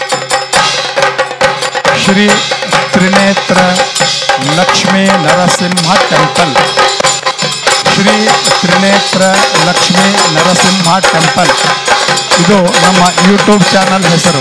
ಶ್ರೀ ತ್ರಿನೇತ್ರ ಲಕ್ಷ್ಮೀ ನರಸಿಂಹ ಟೆಂಪಲ್ ಶ್ರೀ ತ್ರಿನೇತ್ರ ಲಕ್ಷ್ಮೀ ನರಸಿಂಹ ಟೆಂಪಲ್ ಇದು ನಮ್ಮ ಯೂಟ್ಯೂಬ್ ಚಾನಲ್ ಹೆಸರು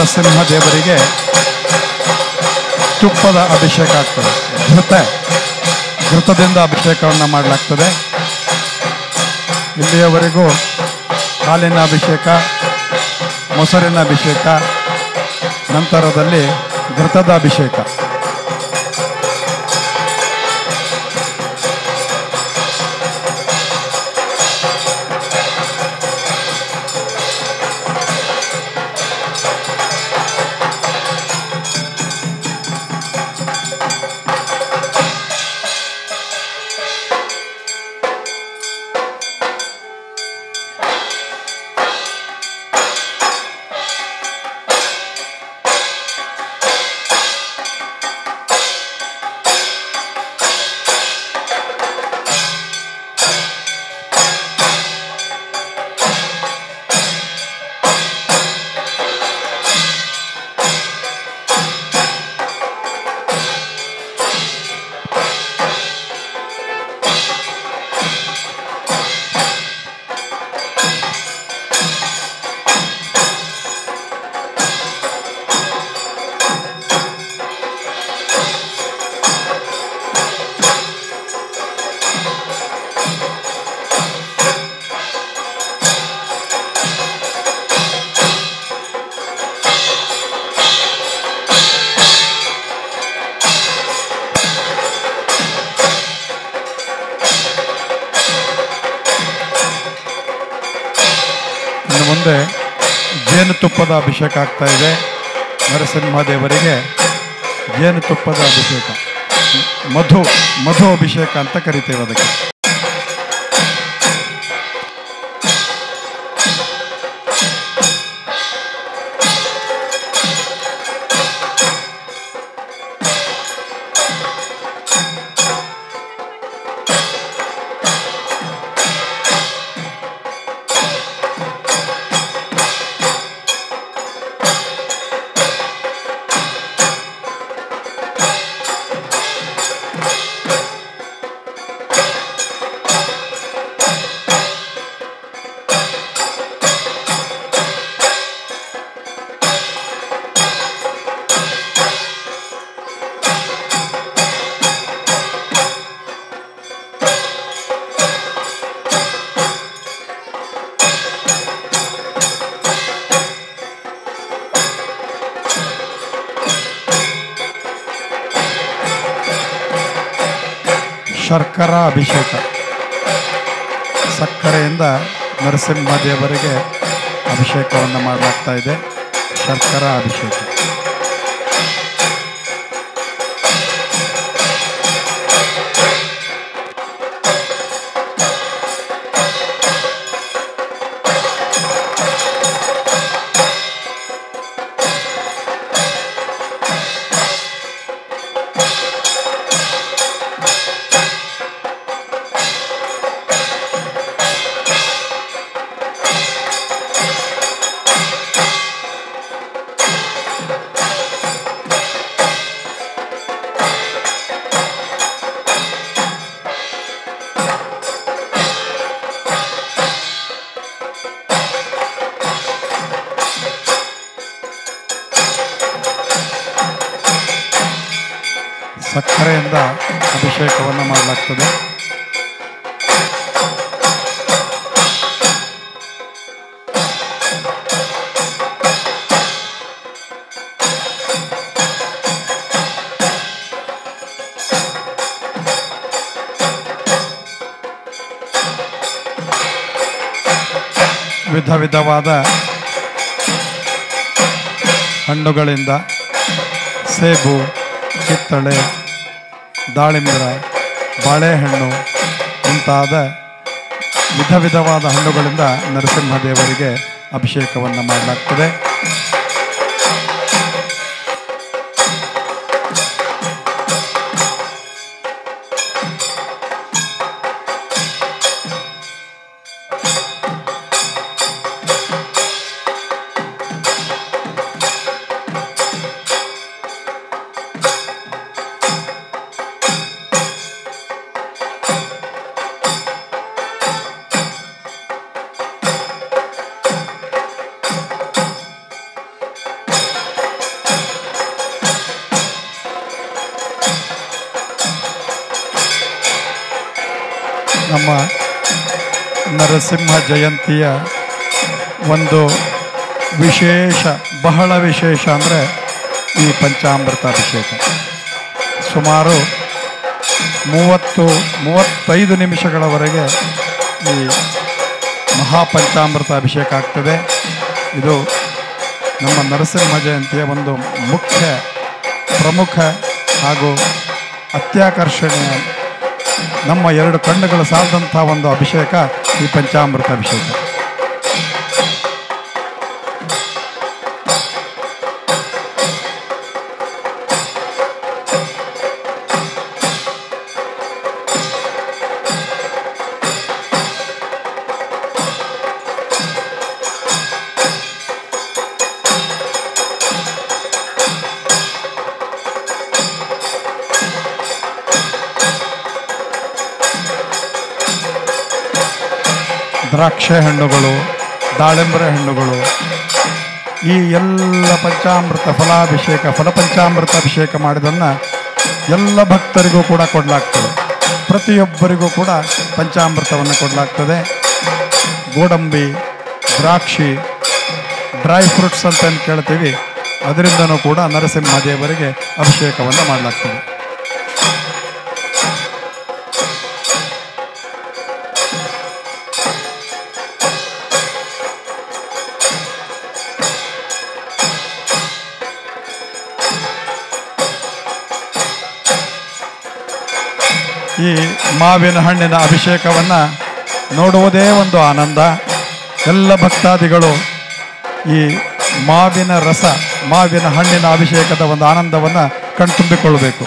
ನರಸಿಂಹ ದೇವರಿಗೆ ತುಪ್ಪದ ಅಭಿಷೇಕ ಆಗ್ತದೆ ಘೃತ ಘೃತದಿಂದ ಅಭಿಷೇಕವನ್ನು ಮಾಡಲಾಗ್ತದೆ ಇಲ್ಲಿಯವರೆಗೂ ಹಾಲಿನ ಅಭಿಷೇಕ ಮೊಸರಿನ ಅಭಿಷೇಕ ನಂತರದಲ್ಲಿ ಘೃತದ ಅಭಿಷೇಕ ಇನ್ನು ಮುಂದೆ ಜೇನುತುಪ್ಪದ ಅಭಿಷೇಕ ಆಗ್ತಾ ಇದೆ ನರಸಿಂಹದೇವರಿಗೆ ಜೇನುತುಪ್ಪದ ಅಭಿಷೇಕ ಮಧು ಮಧು ಅಭಿಷೇಕ ಅಂತ ಕರಿತೇವೆ ಅದಕ್ಕೆ ಶರ್ಕರ ಅಭಿಷೇಕ ಸಕ್ಕರೆಯಿಂದ ನರಸಿಂಹದೇವರಿಗೆ ಅಭಿಷೇಕವನ್ನು ಮಾಡಲಾಗ್ತಾ ಇದೆ ಶರ್ಕರ ಅಭಿಷೇಕ ಸಕ್ಕರೆಯಿಂದ ಅಭಿಷೇಕವನ್ನು ಮಾಡಲಾಗ್ತದೆ ವಿಧ ವಿಧವಾದ ಹಣ್ಣುಗಳಿಂದ ಸೇಬು ಕಿತ್ತಳೆ ದಾಳಿಂಬರ ಬಾಳೆಹಣ್ಣು ಮುಂತಾದ ವಿಧ ವಿಧವಾದ ಹಣ್ಣುಗಳಿಂದ ನರಸಿಂಹದೇವರಿಗೆ ಅಭಿಷೇಕವನ್ನು ಮಾಡಲಾಗ್ತದೆ ನಮ್ಮ ನರಸಿಂಹ ಜಯಂತಿಯ ಒಂದು ವಿಶೇಷ ಬಹಳ ವಿಶೇಷ ಅಂದರೆ ಈ ಪಂಚಾಮೃತ ಅಭಿಷೇಕ ಸುಮಾರು ಮೂವತ್ತು ಮೂವತ್ತೈದು ನಿಮಿಷಗಳವರೆಗೆ ಈ ಮಹಾಪಂಚಾಮೃತ ಅಭಿಷೇಕ ಆಗ್ತದೆ ಇದು ನಮ್ಮ ನರಸಿಂಹ ಜಯಂತಿಯ ಒಂದು ಮುಖ್ಯ ಪ್ರಮುಖ ಹಾಗೂ ಅತ್ಯಾಕರ್ಷಣೀಯ ನಮ್ಮ ಎರಡು ಕಣ್ಣುಗಳು ಸಾಲದಂಥ ಒಂದು ಅಭಿಷೇಕ ಈ ಪಂಚಾಮೃತ ಅಭಿಷೇಕ ದ್ರಾಕ್ಷೆ ಹಣ್ಣುಗಳು ದಾಳಿಂಬರೆ ಹಣ್ಣುಗಳು ಈ ಎಲ್ಲ ಪಂಚಾಮೃತ ಫಲಾಭಿಷೇಕ ಫಲಪಂಚಾಮೃತ ಅಭಿಷೇಕ ಮಾಡಿದನ್ನು ಎಲ್ಲ ಭಕ್ತರಿಗೂ ಕೂಡ ಕೊಡಲಾಗ್ತದೆ ಪ್ರತಿಯೊಬ್ಬರಿಗೂ ಕೂಡ ಪಂಚಾಮೃತವನ್ನು ಕೊಡಲಾಗ್ತದೆ ಗೋಡಂಬಿ ದ್ರಾಕ್ಷಿ ಡ್ರೈ ಫ್ರೂಟ್ಸ್ ಅಂತ ಏನು ಕೇಳ್ತೀವಿ ಅದರಿಂದನೂ ಕೂಡ ನರಸಿಂಹ ದೇವರಿಗೆ ಅಭಿಷೇಕವನ್ನು ಮಾಡಲಾಗ್ತದೆ ಈ ಮಾವಿನ ಹಣ್ಣಿನ ಅಭಿಷೇಕವನ್ನು ನೋಡುವುದೇ ಒಂದು ಆನಂದ ಎಲ್ಲ ಭಕ್ತಾದಿಗಳು ಈ ಮಾವಿನ ರಸ ಮಾವಿನ ಹಣ್ಣಿನ ಅಭಿಷೇಕದ ಒಂದು ಆನಂದವನ್ನು ಕಣ್ತುಂಬಿಕೊಳ್ಳಬೇಕು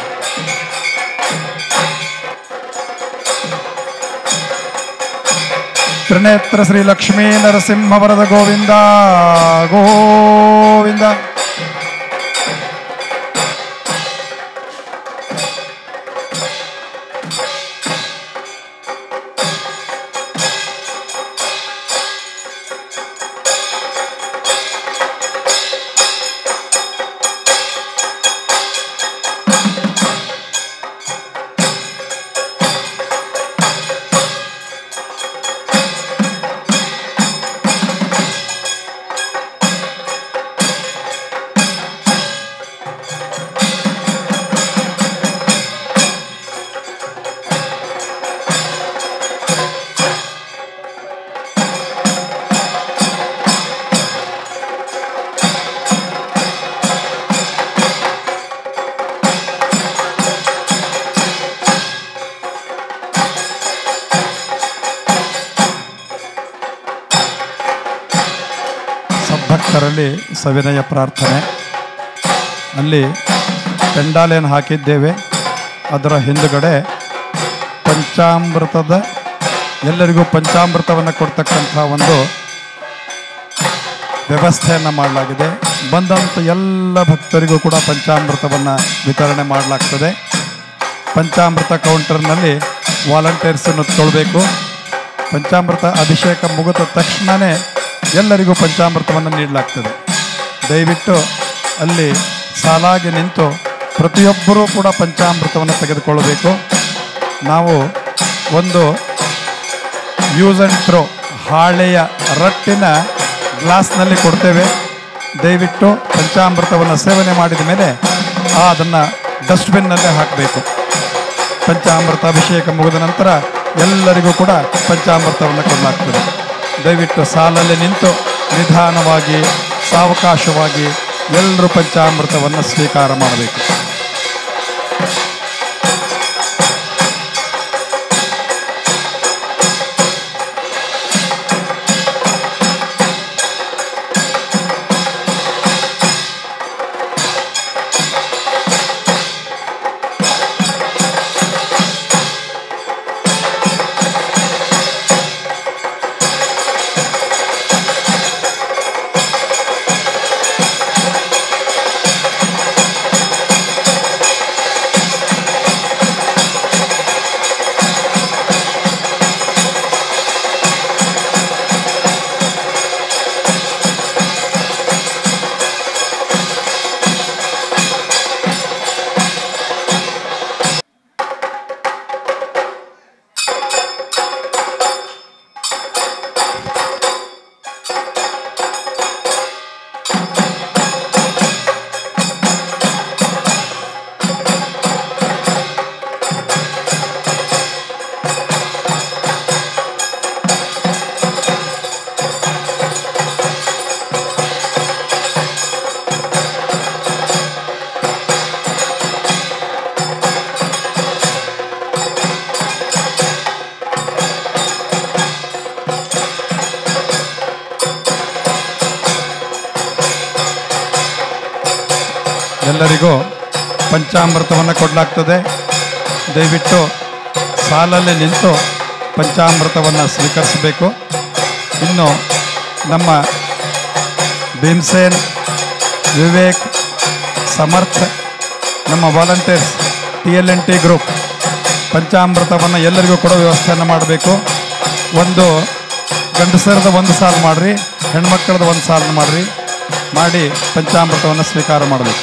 ತ್ರಿನೇತ್ರ ಶ್ರೀ ಲಕ್ಷ್ಮೀ ನರಸಿಂಹ ವರದ ಗೋವಿಂದ ಗೋವಿಂದ ಸದ್ಭಕ್ತರಲ್ಲಿ ಸವಿನಯ ಪ್ರಾರ್ಥನೆ ಅಲ್ಲಿ ಪೆಂಡಾಲೇನು ಹಾಕಿದ್ದೇವೆ ಅದರ ಹಿಂದುಗಡೆ ಪಂಚಾಮೃತದ ಎಲ್ಲರಿಗೂ ಪಂಚಾಮೃತವನ್ನು ಕೊಡ್ತಕ್ಕಂಥ ಒಂದು ವ್ಯವಸ್ಥೆಯನ್ನು ಮಾಡಲಾಗಿದೆ ಬಂದಂಥ ಎಲ್ಲ ಭಕ್ತರಿಗೂ ಕೂಡ ಪಂಚಾಮೃತವನ್ನು ವಿತರಣೆ ಮಾಡಲಾಗ್ತದೆ ಪಂಚಾಮೃತ ಕೌಂಟರ್ನಲ್ಲಿ ವಾಲಂಟಿಯರ್ಸನ್ನು ತೊಗೊಳ್ಬೇಕು ಪಂಚಾಮೃತ ಅಭಿಷೇಕ ಮುಗಿದ ತಕ್ಷಣವೇ ಎಲ್ಲರಿಗೂ ಪಂಚಾಮೃತವನ್ನು ನೀಡಲಾಗ್ತದೆ ದಯವಿಟ್ಟು ಅಲ್ಲಿ ಸಾಲಾಗಿ ನಿಂತು ಪ್ರತಿಯೊಬ್ಬರೂ ಕೂಡ ಪಂಚಾಮೃತವನ್ನು ತೆಗೆದುಕೊಳ್ಳಬೇಕು ನಾವು ಒಂದು ಯೂಸ್ ಆ್ಯಂಡ್ ಥ್ರೋ ಹಾಳೆಯ ರಟ್ಟಿನ ಗ್ಲಾಸ್ನಲ್ಲಿ ಕೊಡ್ತೇವೆ ದಯವಿಟ್ಟು ಪಂಚಾಮೃತವನ್ನು ಸೇವನೆ ಮಾಡಿದ ಮೇಲೆ ಆ ಅದನ್ನು ಡಸ್ಟ್ಬಿನ್ನಲ್ಲೇ ಹಾಕಬೇಕು ಪಂಚಾಮೃತ ಅಭಿಷೇಕ ಮುಗಿದ ನಂತರ ಎಲ್ಲರಿಗೂ ಕೂಡ ಪಂಚಾಮೃತವನ್ನು ಕೊಡಲಾಗ್ತದೆ ದಯವಿಟ್ಟು ಸಾಲಲ್ಲಿ ನಿಂತು ನಿಧಾನವಾಗಿ ಸಾವಕಾಶವಾಗಿ ಎಲ್ಲರೂ ಪಂಚಾಮೃತವನ್ನು ಸ್ವೀಕಾರ ಮಾಡಬೇಕು ಎಲ್ಲರಿಗೂ ಪಂಚಾಮೃತವನ್ನು ಕೊಡಲಾಗ್ತದೆ ದಯವಿಟ್ಟು ಸಾಲಲ್ಲಿ ನಿಂತು ಪಂಚಾಮೃತವನ್ನು ಸ್ವೀಕರಿಸಬೇಕು ಇನ್ನು ನಮ್ಮ ಭೀಮ್ಸೇನ್ ವಿವೇಕ್ ಸಮರ್ಥ ನಮ್ಮ volunteers T L N T group ಪಂಚಾಮೃತವನ್ನು ಎಲ್ಲರಿಗೂ ಕೊಡೋ ವ್ಯವಸ್ಥೆಯನ್ನು ಮಾಡಬೇಕು ಒಂದು ಗಂಡಸರದ ಒಂದು ಸಾಲು ಮಾಡಿರಿ ಹೆಣ್ಮಕ್ಳದ ಒಂದು ಸಾಲನ್ನು ಮಾಡಿರಿ ಮಾಡಿ ಪಂಚಾಮೃತವನ್ನು ಸ್ವೀಕಾರ ಮಾಡಬೇಕು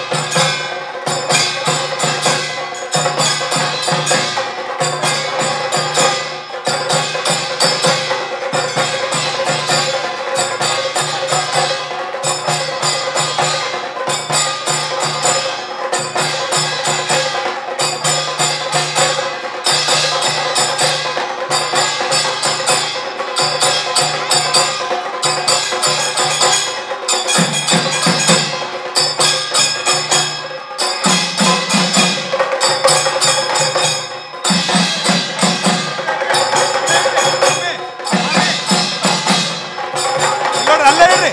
ಅಲ್ಲೇ ಇರ್ರಿ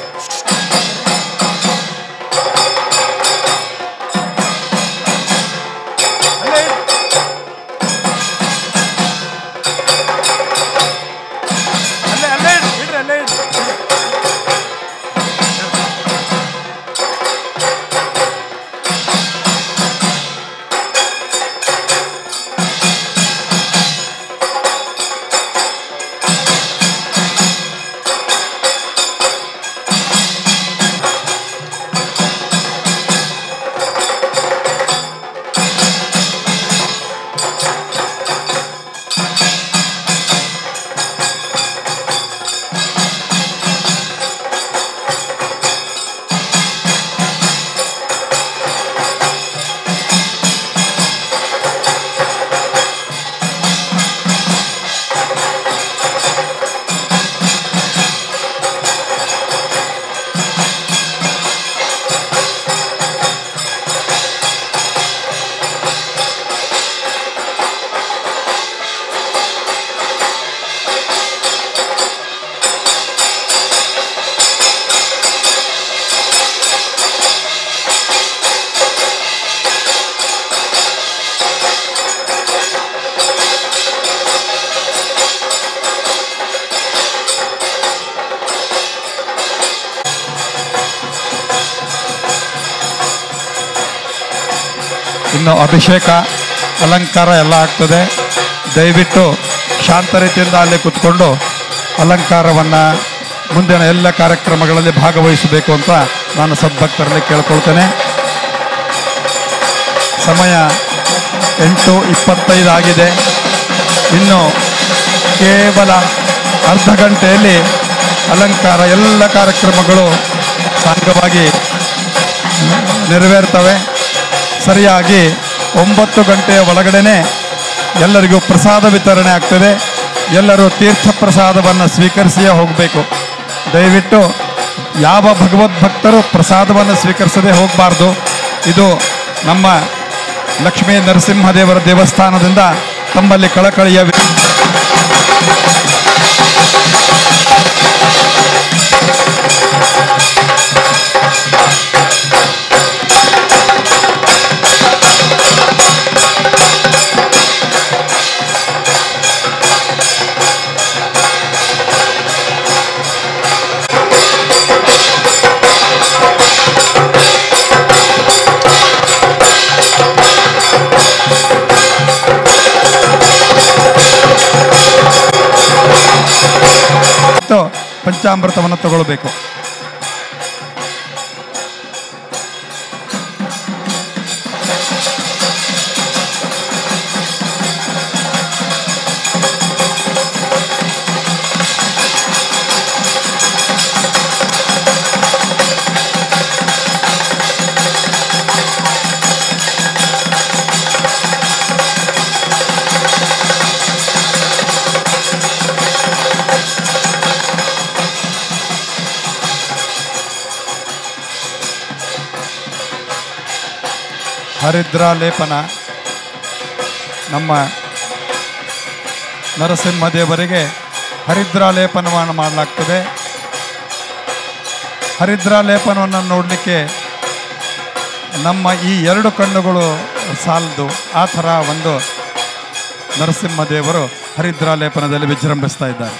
ಅಲ್ಲೇ ಇರ್ರಿ. ಅಲ್ಲೇ ಅಲ್ಲೇ ಇಡ್ರಿ ಇಡ್ರಿ ಅಲ್ಲೇ ಇಡ್ರಿ ಇನ್ನು ಅಭಿಷೇಕ ಅಲಂಕಾರ ಎಲ್ಲ ಆಗ್ತದೆ ದಯವಿಟ್ಟು ಶಾಂತ ರೀತಿಯಿಂದ ಅಲ್ಲಿ ಕುತ್ಕೊಂಡು ಅಲಂಕಾರವನ್ನು ಮುಂದಿನ ಎಲ್ಲ ಕಾರ್ಯಕ್ರಮಗಳಲ್ಲಿ ಭಾಗವಹಿಸಬೇಕು ಅಂತ ನಾನು ಸದ್ಭಕ್ತರಲ್ಲಿ ಕೇಳ್ಕೊಳ್ತೇನೆ ಸಮಯ ಎಂಟು ಇಪ್ಪತ್ತೈದು ಆಗಿದೆ ಇನ್ನು ಕೇವಲ ಅರ್ಧ ಗಂಟೆಯಲ್ಲಿ ಅಲಂಕಾರ ಎಲ್ಲ ಕಾರ್ಯಕ್ರಮಗಳು ಸಾಂಗವಾಗಿ ನೆರವೇರ್ತವೆ ಸರಿಯಾಗಿ ಒಂಬತ್ತು ಗಂಟೆಯ ಒಳಗಡೆನೆ ಎಲ್ಲರಿಗೂ ಪ್ರಸಾದ ವಿತರಣೆ ಆಗ್ತದೆ ಎಲ್ಲರೂ ತೀರ್ಥ ಪ್ರಸಾದವನ್ನು ಸ್ವೀಕರಿಸಿಯೇ ಹೋಗಬೇಕು ದಯವಿಟ್ಟು ಯಾವ ಭಗವದ್ ಭಕ್ತರು ಪ್ರಸಾದವನ್ನು ಸ್ವೀಕರಿಸದೆ ಹೋಗಬಾರ್ದು ಇದು ನಮ್ಮ ಲಕ್ಷ್ಮೀ ನರಸಿಂಹದೇವರ ದೇವಸ್ಥಾನದಿಂದ ತಮ್ಮಲ್ಲಿ ಕಳಕಳಿಯ ವಿ- ಮತ್ತು ಪಂಚಾಮೃತವನ್ನು ತಗೊಳ್ಬೇಕು ಹರಿದ್ರ ಲೇಪನ ನಮ್ಮ ನರಸಿಂಹದೇವರಿಗೆ ಹರಿದ್ರ ಲೇಪನವನ್ನು ಮಾಡಲಾಗ್ತದೆ ಹರಿದ್ರ ಲೇಪನವನ್ನು ನೋಡಲಿಕ್ಕೆ ನಮ್ಮ ಈ ಎರಡು ಕಣ್ಣುಗಳು ಸಾಲದು ಆ ಥರ ಒಂದು ನರಸಿಂಹದೇವರು ಹರಿದ್ರಾಲೇಪನದಲ್ಲಿ ವಿಜೃಂಭಿಸ್ತಾ ಇದ್ದಾರೆ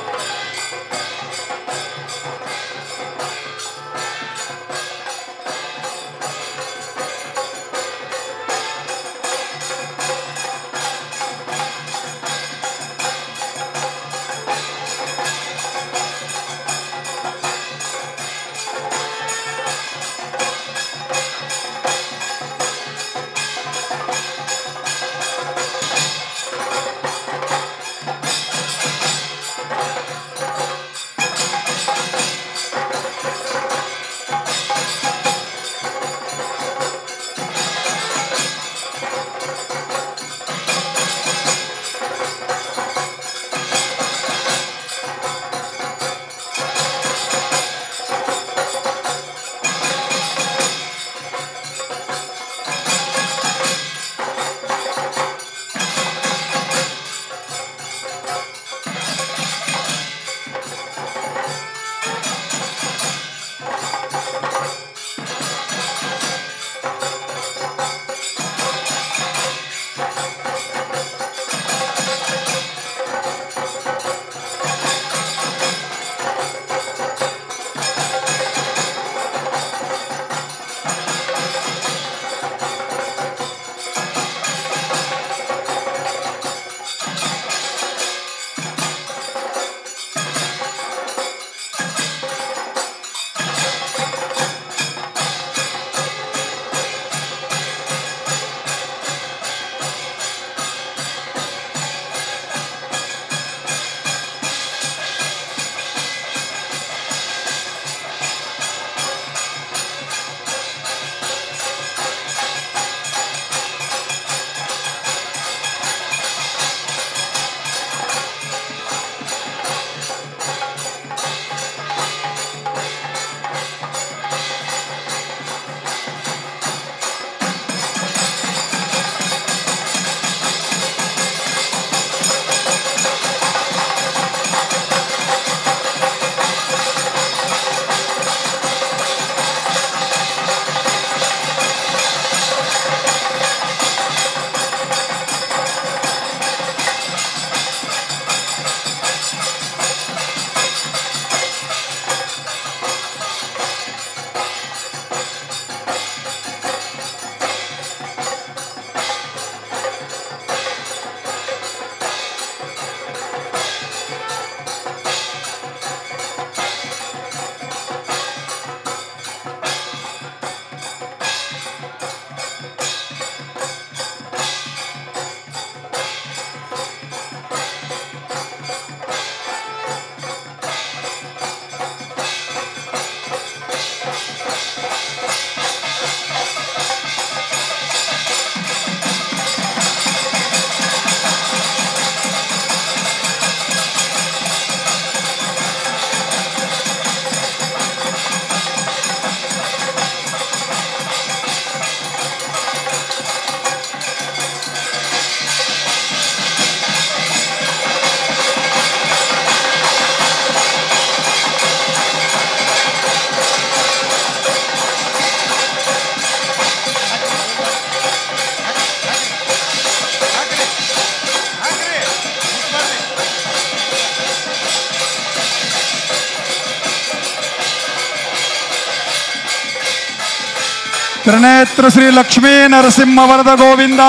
ತ್ರಿನೇತ್ರ ಶ್ರೀ ಲಕ್ಷ್ಮೀ ನರಸಿಂಹ ವರದ ಗೋವಿಂದ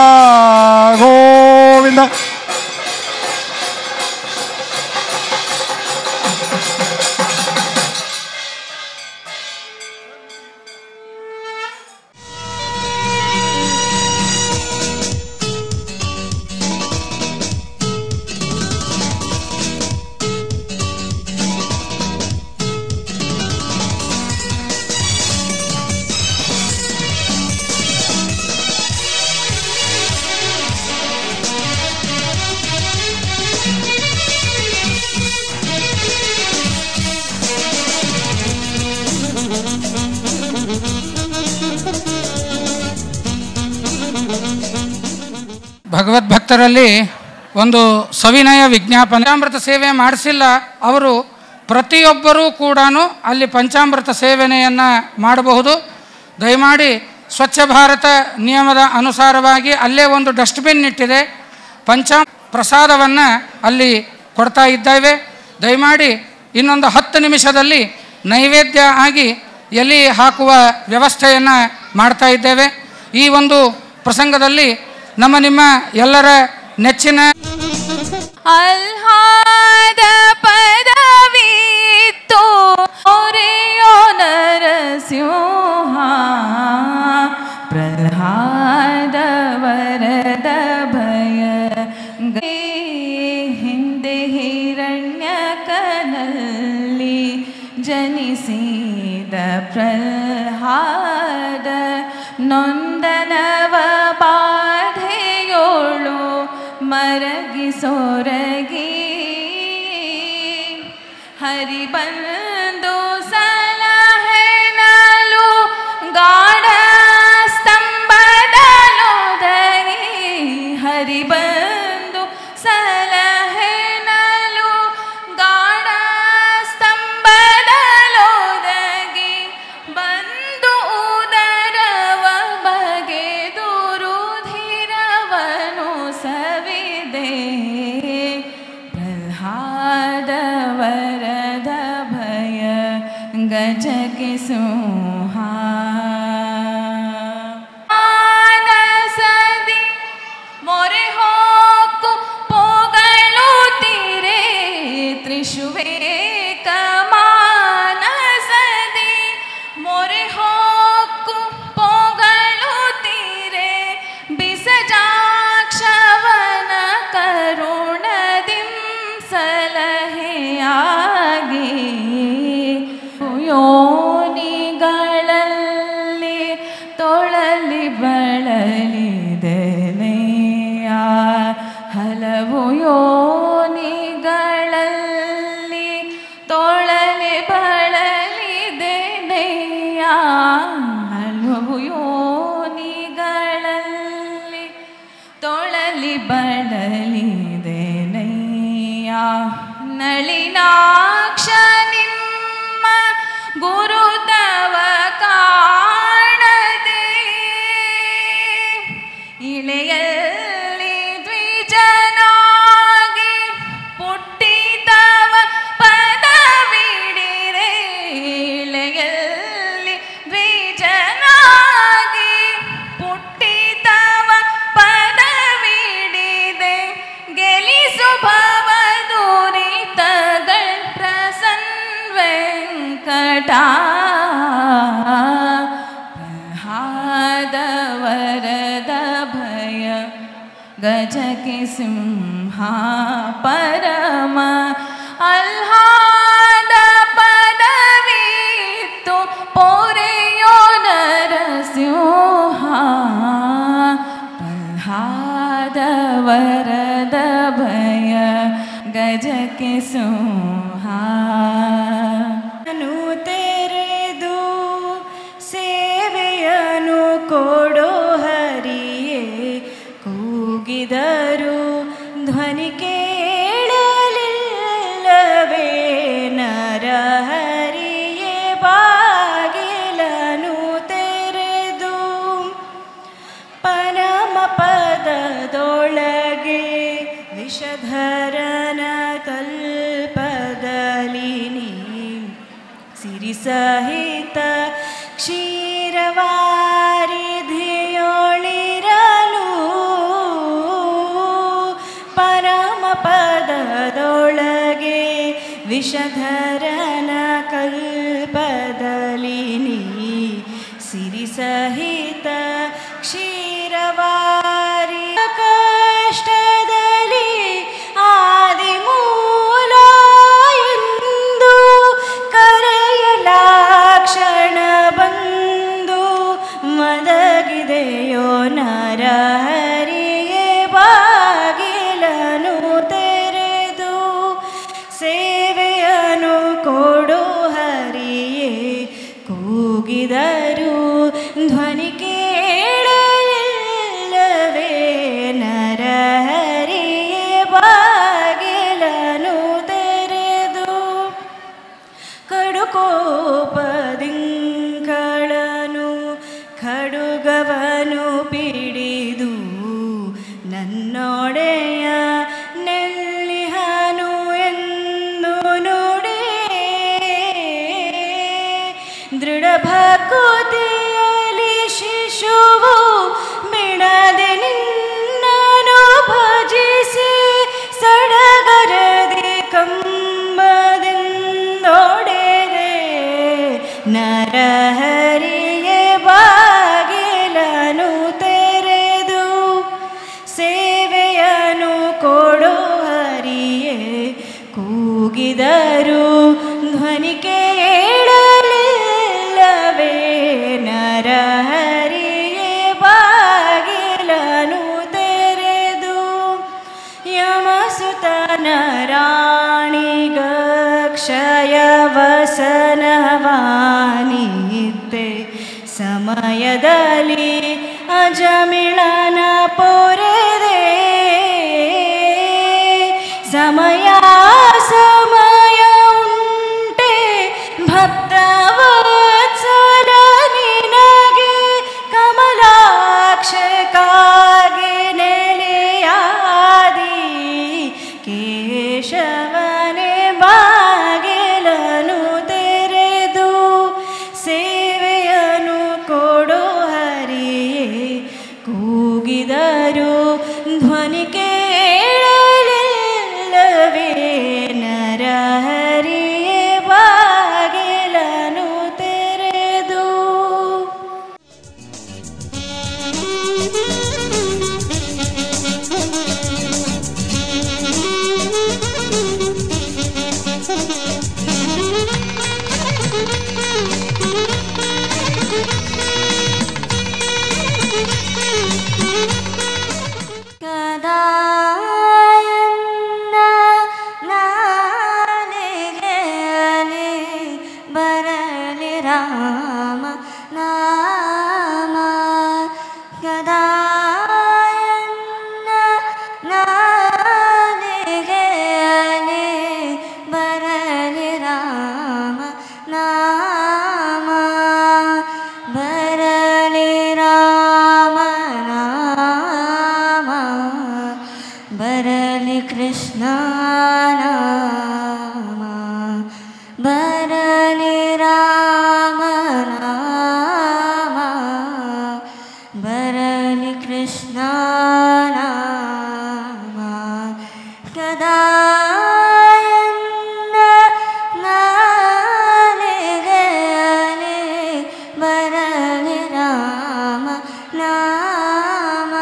ಗೋವಿಂದ ಭಗವದ್ಭಕ್ತರಲ್ಲಿ ಒಂದು ಸವಿನಯ ವಿಜ್ಞಾಪನೆ ಪಂಚಾಮೃತ ಸೇವೆ ಮಾಡಿಸಿಲ್ಲ ಅವರು ಪ್ರತಿಯೊಬ್ಬರೂ ಕೂಡ ಅಲ್ಲಿ ಪಂಚಾಮೃತ ಸೇವನೆಯನ್ನು ಮಾಡಬಹುದು ದಯಮಾಡಿ ಸ್ವಚ್ಛ ಭಾರತ ನಿಯಮದ ಅನುಸಾರವಾಗಿ ಅಲ್ಲೇ ಒಂದು ಡಸ್ಟ್ಬಿನ್ ಇಟ್ಟಿದೆ ಪಂಚ ಪ್ರಸಾದವನ್ನು ಅಲ್ಲಿ ಕೊಡ್ತಾ ಇದ್ದೇವೆ ದಯಮಾಡಿ ಇನ್ನೊಂದು ಹತ್ತು ನಿಮಿಷದಲ್ಲಿ ನೈವೇದ್ಯ ಆಗಿ ಎಲೆ ಹಾಕುವ ವ್ಯವಸ್ಥೆಯನ್ನು ಮಾಡ್ತಾ ಇದ್ದೇವೆ ಈ ಒಂದು ಪ್ರಸಂಗದಲ್ಲಿ ನಮ್ಮ ನಿಮ್ಮ ಎಲ್ಲರ ನೆಚ್ಚಿನ ಅಲ್ಹಾದ ಪದವಿತ್ತು ಓರೆಯೋ ನರಸಿಂಹ ಪ್ರಹ್ಲಾದ ವರದ ಭಯ ಗೇ ಹಿಂದೆ ಹಿರಣ್ಯ ಕನಲ್ಲಿ ಜನಿಸಿದ ಪ್ರಹ್ಲಾದ ನೊಂದನವ ಬಾಧೆಯೋಳು ಮರಗಿ ಸೊರಗಿ ಹರಿ ಬಂದು ಸಲಹೆನಲು ಗಾಢ ಸ್ತಂಭದಲೋದಗಿ ಹರಿ ಬಂದು ಸಲಹೆನಲು ಗಾಢ ಸ್ತಂಭದಲೋದಗಿ ಬಂದು ಉದರವ ಬಗೆದು ರುಧಿರವನು ಸವಿದೆ ಪ್ರಹ್ಲಾದ ವರದ ಭಯ ಗಜಕ್ಕೆ ಸಿಂಹ ಮಾನಸದಿ ಮೊರೆ ಹೋಕು ಪೋಗಳುತ್ತೀರೆ ತ್ರಿಶುವೇಕ ಮಾನಸದಿ ಮೊರೆ ಹೋಕು ಪೋಗಳುತ್ತೀರೆ ಬಿಸಜಾಕ್ಷವನ ಕರುಣದಿಂ ಸಲಹೆಯಾಗಿ ಯೋನಿಗಳಲ್ಲಿ ತೊಳಲಿ ಬಳಲಿದೆನೆಯ ಹಲವು ಯೋನಿಗಳಲ್ಲಿ ತೊಳಲಿ ಬಳಲಿದೆನೆಯ ಹಲವು ಯೋನಿಗಳಲ್ಲಿ ತೊಳಲಿ ಬಳಲಿದೆನೆಯ ನಳಿನಾಕ್ಷ ನಿಮ್ಮ ಗುರುತವ ಕಾಣದೆ ಇಳೆಯಲ್ಲಿ ದ್ವಿಜನಾಗಿ ಪುಟ್ಟಿತವ ಪದವಿಡಿರೆ ಇಳೆಯಲ್ಲಿ ದ್ವಿಜನಾಗಿ ಪುಟ್ಟಿತವ ಪದವಿಡಿದೆ ಗೆಲಿಸು ಭವ ದುರಿತಗಳ್ ಪ್ರಸನ್ ವೆಂಕಟ ಪ್ರಹಾದ ವರದ ಭಯ ಗಜಕ್ಕೆ ಸಿಂಹ ಪರಮ ಅಲ್ಹಾದ ಪದವಿತ್ತು ಪೊರೆಯೋ ನರಸಿಂಹ ಪ್ರಹ್ಲಾದ ವರದ ಭಯ ಗಜಕ್ಕೆ ಸಿಂಹ ನಾನು ತೆರೆದು ಸೇವೆಯನು ಕೊಡೋ ಹರಿಯೇ ಕೂಗಿದರು ಧ್ವನಿ ಕೇಳಲಿಲ್ಲವೇ ನರ ಹರಿಯೇ ಬಾಗಿಲನು ತೆರೆದು ಪರಮ ಪದದೊಳಗೆ ವಿಷಧರನ ಕಲ್ಪದಲ್ಲಿ ನೀ ಸಿರಿ ಸಹಿತ ಕ್ಷೀರವಾರಿಧಿಯೊಳಿರಲು ಪರಮ ಪದದೊಳಗೆ ವಿಷಧರನ ಕಲ್ಪದಲ್ಲಿ ನೀ ಸಿರಿ ಸಹಿತ ಕ್ಷೀರವಾರಿ ಕಷ್ಟದಲ್ಲಿ ಆದಿ ಮೂಲ ಎಂದು ಕರೆಯಲಾಕ್ಷಣ ಬಂದು ಮದಗಿದೆಯೋ ನರ ಹರಿಯೇ ಬಾಗಿಲನು ತೆರೆದು ಸೇವೆಯನು ಕೊಡು ಹರಿಯೇ ಕೂಗಿದರು ಧ್ವನಿ ಕೇಳಲಿಲ್ಲವೇ ನರ ಹರಿಯೇ ಬಾಗಿಲನು ತೆರೆದು ಕಡುಕೋಪದಿಂಗಳನು ಖಡುಗ ನರಹರಿಯೇ ಬಾಗಿಲನು ತೆರೆದು ಸೇವೆಯನು ಕೊಡು ಹರಿಯೇ ಕೂಗಿದರು ಧ್ವನಿ ಕೇಳಲಿಲ್ಲವೇ ನರಹರಿಯೇ ಬಾಗಿಲನು ತೆರೆದು ಯಮಸುತನ ರಾಣಿಗಕ್ಷಯವಸನವಾನಿದ್ದೆ ಸಮಯದಲ್ಲಿ ಅಜಮಿಳನ ಪೊರೆದೆ ಸಮಯ ಸಮಯ ಉಂಟೆ ಭಕ್ತವತ್ಸಲ ನಿನಗೆ ಕಮಲಾಕ್ಷ ಕಾಗೆ ನೆಲೆಯಾದಿ ಕೇಶವನೇ ಬಾಗಿಲನು ತೆರೆದು ಸೇವೆಯನು ಕೊಡು ಹರಿಯೇ ಕೂಗಿದರು ಧ್ವನಿ ಕೇಳಲಿಲ್ಲವೇ ನರಹರಿಯೇ ಬಾಗಿಲನು ತೆರೆದು ಕದಾಯನ್ನ ನಾಲಿಗೆ ಅಲಿ ಬರಲಿ ರಾಮ ನಾಮ ಕದಾಯನ್ನ ನಾಲಿಗೆ ಅಲಿ ಬರಲಿ ರಾಮ ನಾಮ ಬರಲಿ ರಾಮ ನಾಮ ಬರಲಿ ಕೃಷ್ಣ ನಾಮ ಬರಲಿ ರಾಮ ನಾಮ ಬರಲಿ ಕೃಷ್ಣ ನಾಮ ಕದಾಯನ್ನ ನಾಲಿಗೆ ಅಲಿ ಬರಲಿ ರಾಮ ನಾಮ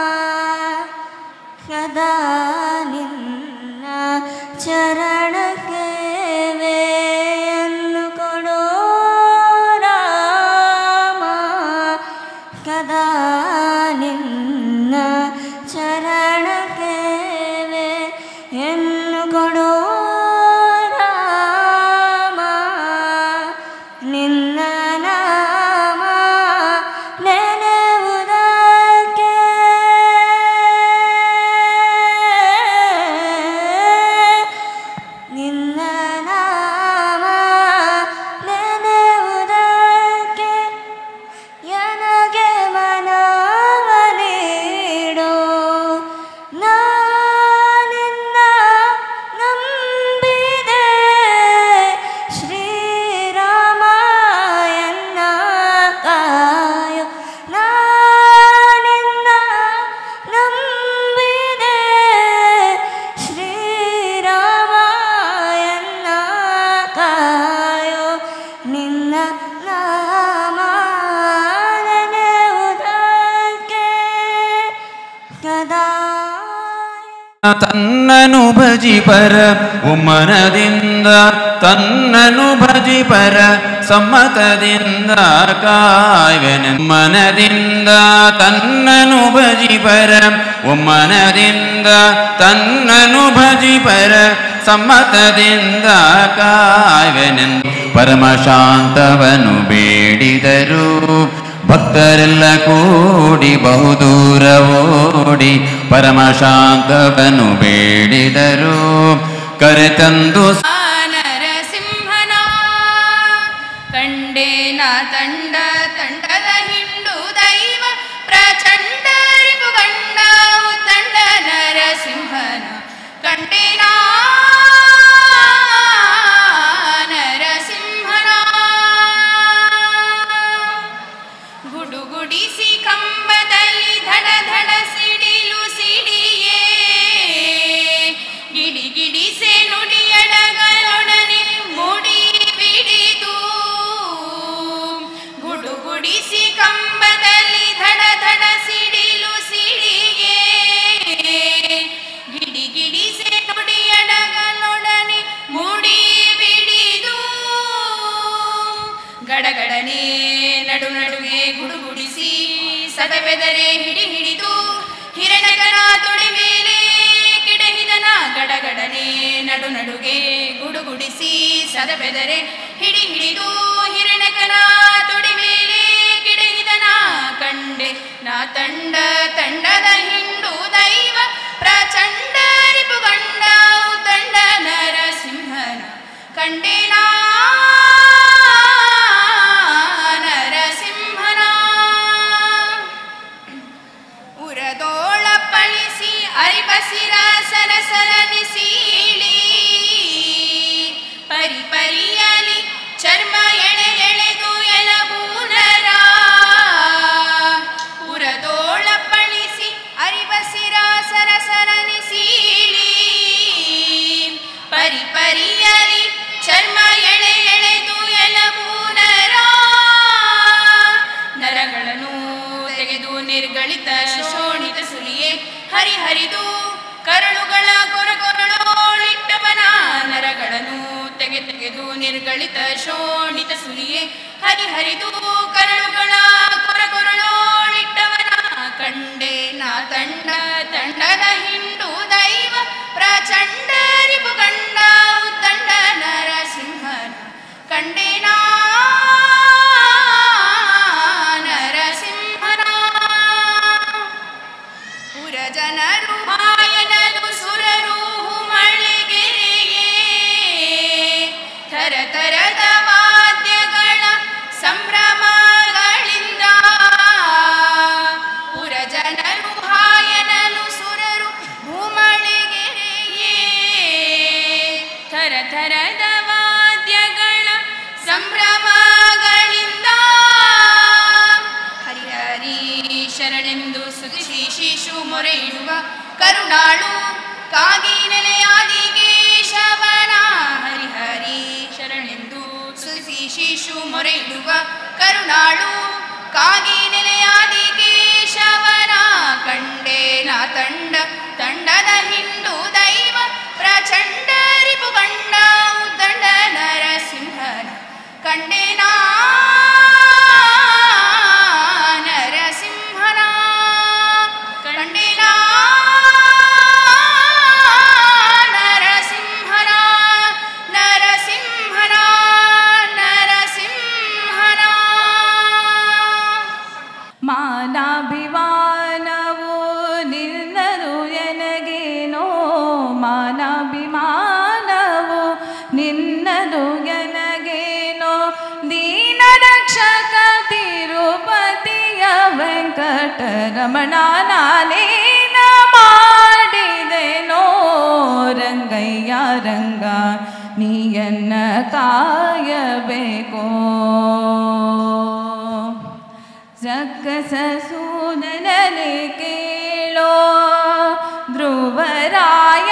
ಸದಾ ನಿನ್ನ ಚರಣಕ್ಕೆ ವೇಯನ್ನು ಕೊಡೋ ರಾಮ ಕದಾ ನಿನ್ನ ಚರಣಕ್ಕೆ ವೇಯನ್ನು ಕೊಡೋ ರಾಮ ನಿನ್ನ ನಾಮ ನೆನೆವುದಕ್ಕೆ ನಿನ್ನ ನಾಮ ನೆನೆವುದಕ್ಕೆ ನನಗೆ ಮನವ ನೀಡೋ ನಾನಿನ್ನ ನಂಬಿದೆ ಶ್ರೀರಾಮಾಯಣ ಕಾಯೋ ನಾನಿನ್ನ ನಂಬಿದೆ ಶ್ರೀರಾಮಾಯಣ ಕಾಯೋ ನಿನ್ನ ನಾಮ ನೆನೆಯುವುದಕ್ಕೆ ಕದಾಯ ತನ್ನನು ಭಜಿಪರ ಉಮ್ಮನದಿಂದ ತನ್ನನು ಭಜಿಪರ ಸಮ್ಮತದಿಂದ ಕಾಯ್ವೆನೆ ಮನದಿಂದ ತನ್ನನು ಭಜಿಪರ ಉಮ್ಮನದಿಂದ ತನ್ನನು ಭಜಿಪರ ಸಮ್ಮತದಿಂದ ಕಾಯ್ವೆನೆಂದು ಪರಮಶಾಂತವನು ಬೇಡಿದರು ಭಕ್ತರೆಲ್ಲ ಕೂಡಿ ಬಹುದೂರ ಓಡಿ ಪರಮಶಾಂತವನು ಬೇಡಿದರು ಕರೆತಂದು ನರಸಿಂಹನ ಕಂಡೇನ ತಂಡ ತಂಡದ ಹಿಂಡು ದೈವ ಪ್ರಚಂಡ ರಿಪುಗಂಡ ತಂಡ ನರಸಿಂಹನ ಕಂಡೇನ ನರಸಿಂಹನ ಗುಡುಗುಡಿಸಿ ಕಂಬದಲ್ಲಿ ಧಡ ಧಡ ಸಿಡಿಲು ಸಿಡಿಯೇ ಗಿಡಿ ಗಿಡಿಸೆ ನುಡಿಯಡಗ ಬೆದರೆ ಹಿಡಿ ಹಿಡಿದು ಹಿರಣಗನ ತೊಡೆ ಮೇಲೆ ಕಿಡಹಿದನ ಗಡಗಡನೆ ನಡು ನಡುಗೆ ಗುಡುಗುಡಿಸಿ ಸದ ಬೆದರೆ ಹಿಡಿ ಹಿಡಿದು ಹಿರಣಕನ ತೊಡೆ ಮೇಲೆ ಕಿಡಹಿದನ ಕಂಡೆ ನಾ ತಂಡ ತಂಡದ ಹಿಂಡು ದೈವ ಪ್ರಚಂಡ ರಿಪುಗಂಡ ಉದ್ದಂಡ ನರಸಿಂಹನ ಕಂಡೇನಾ ನರಸಿಂಹನ ಉರದೋಳ ಪಳಿಸಿ ಅರಿಬಸಿರ ಸರಸರನೆ ಸೀಳಿ ಪರಿ ಪರಿಯಲಿ ಚರ್ಮ ಎಳೆ ಎಳೆದು ಎಲಬೂನರ ಉರದೋಳ ಪಳಿಸಿ ಅರಿಬಸಿರ ಸರಸರನೆ ಸೀಳಿ ಪರಿ ಪರಿಯಲಿ ಚರ್ಮ ಎಳೆ ಎಳೆದು ಎಲಬೂನರ ನರಗಳನ್ನು ತೆಗೆದು ನಿರ್ಗಳಿತ ಶೋಣಿತ ಸುಲಿಯೇ ಹರಿಹರಿದು ಕರಳುಗಳ ಕೊರಗೊರಳೋಳಿಟ್ಟವನ ನರಗಳನ್ನು ತೆಗೆ ತೆಗೆದು ನಿರ್ಗಳಿತ ಶೋಣಿತ ಸುಲಿಯೇ ಹರಿಹರಿದು ಕರಳುಗಳ ಕೊರಗೊರಳೋಳಿಟ್ಟವನ ಕಂಡೆ ನಾ ತಂಡ ತಂಡದ ಹಿಂಡು ದೈವ ಪ್ರಚಂಡ ರಿಪುಗಂಡ ಉದ್ದಂಡ ನರಸಿಂಹನ ಕಂಡೇನಾ ನರಸಿಂಹನ ಪುರ ಜನರು ಮಾಯನರು ಸುರರು ಮಳೆಗೆರೆಯೇ ಥರ ಥರದ ವಾದ್ಯಗಳ ಸಂಭ್ರಮಗಳಿಂದ ಪುರ ಜನರು ಹಾಯನಲು ಸುರರು ಭೂಮಳೆಗೆರೆಯೇ ಥರ ಥರದ ವಾದ್ಯಗಳ ಸಂಭ್ರಮಗಳಿಂದ ಹರಿಹರಿ ಶರಣೆಂದು ಸುತಿಸಿ ಶಿಶು ಮೊರೆ ಇಡುವ ಕರುಣಾಳು ಕಾಗಿ ನೆಲೆಯಾದಿ ಕೇಶವನ ಹರಿಹರಿ ಶರಣೆಂದು ಸುತಿಸಿ ಶಿಶು ಮೊರೆ ಇಡುವ ಕರುಣಾಳು ಕಾಗಿ ನೆಲೆಯಾದಿ ಕೇಶವನ ಕಂಡೆ ನಾ ತಂಡ ತಂಡದ ಹಿಂಡು ದೈವ ಪ್ರಚಂಡ ರಿಪುಗಂಡ ಉದ್ದಂಡ ನರಸಿಂಹನ ಕಂಡೇನಾ ನರಸಿಂಹನ ಕಂಡೇನಾ ನರಸಿಂಹನ ನರಸಿಂಹನ ನರಸಿಂಹನ ಮಾನಾಭಿಮಾನವು ನಿನ್ನದು ಎನಗೇನೋ ಮಾನಾಭಿಮಾನವು ನಿನ್ನದು ಎನಗೇನೋ ದೀನ ರಕ್ಷಕ ತಿರುಪತಿಯ ವೆಂಕಟರಮಣ ನಾನೇನ ಮಾಡಿದೆನೋ ರಂಗಯ್ಯ ರಂಗ ನೀಯನ್ನ ಕಾಯಬೇಕೋ ಜಕ್ಕಸೂದನನೆ ಕೇಳೋ ಧ್ರುವರಾಯ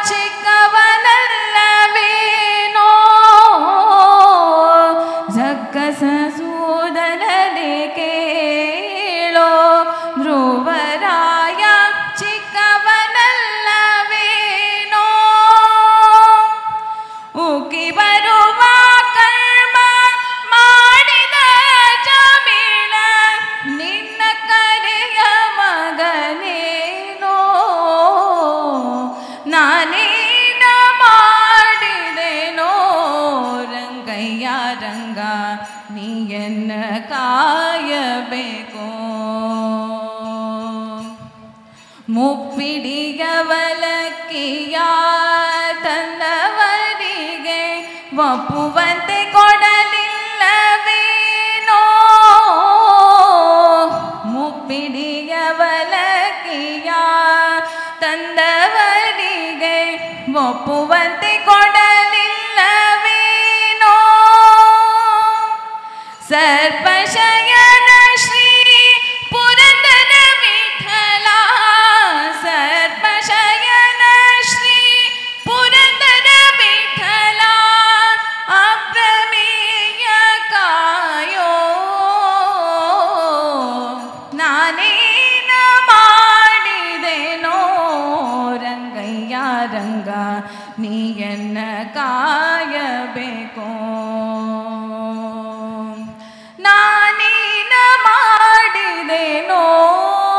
ಚಿಕ್ಕವನಲ್ಲವೇನೋ ಜಕ್ಕಸೂದನನೆ ಕೇಳೋ ಧ್ರುವರಾಯ ಚಿಕ್ಕವನಲ್ಲವೇನೋ ಉಕ್ಕಿ ಬರುವ ಕರ್ಮ ಮಾಡಿದ ಜಮೀಳ ನಿನ್ನ ಕರೆಯ ಮಗನೇನೋ ನಾನೇನ ಮಾಡಿದೆನೋ ರಂಗಯ್ಯ ರಂಗ ನೀಯನ್ನ ಕಾಯಬೇಕೋ ಮುಪ್ಪಿಡಿಗವಲಕ್ಕಿಯ ತಂದವರಿಗೆ ಒಪ್ಪುವಂತೆ ಕೊಡಲಿಲ್ಲವೇನೋ ಮುಪ್ಪಿಡಿಗವಲಕ್ಕಿಯ ತಂದವರಿಗೆ ಒಪ್ಪುವಂತೆ ಕೊಡಲಿಲ್ಲವೇನೋ ಸರ್ಪಶಯನ ಶ್ರೀ ಪುರಂದರ ವಿಠಲ ಸರ್ಪಶಯನ ಶ್ರೀ ಪುರಂದರ ವಿಠಲ ಅಪ್ರಮೇಯ ಕಾಯೋ ನಾನೇನ ಮಾಡಿದೆನೋ ರಂಗಯ್ಯ ರಂಗ ನೀಯನ್ನ ಕಾಯಬೇಕೋ ನಾನೇನ ಮಾಡಿದೆನೋ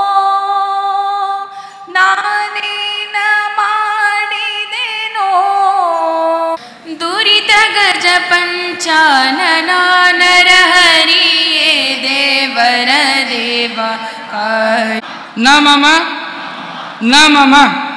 ಪಂಕಜ ಪಂಚಾನನ ನರಹರಿಯೇ ದೇವರ ದೇವ ಕಾಯ ನ ಮಮ ನ ಮಮ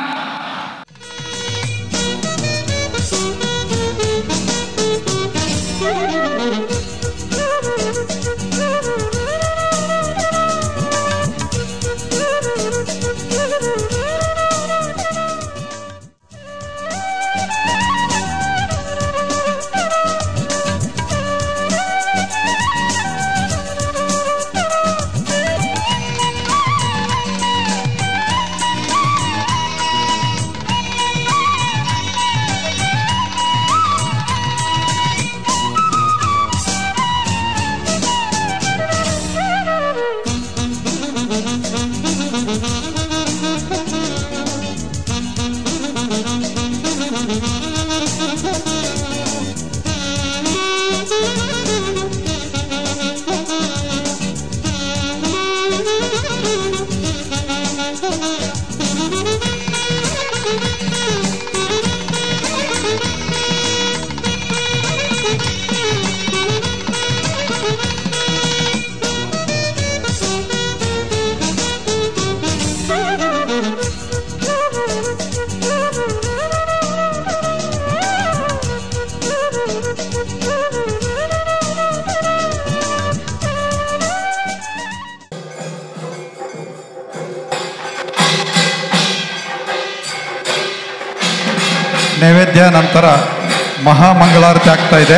ನೈವೇದ್ಯ ನಂತರ ಮಹಾಮಂಗಳಾರತಿ ಆಗ್ತಾ ಇದೆ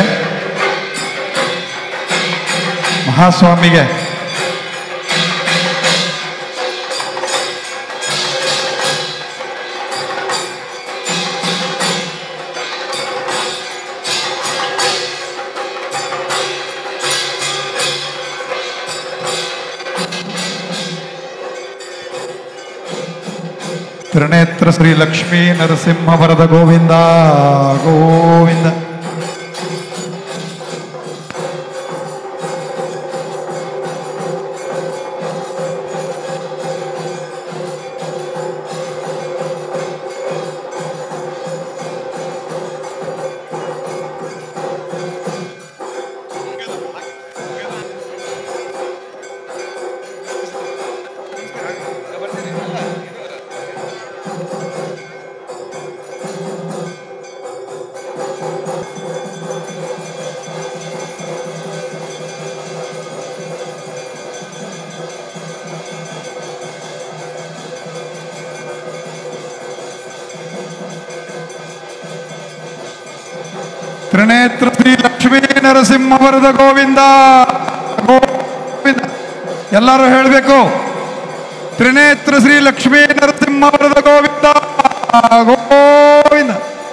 ಮಹಾಸ್ವಾಮಿಗೆ ತ್ರಿನೇತ್ರ ಶ್ರೀ ಲಕ್ಷ್ಮೀ ನರಸಿಂಹ ವರದ ಗೋವಿಂದ ಗೋವಿಂದ ತ್ರಿನೇತ್ರ ಶ್ರೀ ಲಕ್ಷ್ಮೀ ನರಸಿಂಹ ವರದ ಗೋವಿಂದ ಗೋವಿಂದ ಎಲ್ಲರೂ ಹೇಳಬೇಕು ತ್ರಿನೇತ್ರ ಶ್ರೀ ಲಕ್ಷ್ಮೀ ನರಸಿಂಹ ವರದ ಗೋವಿಂದ ಗೋವಿಂದ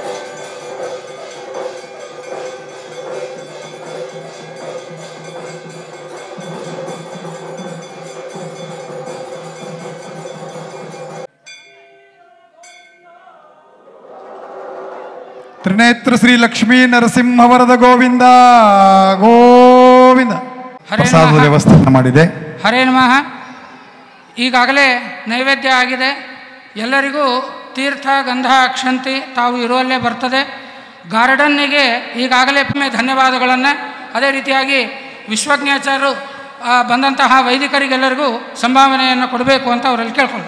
ತ್ರಿನೇತ್ರ ಶ್ರೀ ಲಕ್ಷ್ಮೀ ನರಸಿಂಹ ವರದ ಗೋವಿಂದ ಗೋವಿಂದ ಹರೇ ಪ್ರಸಾದದ ನಮಃ. ವ್ಯವಸ್ಥೆಯನ್ನು ಮಾಡಿದೆ ಹರೇ ನಮಃ ಈಗಾಗಲೇ ನೈವೇದ್ಯ ಆಗಿದೆ ಎಲ್ಲರಿಗೂ ತೀರ್ಥ ಗಂಧ ಅಕ್ಷಂತಿ ತಾವು ಇರುವಲ್ಲೇ ಬರ್ತದೆ ಗಾರ್ಡನ್ನಿಗೆ ಈಗಾಗಲೇ ಒಮ್ಮೆ ಧನ್ಯವಾದಗಳನ್ನು ಅದೇ ರೀತಿಯಾಗಿ ವಿಶ್ವಜ್ಞಾಚಾರ್ಯರು ಆ, ಬಂದಂತಹ ವೈದಿಕರಿಗೆಲ್ಲರಿಗೂ ಸಂಭಾವನೆಯನ್ನು ಕೊಡಬೇಕು ಅಂತ ಅವರಲ್ಲಿ ಕೇಳ್ಕೊಂಡು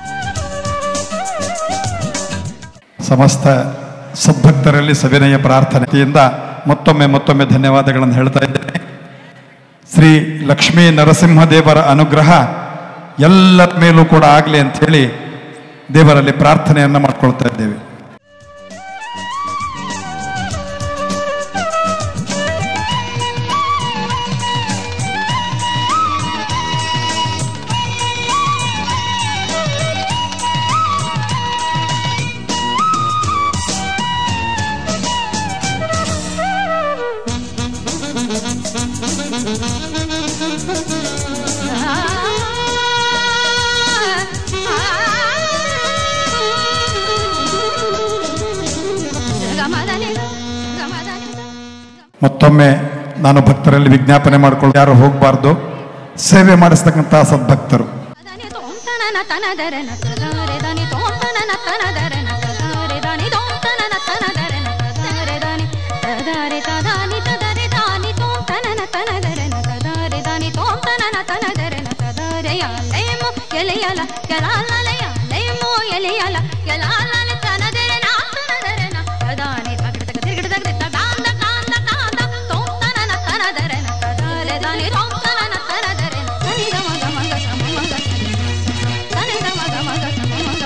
ಸಮಸ್ತ ಸದ್ಭಕ್ತರಲ್ಲಿ ಸವಿನಯ ಪ್ರಾರ್ಥನೆಯಿಂದ ಮತ್ತೊಮ್ಮೆ ಮತ್ತೊಮ್ಮೆ ಧನ್ಯವಾದಗಳನ್ನು ಹೇಳ್ತಾ ಇದ್ದೇನೆ ಶ್ರೀ ಲಕ್ಷ್ಮೀ ನರಸಿಂಹದೇವರ ಅನುಗ್ರಹ ಎಲ್ಲರ ಮೇಲೂ ಕೂಡ ಆಗಲಿ ಅಂತ ಹೇಳಿ ದೇವರಲ್ಲಿ ಪ್ರಾರ್ಥನೆಯನ್ನು ಮಾಡ್ಕೊಳ್ತಾ ಇದ್ದೇವೆ ಮತ್ತೊಮ್ಮೆ ನಾನು ಭಕ್ತರಲ್ಲಿ ವಿಜ್ಞಾಪನೆ ಮಾಡ್ಕೊಂಡು ಯಾರು ಹೋಗಬಾರ್ದು ಸೇವೆ ಮಾಡಿಸ್ತಕ್ಕಂಥ ಸದ್ಭಕ್ತರು ತದಾರೆ ತದಾ ಎಲೆಯಲ ಕೆಲಾಲಯ ಲಯ ಮೋ ಎಲೆಯಲ ಕೆಲಾಲಲ ತನದೆರೆ ನಾ ತನದೆರೆ ನಾ ತದಾನಿ ತಗಡ ತಗ ತಿರುಗಿಡ ತಗದ ದಾಂದ ಕಾಂದ ಕಾಂದ ತೋಂತನನ ತನದೆರೆ ನ ತದಾರೆ ದಾನಿ ರೋಂತನನ ತನದೆರೆ ನ ಸನಿ ಗಮ ಗಮ ಗ ಸಮ ಮಗ ಸನಿ ಗಮ ಗಮ ಗ ಸಮ ಮಗ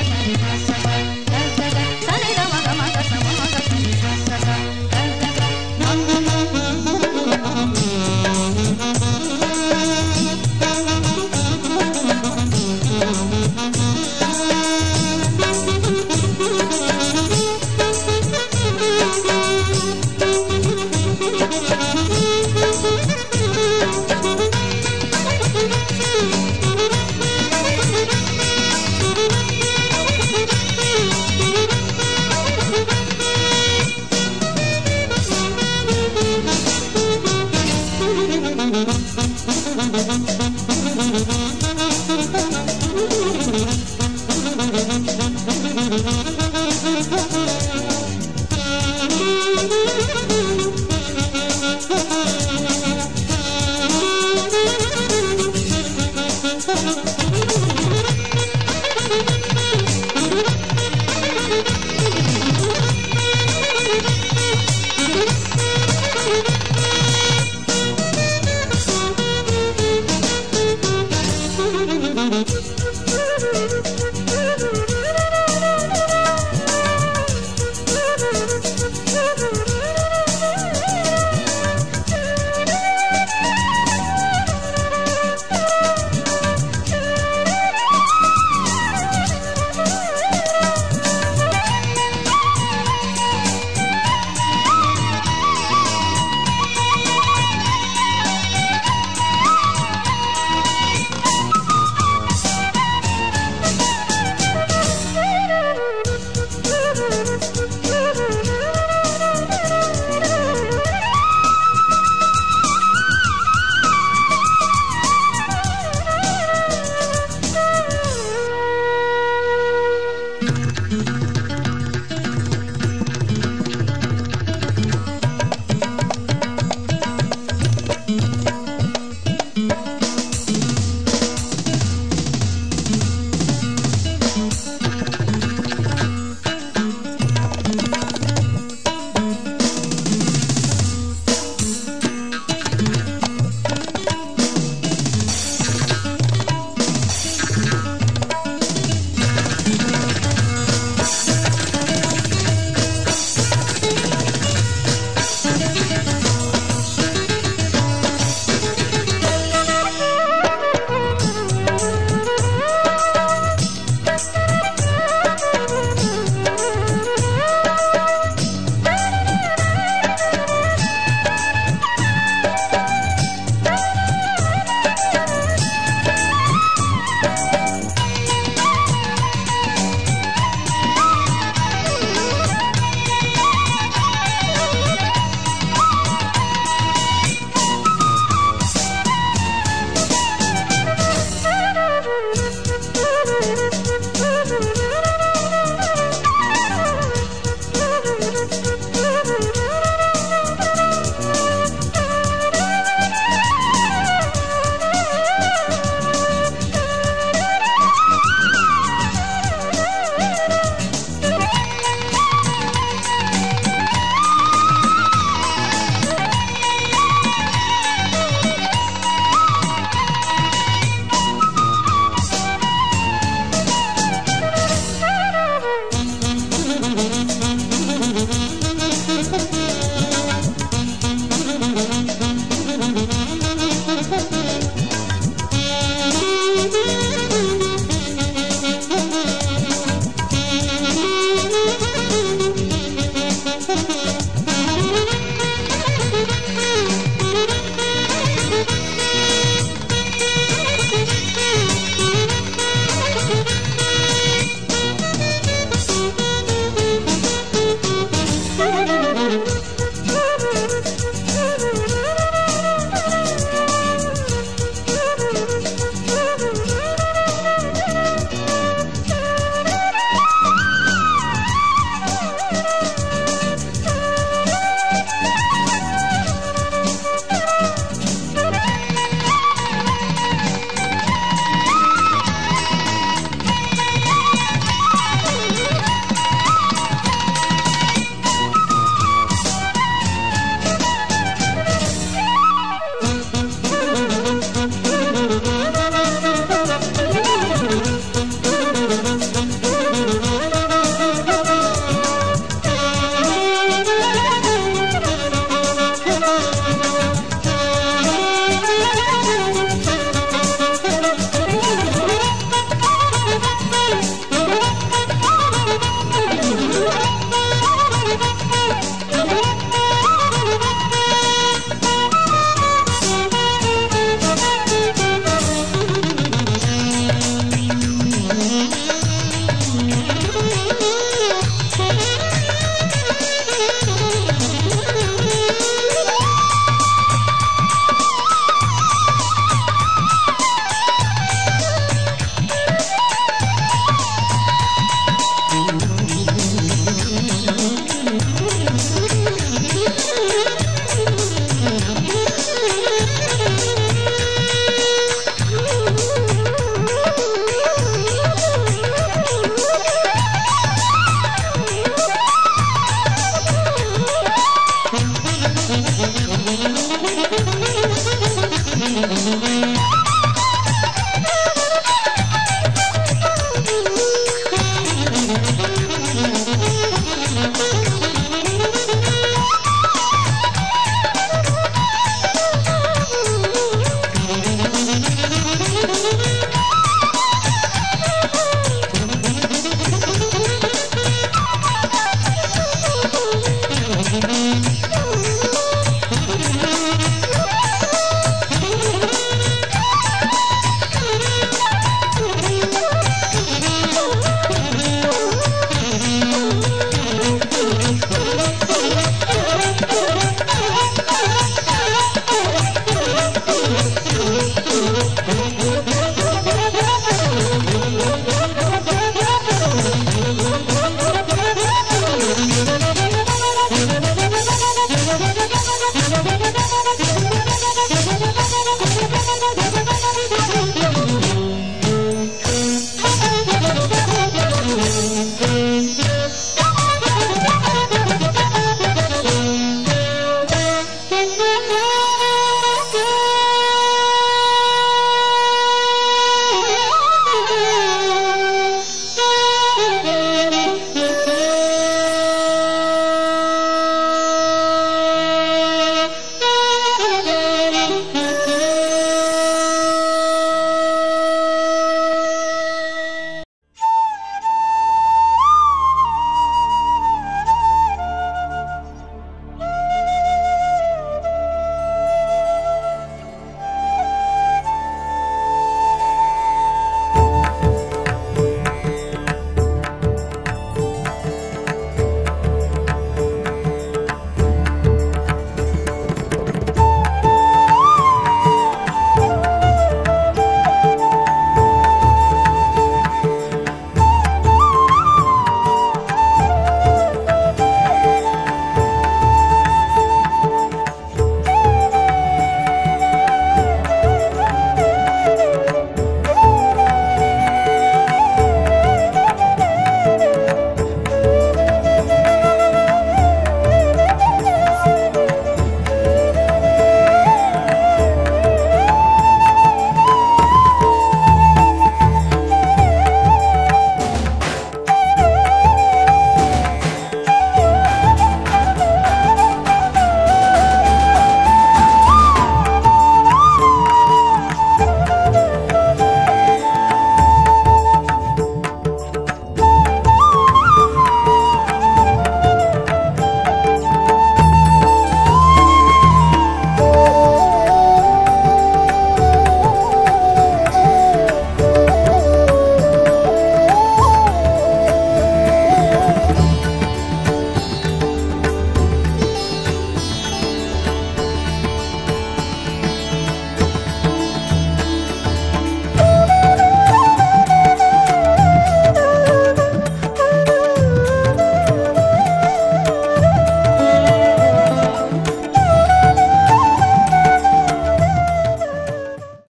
ಸನಿ ಗಮ ಗಮ ಗ ಸಮ ಮಗ